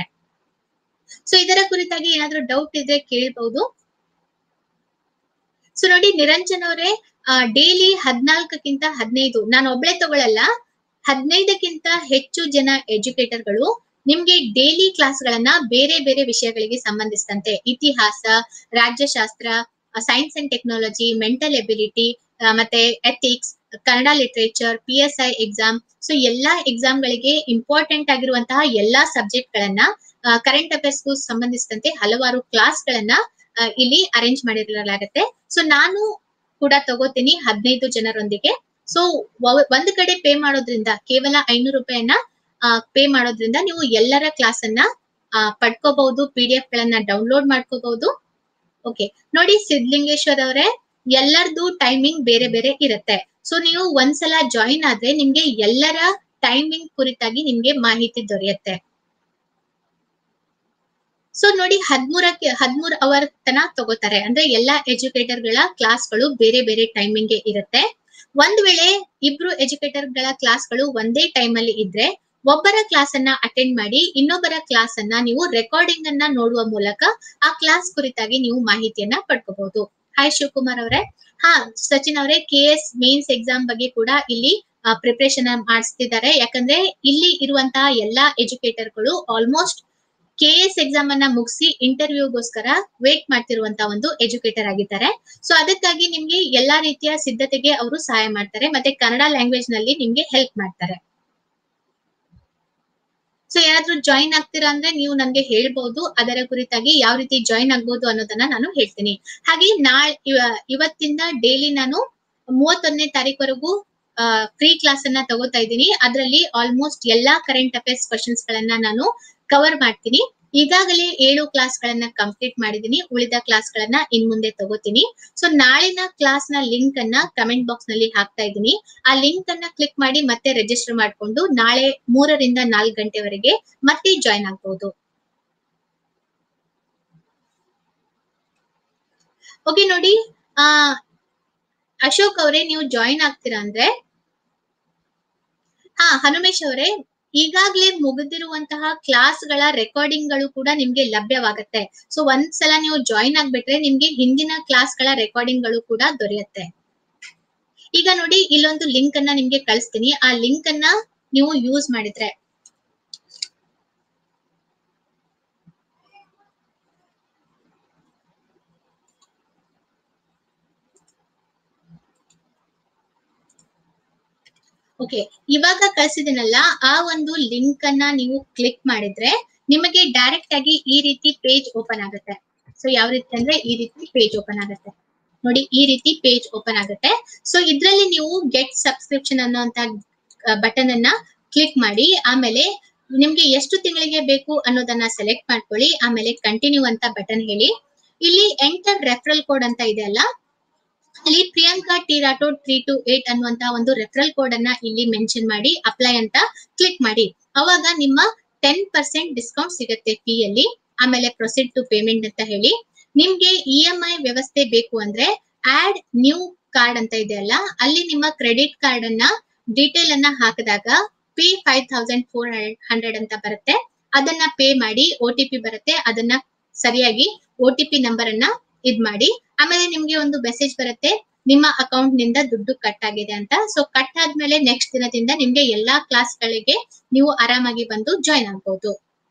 ಸೊ ಇದರ ಕುರಿತಾಗಿ ಏನಾದ್ರೂ ಡೌಟ್ ಇದ್ರೆ ಕೇಳ್ಬಹುದು ಸೊ ನೋಡಿ ನಿರಂಜನ್ ಅವರೇ ಡೈಲಿ ಹದಿನಾಲ್ಕಕ್ಕಿಂತ ಹದಿನೈದು ನಾನು ಒಬ್ಳೆ ತಗೊಳಲ್ಲ ಹದಿನೈದಕ್ಕಿಂತ ಹೆಚ್ಚು ಜನ ಎಜುಕೇಟರ್ಗಳು ನಿಮ್ಗೆ ಡೈಲಿ ಕ್ಲಾಸ್ ಗಳನ್ನ ಬೇರೆ ಬೇರೆ ವಿಷಯಗಳಿಗೆ ಸಂಬಂಧಿಸಿದಂತೆ ಇತಿಹಾಸ ರಾಜ್ಯಶಾಸ್ತ್ರ science and technology mental ability ಮತ್ತೆ ethics Kannada literature P S I exam so ಎಲ್ಲಾ ಎಕ್ಸಾಮ್ ಗಳಿಗೆ ಇಂಪಾರ್ಟೆಂಟ್ ಆಗಿರುವಂತಹ ಎಲ್ಲಾ ಸಬ್ಜೆಕ್ಟ್ ಗಳನ್ನ ಕರೆಂಟ್ ಅಫೇರ್ಸ್ಗೂ ಸಂಬಂಧಿಸಿದಂತೆ ಹಲವಾರು ಕ್ಲಾಸ್ ಗಳನ್ನ ಆ, ಇಲ್ಲಿ ಅರೇಂಜ್ ಮಾಡಿರಲಾಗುತ್ತೆ ಸೊ ನಾನು ಕೂಡ ತಗೋತೀನಿ ಹದಿನೈದು ಜನರೊಂದಿಗೆ ಸೊ ಒಂದ್ ಕಡೆ ಪೇ ಮಾಡೋದ್ರಿಂದ ಕೇವಲ ಐನೂರು ರೂಪಾಯಿಯನ್ನ ಪೇ ಮಾಡೋದ್ರಿಂದ ನೀವು ಎಲ್ಲರ ಕ್ಲಾಸ್ ಅನ್ನ ಆ, ಪಡ್ಕೋಬಹುದು ಪಿ ಡಿ ಎಫ್ ಗಳನ್ನ ಡೌನ್ಲೋಡ್ ಮಾಡ್ಕೋಬಹುದು ಓಕೆ ನೋಡಿ ಸಿದ್ಲಿಂಗೇಶ್ವರ್ ಅವರೇ ಎಲ್ಲರದು ಟೈಮಿಂಗ್ ಬೇರೆ ಬೇರೆ ಇರುತ್ತೆ ಸೊ ನೀವು ಒಂದ್ಸಲ ಜಾಯಿನ್ ಆದ್ರೆ ನಿಮ್ಗೆ ಎಲ್ಲರ ಟೈಮಿಂಗ್ ಕುರಿತಾಗಿ ನಿಮ್ಗೆ ಮಾಹಿತಿ ದೊರೆಯುತ್ತೆ ಸೊ ನೋಡಿ ಹದ್ಮೂರಕ್ಕೆ ಹದ್ಮೂರ್ ಅವರ್ ತನ ತಗೋತಾರೆ ಅಂದ್ರೆ ಎಲ್ಲಾ ಎಜುಕೇಟರ್ ಗಳ ಕ್ಲಾಸ್ಗಳು ಬೇರೆ ಬೇರೆ ಟೈಮಿಂಗ್ ಗೆ ಇರುತ್ತೆ ಒಂದ್ ವೇಳೆ ಇಬ್ರು ಎಜುಕೇಟರ್ ಗಳ ಕ್ಲಾಸ್ಗಳು ಒಂದೇ ಟೈಮ್ ಅಲ್ಲಿ ಇದ್ರೆ ಒಬ್ಬರ ಕ್ಲಾಸ್ ಅನ್ನ ಅಟೆಂಡ್ ಮಾಡಿ ಇನ್ನೊಬ್ಬರ ಕ್ಲಾಸ್ ಅನ್ನ ನೀವು ರೆಕಾರ್ಡಿಂಗ್ ಅನ್ನ ನೋಡುವ ಮೂಲಕ ಆ ಕ್ಲಾಸ್ ಕುರಿತಾಗಿ ನೀವು ಮಾಹಿತಿಯನ್ನ ಪಡ್ಕೋಬಹುದು ಹಾಯ್ ಶಿವಕುಮಾರ್ ಅವರೇ ಹಾ ಸಚಿನ್ ಅವರೇ ಕೆ ಎಸ್ ಮೇನ್ಸ್ ಎಕ್ಸಾಮ್ ಬಗ್ಗೆ ಕೂಡ ಇಲ್ಲಿ ಪ್ರಿಪರೇಷನ್ ಮಾಡಿಸ್ತಿದ್ದಾರೆ ಯಾಕಂದ್ರೆ ಇಲ್ಲಿ ಇರುವಂತಹ ಎಲ್ಲಾ ಎಜುಕೇಟರ್ಗಳು ಆಲ್ಮೋಸ್ಟ್ ಕೆ ಎಸ್ ಎಕ್ಸಾಮ್ ಅನ್ನ ಮುಗಿಸಿ ಇಂಟರ್ವ್ಯೂಗೋಸ್ಕರ ವೇಟ್ ಮಾಡ್ತಿರುವಂತಹ ಒಂದು ಎಜುಕೇಟರ್ ಆಗಿದ್ದಾರೆ ಸೊ ಅದಕ್ಕಾಗಿ ನಿಮ್ಗೆ ಎಲ್ಲಾ ರೀತಿಯ ಸಿದ್ಧತೆಗೆ ಅವರು ಸಹಾಯ ಮಾಡ್ತಾರೆ ಮತ್ತೆ ಕನ್ನಡ ಲ್ಯಾಂಗ್ವೇಜ್ ನಲ್ಲಿ ನಿಮ್ಗೆ ಹೆಲ್ಪ್ ಮಾಡ್ತಾರೆ ಸೊ ಯಾರಾದ್ರೂ ಜಾಯಿನ್ ಆಗ್ತೀರಾ ಅಂದ್ರೆ ನೀವು ನನ್ಗೆ ಹೇಳ್ಬಹುದು ಅದರ ಕುರಿತಾಗಿ ಯಾವ ರೀತಿ ಜಾಯಿನ್ ಆಗ್ಬೋದು ಅನ್ನೋದನ್ನ ನಾನು ಹೇಳ್ತೀನಿ ಹಾಗೆ ನಾಳೆ ಇವತ್ತಿಂದ ಡೈಲಿ ನಾನು ಮೂವತ್ತೊಂದನೇ ತಾರೀಕುವರೆಗೂ ಫ್ರೀ ಕ್ಲಾಸ್ ಅನ್ನ ತಗೋತಾ ಇದ್ದೀನಿ ಅದರಲ್ಲಿ ಆಲ್ಮೋಸ್ಟ್ ಎಲ್ಲಾ ಕರೆಂಟ್ ಅಫೇರ್ಸ್ ಕ್ವಶನ್ಸ್ ಗಳನ್ನ ನಾನು ಕವರ್ ಮಾಡ್ತೀನಿ ಈಗಾಗಲೇ ಏಳು ಕ್ಲಾಸ್ ಗಳನ್ನ ಕಂಪ್ಲೀಟ್ ಮಾಡಿದೀನಿ ಉಳಿದ ಕ್ಲಾಸ್ ಗಳನ್ನ ಇನ್ ಮುಂದೆ ತಗೋತೀನಿ ಸೊ ನಾಳಿನ ಕ್ಲಾಸ್ ನ ಲಿಂಕ್ ಅನ್ನ ಕಮೆಂಟ್ ಬಾಕ್ಸ್ ನಲ್ಲಿ ಹಾಕ್ತಾ ಇದ್ದೀನಿ ಆ ಲಿಂಕ್ ಅನ್ನ ಕ್ಲಿಕ್ ಮಾಡಿ ಮತ್ತೆ ರಿಜಿಸ್ಟರ್ ಮಾಡ್ಕೊಂಡು ನಾಳೆ ಮೂರರಿಂದ ನಾಲ್ಕು ಗಂಟೆವರೆಗೆ ಮತ್ತೆ ಜಾಯಿನ್ ಆಗ್ಬಹುದು ಓಕೆ ನೋಡಿ ಆ ಅಶೋಕ್ ಅವರೇ ನೀವು ಜಾಯಿನ್ ಆಗ್ತೀರಾ ಅಂದ್ರೆ ಹಾ ಹನುಮೇಶ್ ಅವರೇ ಈಗಾಗ್ಲೇ ಮುಗಿದಿರುವಂತಹ ಕ್ಲಾಸ್ಗಳ ರೆಕಾರ್ಡಿಂಗ್ ಗಳು ಕೂಡ ನಿಮ್ಗೆ ಲಭ್ಯವಾಗತ್ತೆ ಸೊ ಒಂದ್ಸಲ ನೀವು ಜಾಯಿನ್ ಆಗ್ಬಿಟ್ರೆ ನಿಮ್ಗೆ ಹಿಂದಿನ ಕ್ಲಾಸ್ಗಳ ರೆಕಾರ್ಡಿಂಗ್ ಗಳು ಕೂಡ ದೊರೆಯುತ್ತೆ ಈಗ ನೋಡಿ ಇಲ್ಲೊಂದು ಲಿಂಕ್ ಅನ್ನ ನಿಮ್ಗೆ ಕಳಿಸ್ತೀನಿ ಆ ಲಿಂಕ್ ಅನ್ನ ನೀವು ಯೂಸ್ ಮಾಡಿದ್ರೆ ಓಕೆ ಇವಾಗ ಕಳ್ಸಿದಿನಲ್ಲ ಆ ಒಂದು ಲಿಂಕ್ ಅನ್ನ ನೀವು ಕ್ಲಿಕ್ ಮಾಡಿದ್ರೆ ನಿಮಗೆ ಡೈರೆಕ್ಟ್ ಆಗಿ ಈ ರೀತಿ ಪೇಜ್ ಓಪನ್ ಆಗುತ್ತೆ ಸೊ ಯಾವ ರೀತಿ ಅಂದ್ರೆ ಈ ರೀತಿ ಪೇಜ್ ಓಪನ್ ಆಗುತ್ತೆ ನೋಡಿ ಈ ರೀತಿ ಪೇಜ್ ಓಪನ್ ಆಗುತ್ತೆ ಸೊ ಇದ್ರಲ್ಲಿ ನೀವು ಗೆಟ್ ಸಬ್ಸ್ಕ್ರಿಪ್ಷನ್ ಅನ್ನುವಂತ ಬಟನ್ ಅನ್ನ ಕ್ಲಿಕ್ ಮಾಡಿ ಆಮೇಲೆ ನಿಮ್ಗೆ ಎಷ್ಟು ತಿಂಗಳಿಗೆ ಬೇಕು ಅನ್ನೋದನ್ನ ಸೆಲೆಕ್ಟ್ ಮಾಡ್ಕೊಳ್ಳಿ ಆಮೇಲೆ ಕಂಟಿನ್ಯೂ ಅಂತ ಬಟನ್ ಹೇಳಿ ಇಲ್ಲಿ ಎಂಟರ್ ರೆಫರಲ್ ಕೋಡ್ ಅಂತ ಇದೆ ಅಲ್ಲ ಅಲ್ಲಿ Priyanka T Rathod three two eight ಅನ್ನುವಂತ ಒಂದು ರೆಫರಲ್ ಕೋಡ್ ಅನ್ನ ಇಲ್ಲಿ ಮೆನ್ಷನ್ ಮಾಡಿ ಅಪ್ಲೈ ಅಂತ ಕ್ಲಿಕ್ ಮಾಡಿ ಅವಾಗ ನಿಮ್ಮ ಟೆನ್ ಪರ್ಸೆಂಟ್ ಡಿಸ್ಕೌಂಟ್ ಸಿಗುತ್ತೆ ಫೀ ಅಲ್ಲಿ ಆಮೇಲೆ ಪ್ರೊಸೀಡ್ ಟು ಪೇಮೆಂಟ್ ಅಂತ ಹೇಳಿ ನಿಮ್ಗೆ ಇ ಎಂ ಐ ವ್ಯವಸ್ಥೆ ಬೇಕು ಅಂದ್ರೆ ಆಡ್ ನ್ಯೂ ಕಾರ್ಡ್ ಅಂತ ಇದೆ ಅಲ್ಲ ಅಲ್ಲಿ ನಿಮ್ಮ ಕ್ರೆಡಿಟ್ ಕಾರ್ಡ್ ಅನ್ನ ಡೀಟೇಲ್ ಅನ್ನ ಹಾಕಿದಾಗ pay five thousand four hundred ಅಂತ ಬರುತ್ತೆ ಅದನ್ನ ಪೇ ಮಾಡಿ ಒ ಟಿ ಪಿ ಬರುತ್ತೆ ಅದನ್ನ ಸರಿಯಾಗಿ ಒ ಟಿ ಪಿ ನಂಬರ್ ಅನ್ನ ಇದ್ ಮಾಡಿ ಆಮೇಲೆ ನಿಮ್ಗೆ ಒಂದು ಮೆಸೇಜ್ ಬರುತ್ತೆ ನಿಮ್ಮ ಅಕೌಂಟ್ ನಿಂದ ದುಡ್ಡು ಕಟ್ ಆಗಿದೆ ಅಂತ ಸೊ ಕಟ್ ಆದ್ಮೇಲೆ ನೆಕ್ಸ್ಟ್ ದಿನದಿಂದ ನಿಮ್ಗೆ ಎಲ್ಲಾ ಕ್ಲಾಸ್ ಗಳಿಗೆ ನೀವು ಆರಾಮಾಗಿ ಬಂದು ಜಾಯಿನ್ ಆಗ್ಬಹುದು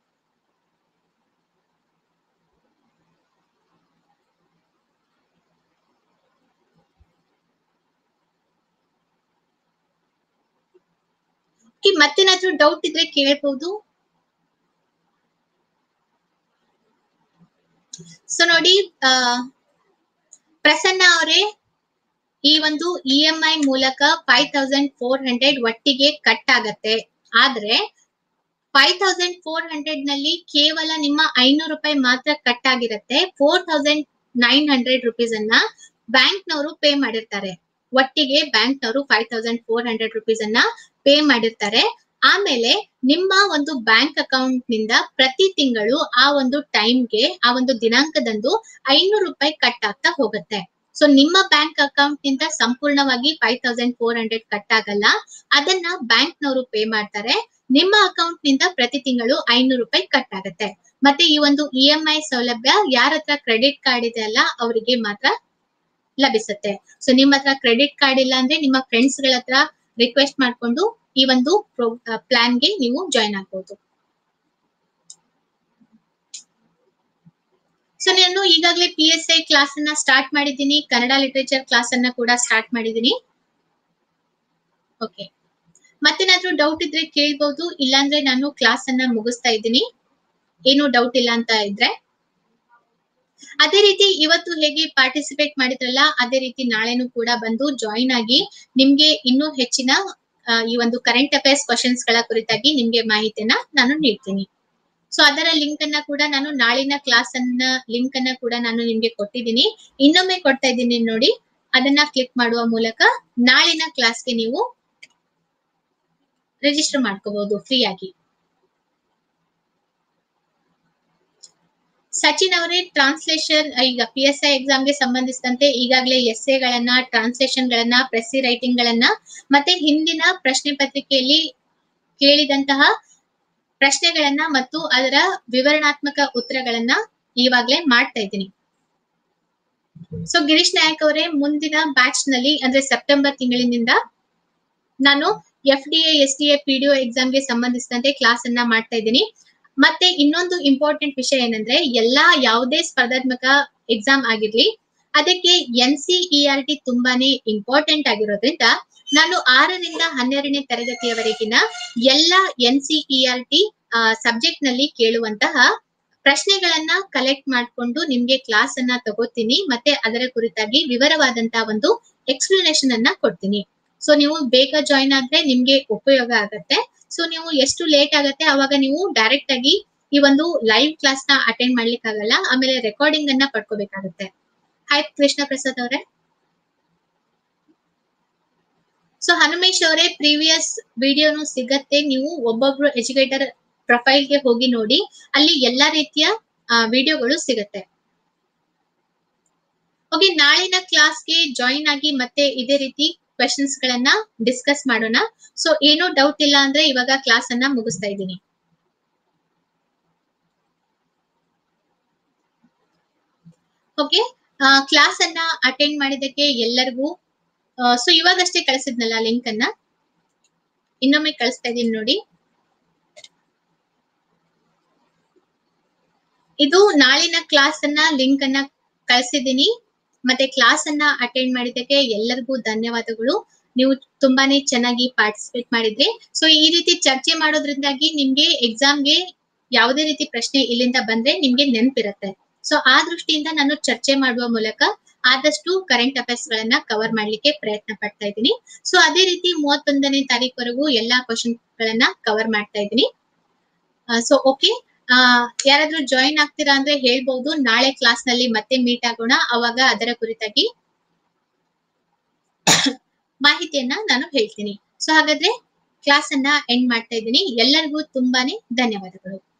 ಮತ್ತೇನಾದ್ರೂ ಡೌಟ್ ಇದ್ರೆ ಕೇಳ್ಬಹುದು ಸೊ ನೋಡಿ ಆ ಪ್ರಸನ್ನ ಅವರೇ ಈ ಒಂದು ಇ ಎಂ ಐ ಮೂಲಕ ಫೈವ್ ತೌಸಂಡ್ ಫೋರ್ ಹಂಡ್ರೆಡ್ ಒಟ್ಟಿಗೆ ಕಟ್ ಆಗತ್ತೆ ಆದ್ರೆ ಫೈವ್ ತೌಸಂಡ್ ಫೋರ್ ಹಂಡ್ರೆಡ್ ನಲ್ಲಿ ಕೇವಲ ನಿಮ್ಮ ಐನೂರು ರೂಪಾಯಿ ಮಾತ್ರ ಕಟ್ ಆಗಿರುತ್ತೆ four thousand nine hundred rupees ಅನ್ನ ಬ್ಯಾಂಕ್ ನವರು ಪೇ ಮಾಡಿರ್ತಾರೆ ಒಟ್ಟಿಗೆ ಬ್ಯಾಂಕ್ ನವರು five thousand four hundred rupees ಅನ್ನ ಪೇ ಮಾಡಿರ್ತಾರೆ ಆಮೇಲೆ ನಿಮ್ಮ ಒಂದು ಬ್ಯಾಂಕ್ ಅಕೌಂಟ್ ನಿಂದ ಪ್ರತಿ ತಿಂಗಳು ಆ ಒಂದು ಟೈಮ್ಗೆ ಆ ಒಂದು ದಿನಾಂಕದಂದು ಐನೂರು ರೂಪಾಯಿ ಕಟ್ ಆಗ್ತಾ ಹೋಗುತ್ತೆ ಸೊ ನಿಮ್ಮ ಬ್ಯಾಂಕ್ ಅಕೌಂಟ್ ನಿಂದ ಸಂಪೂರ್ಣವಾಗಿ five thousand four hundred cut ಆಗಲ್ಲ ಅದನ್ನ ಬ್ಯಾಂಕ್ ನವರು ಪೇ ಮಾಡ್ತಾರೆ ನಿಮ್ಮ ಅಕೌಂಟ್ ನಿಂದ ಪ್ರತಿ ತಿಂಗಳು ಐನೂರು ರೂಪಾಯಿ ಕಟ್ ಆಗುತ್ತೆ ಮತ್ತೆ ಈ ಒಂದು ಇ ಎಂ ಐ ಸೌಲಭ್ಯ ಯಾರ ಹತ್ರ ಕ್ರೆಡಿಟ್ ಕಾರ್ಡ್ ಇದೆ ಅಲ್ಲ ಅವರಿಗೆ ಮಾತ್ರ ಲಭಿಸುತ್ತೆ ಸೊ ನಿಮ್ಮ ಹತ್ರ ಕ್ರೆಡಿಟ್ ಕಾರ್ಡ್ ಇಲ್ಲ ಅಂದ್ರೆ ನಿಮ್ಮ ಫ್ರೆಂಡ್ಸ್ ಗಳ ಹತ್ರ ರಿಕ್ವೆಸ್ಟ್ ಮಾಡ್ಕೊಂಡು ಈ ಒಂದು ಪ್ಲಾನ್ಗೆ ನೀವು ಜಾಯಿನ್ ಆಗ್ಬಹುದು ಸೊ ನಾನು ಈಗಾಗಲೇ ಪಿ ಎಸ್ ಐ ಕ್ಲಾಸ್ ಅನ್ನ ಸ್ಟಾರ್ಟ್ ಮಾಡಿದ್ದೀನಿ ಕನ್ನಡ ಲಿಟರೇಚರ್ ಕ್ಲಾಸ್ ಅನ್ನ ಕೂಡ ಸ್ಟಾರ್ಟ್ ಮಾಡಿದ್ದೀನಿ ಓಕೆ ಮತ್ತೇನಾದ್ರೂ ಡೌಟ್ ಇದ್ರೆ ಕೇಳ್ಬಹುದು ಇಲ್ಲಾಂದ್ರೆ ನಾನು ಕ್ಲಾಸ್ ಅನ್ನ ಮುಗಿಸ್ತಾ ಇದ್ದೀನಿ ಏನು ಡೌಟ್ ಇಲ್ಲ ಅಂತ ಇದ್ರೆ ಅದೇ ರೀತಿ ಇವತ್ತು ಹೇಗೆ ಪಾರ್ಟಿಸಿಪೇಟ್ ಮಾಡಿದ್ರಲ್ಲ ಅದೇ ರೀತಿ ನಾಳೆನೂ ಕೂಡ ಬಂದು ಜಾಯಿನ್ ಆಗಿ ನಿಮ್ಗೆ ಇನ್ನೂ ಹೆಚ್ಚಿನ ಆ, ಈ ಒಂದು ಕರೆಂಟ್ ಅಫೇರ್ಸ್ ಕ್ವಶನ್ಸ್ ಗಳ ಕುರಿತಾಗಿ ನಿಮ್ಗೆ ಮಾಹಿತಿಯನ್ನ ನಾನು ನೀಡ್ತೀನಿ ಸೊ ಅದರ ಲಿಂಕ್ ಅನ್ನ ಕೂಡ ನಾನು ನಾಳಿನ ಕ್ಲಾಸ್ ಅನ್ನ ಲಿಂಕ್ ಅನ್ನ ಕೂಡ ನಾನು ನಿಮ್ಗೆ ಕೊಟ್ಟಿದ್ದೀನಿ ಇನ್ನೊಮ್ಮೆ ಕೊಡ್ತಾ ಇದ್ದೀನಿ ನೋಡಿ ಅದನ್ನ ಕ್ಲಿಕ್ ಮಾಡುವ ಮೂಲಕ ನಾಳಿನ ಕ್ಲಾಸ್ಗೆ ನೀವು ರಿಜಿಸ್ಟರ್ ಮಾಡ್ಕೋಬಹುದು ಫ್ರೀ ಆಗಿ ಸಚಿನ್ ಅವರೇ ಟ್ರಾನ್ಸ್ಲೇಷನ್ ಈಗ ಪಿ ಎಸ್ ಐ ಎಕ್ಸಾಮ್ಗೆ ಸಂಬಂಧಿಸಿದಂತೆ ಈಗಾಗಲೇ ಎಸ್ ಗಳನ್ನ ಟ್ರಾನ್ಸ್ಲೇಷನ್ ಗಳನ್ನ ಪ್ರೆಸ್ಸಿ ರೈಟಿಂಗ್ ಗಳನ್ನ ಮತ್ತೆ ಹಿಂದಿನ ಪ್ರಶ್ನೆ ಪತ್ರಿಕೆಯಲ್ಲಿ ಕೇಳಿದಂತಹ ಪ್ರಶ್ನೆಗಳನ್ನ ಮತ್ತು ಅದರ ವಿವರಣಾತ್ಮಕ ಉತ್ತರಗಳನ್ನ ಇವಾಗ್ಲೇ ಮಾಡ್ತಾ ಇದ್ದೀನಿ ಸೊ ಗಿರೀಶ್ ನಾಯಕ್ ಅವರೇ ಮುಂದಿನ ಬ್ಯಾಚ್ ನಲ್ಲಿ ಅಂದ್ರೆ ಸೆಪ್ಟೆಂಬರ್ ತಿಂಗಳಿನಿಂದ ನಾನು F D S D A P D ಎಕ್ಸಾಮ್ಗೆ ಸಂಬಂಧಿಸಿದಂತೆ ಕ್ಲಾಸ್ ಅನ್ನ ಮಾಡ್ತಾ ಇದ್ದೀನಿ ಮತ್ತೆ ಇನ್ನೊಂದು ಇಂಪಾರ್ಟೆಂಟ್ ವಿಷಯ ಏನಂದ್ರೆ ಎಲ್ಲಾ ಯಾವುದೇ ಸ್ಪರ್ಧಾತ್ಮಕ ಎಕ್ಸಾಮ್ ಆಗಿರ್ಲಿ ಅದಕ್ಕೆ N C E R T ತುಂಬಾನೇ ಇಂಪಾರ್ಟೆಂಟ್ ಆಗಿರೋದ್ರಿಂದ ನಾನು ಆರರಿಂದ ಹನ್ನೆರಡನೇ ತರಗತಿಯವರೆಗಿನ ಎಲ್ಲ N C E R T subject ನಲ್ಲಿ ಕೇಳುವಂತಹ ಪ್ರಶ್ನೆಗಳನ್ನ ಕಲೆಕ್ಟ್ ಮಾಡ್ಕೊಂಡು ನಿಮ್ಗೆ ಕ್ಲಾಸ್ ಅನ್ನ ತಗೋತೀನಿ ಮತ್ತೆ ಅದರ ಕುರಿತಾಗಿ ವಿವರವಾದಂತಹ ಒಂದು ಎಕ್ಸ್ಪ್ಲನೇಷನ್ ಅನ್ನ ಕೊಡ್ತೀನಿ ಸೊ ನೀವು ಬೇಗ ಜಾಯಿನ್ ಆದ್ರೆ ನಿಮ್ಗೆ ಉಪಯೋಗ ಆಗತ್ತೆ ಸೊ ನೀವು ಎಷ್ಟು ಲೇಟ್ ಆಗತ್ತೆ ಅವಾಗ ನೀವು ಡೈರೆಕ್ಟ್ ಆಗಿ ಈ ಒಂದು ಲೈವ್ ಕ್ಲಾಸ್ ನ ಅಟೆಂಡ್ ಮಾಡ್ಲಿಕ್ಕೆ ಆಗಲ್ಲ ಆಮೇಲೆ ರೆಕಾರ್ಡಿಂಗ್ ಅನ್ನ ಪಡ್ಕೋಬೇಕಾಗುತ್ತೆ ಹಾಯ್ ಕೃಷ್ಣ ಪ್ರಸಾದ್ ಅವರೇ ಸೊ ಹನುಮೇಶ್ ಅವರೇ ಪ್ರೀವಿಯಸ್ ವಿಡಿಯೋನು ಸಿಗತ್ತೆ ನೀವು ಒಬ್ಬೊಬ್ರು ಎಜುಕೇಟರ್ ಪ್ರೊಫೈಲ್ಗೆ ಹೋಗಿ ನೋಡಿ ಅಲ್ಲಿ ಎಲ್ಲಾ ರೀತಿಯ ವಿಡಿಯೋಗಳು ಸಿಗತ್ತೆ ಓಕೆ ನಾಳಿನ ಕ್ಲಾಸ್ಗೆ ಜಾಯಿನ್ ಆಗಿ ಮತ್ತೆ ಇದೇ ರೀತಿ ಕ್ವೆಶನ್ಸ್ ಗಳನ್ನ ಡಿಸ್ಕಸ್ ಮಾಡೋಣ ಸೊ ಏನೋ ಡೌಟ್ ಇಲ್ಲ ಅಂದ್ರೆ ಇವಾಗ ಕ್ಲಾಸ್ ಅನ್ನ ಮುಗಿಸ್ತಾ ಇದ್ದೀನಿ ಓಕೆ ಕ್ಲಾಸ್ ಅನ್ನ ಅಟೆಂಡ್ ಮಾಡಿದಕ್ಕೆ ಎಲ್ಲರಿಗೂ ಸೊ ಇವಾಗಷ್ಟೇ ಕಳಿಸಿದ್ನಲ್ಲ ಲಿಂಕ್ ಅನ್ನ ಇನ್ನೊಮ್ಮೆ ಕಳಿಸ್ತಾ ಇದೀನಿ ನೋಡಿ ಇದು ನಾಳಿನ ಕ್ಲಾಸ್ ಅನ್ನ ಲಿಂಕ್ ಅನ್ನ ಕಳಿಸಿದ್ದೀನಿ ಮತ್ತೆ ಕ್ಲಾಸ್ ಅನ್ನ ಅಟೆಂಡ್ ಮಾಡಿದ್ದಕ್ಕೆ ಎಲ್ಲರಿಗೂ ಧನ್ಯವಾದಗಳು ನೀವು ತುಂಬಾನೇ ಚೆನ್ನಾಗಿ ಪಾರ್ಟಿಸಿಪೇಟ್ ಮಾಡಿದ್ರಿ ಸೊ ಈ ರೀತಿ ಚರ್ಚೆ ಮಾಡೋದ್ರಿಂದಾಗಿ ನಿಮ್ಗೆ ಎಕ್ಸಾಮ್ಗೆ ಯಾವುದೇ ರೀತಿ ಪ್ರಶ್ನೆ ಇಲ್ಲಿಂದ ಬಂದ್ರೆ ನಿಮ್ಗೆ ನೆನಪಿರುತ್ತೆ ಸೊ ಆ ದೃಷ್ಟಿಯಿಂದ ನಾನು ಚರ್ಚೆ ಮಾಡುವ ಮೂಲಕ ಆದಷ್ಟು ಕರೆಂಟ್ ಅಫೇರ್ಸ್ ಗಳನ್ನ ಕವರ್ ಮಾಡ್ಲಿಕ್ಕೆ ಪ್ರಯತ್ನ ಪಡ್ತಾ ಇದ್ದೀನಿ ಸೊ ಅದೇ ರೀತಿ ಮೂವತ್ತೊಂದನೇ ತಾರೀಕುವರೆಗೂ ಎಲ್ಲಾ ಕ್ವಶನ್ ಗಳನ್ನ ಕವರ್ ಮಾಡ್ತಾ ಇದ್ದೀನಿ ಸೊ ಓಕೆ ಯಾರಾದ್ರೂ ಜಾಯಿನ್ ಆಗ್ತೀರಾ ಅಂದ್ರೆ ಹೇಳ್ಬಹುದು ನಾಳೆ ಕ್ಲಾಸ್ ನಲ್ಲಿ ಮತ್ತೆ ಮೀಟ್ ಆಗೋಣ ಅವಾಗ ಅದರ ಕುರಿತಾಗಿ ಮಾಹಿತಿಯನ್ನ ನಾನು ಹೇಳ್ತೀನಿ ಸೊ ಹಾಗಾದ್ರೆ ಕ್ಲಾಸ್ ಅನ್ನ ಎಂಡ್ ಮಾಡ್ತಾ ಇದ್ದೀನಿ ಎಲ್ಲರಿಗೂ ತುಂಬಾನೇ ಧನ್ಯವಾದಗಳು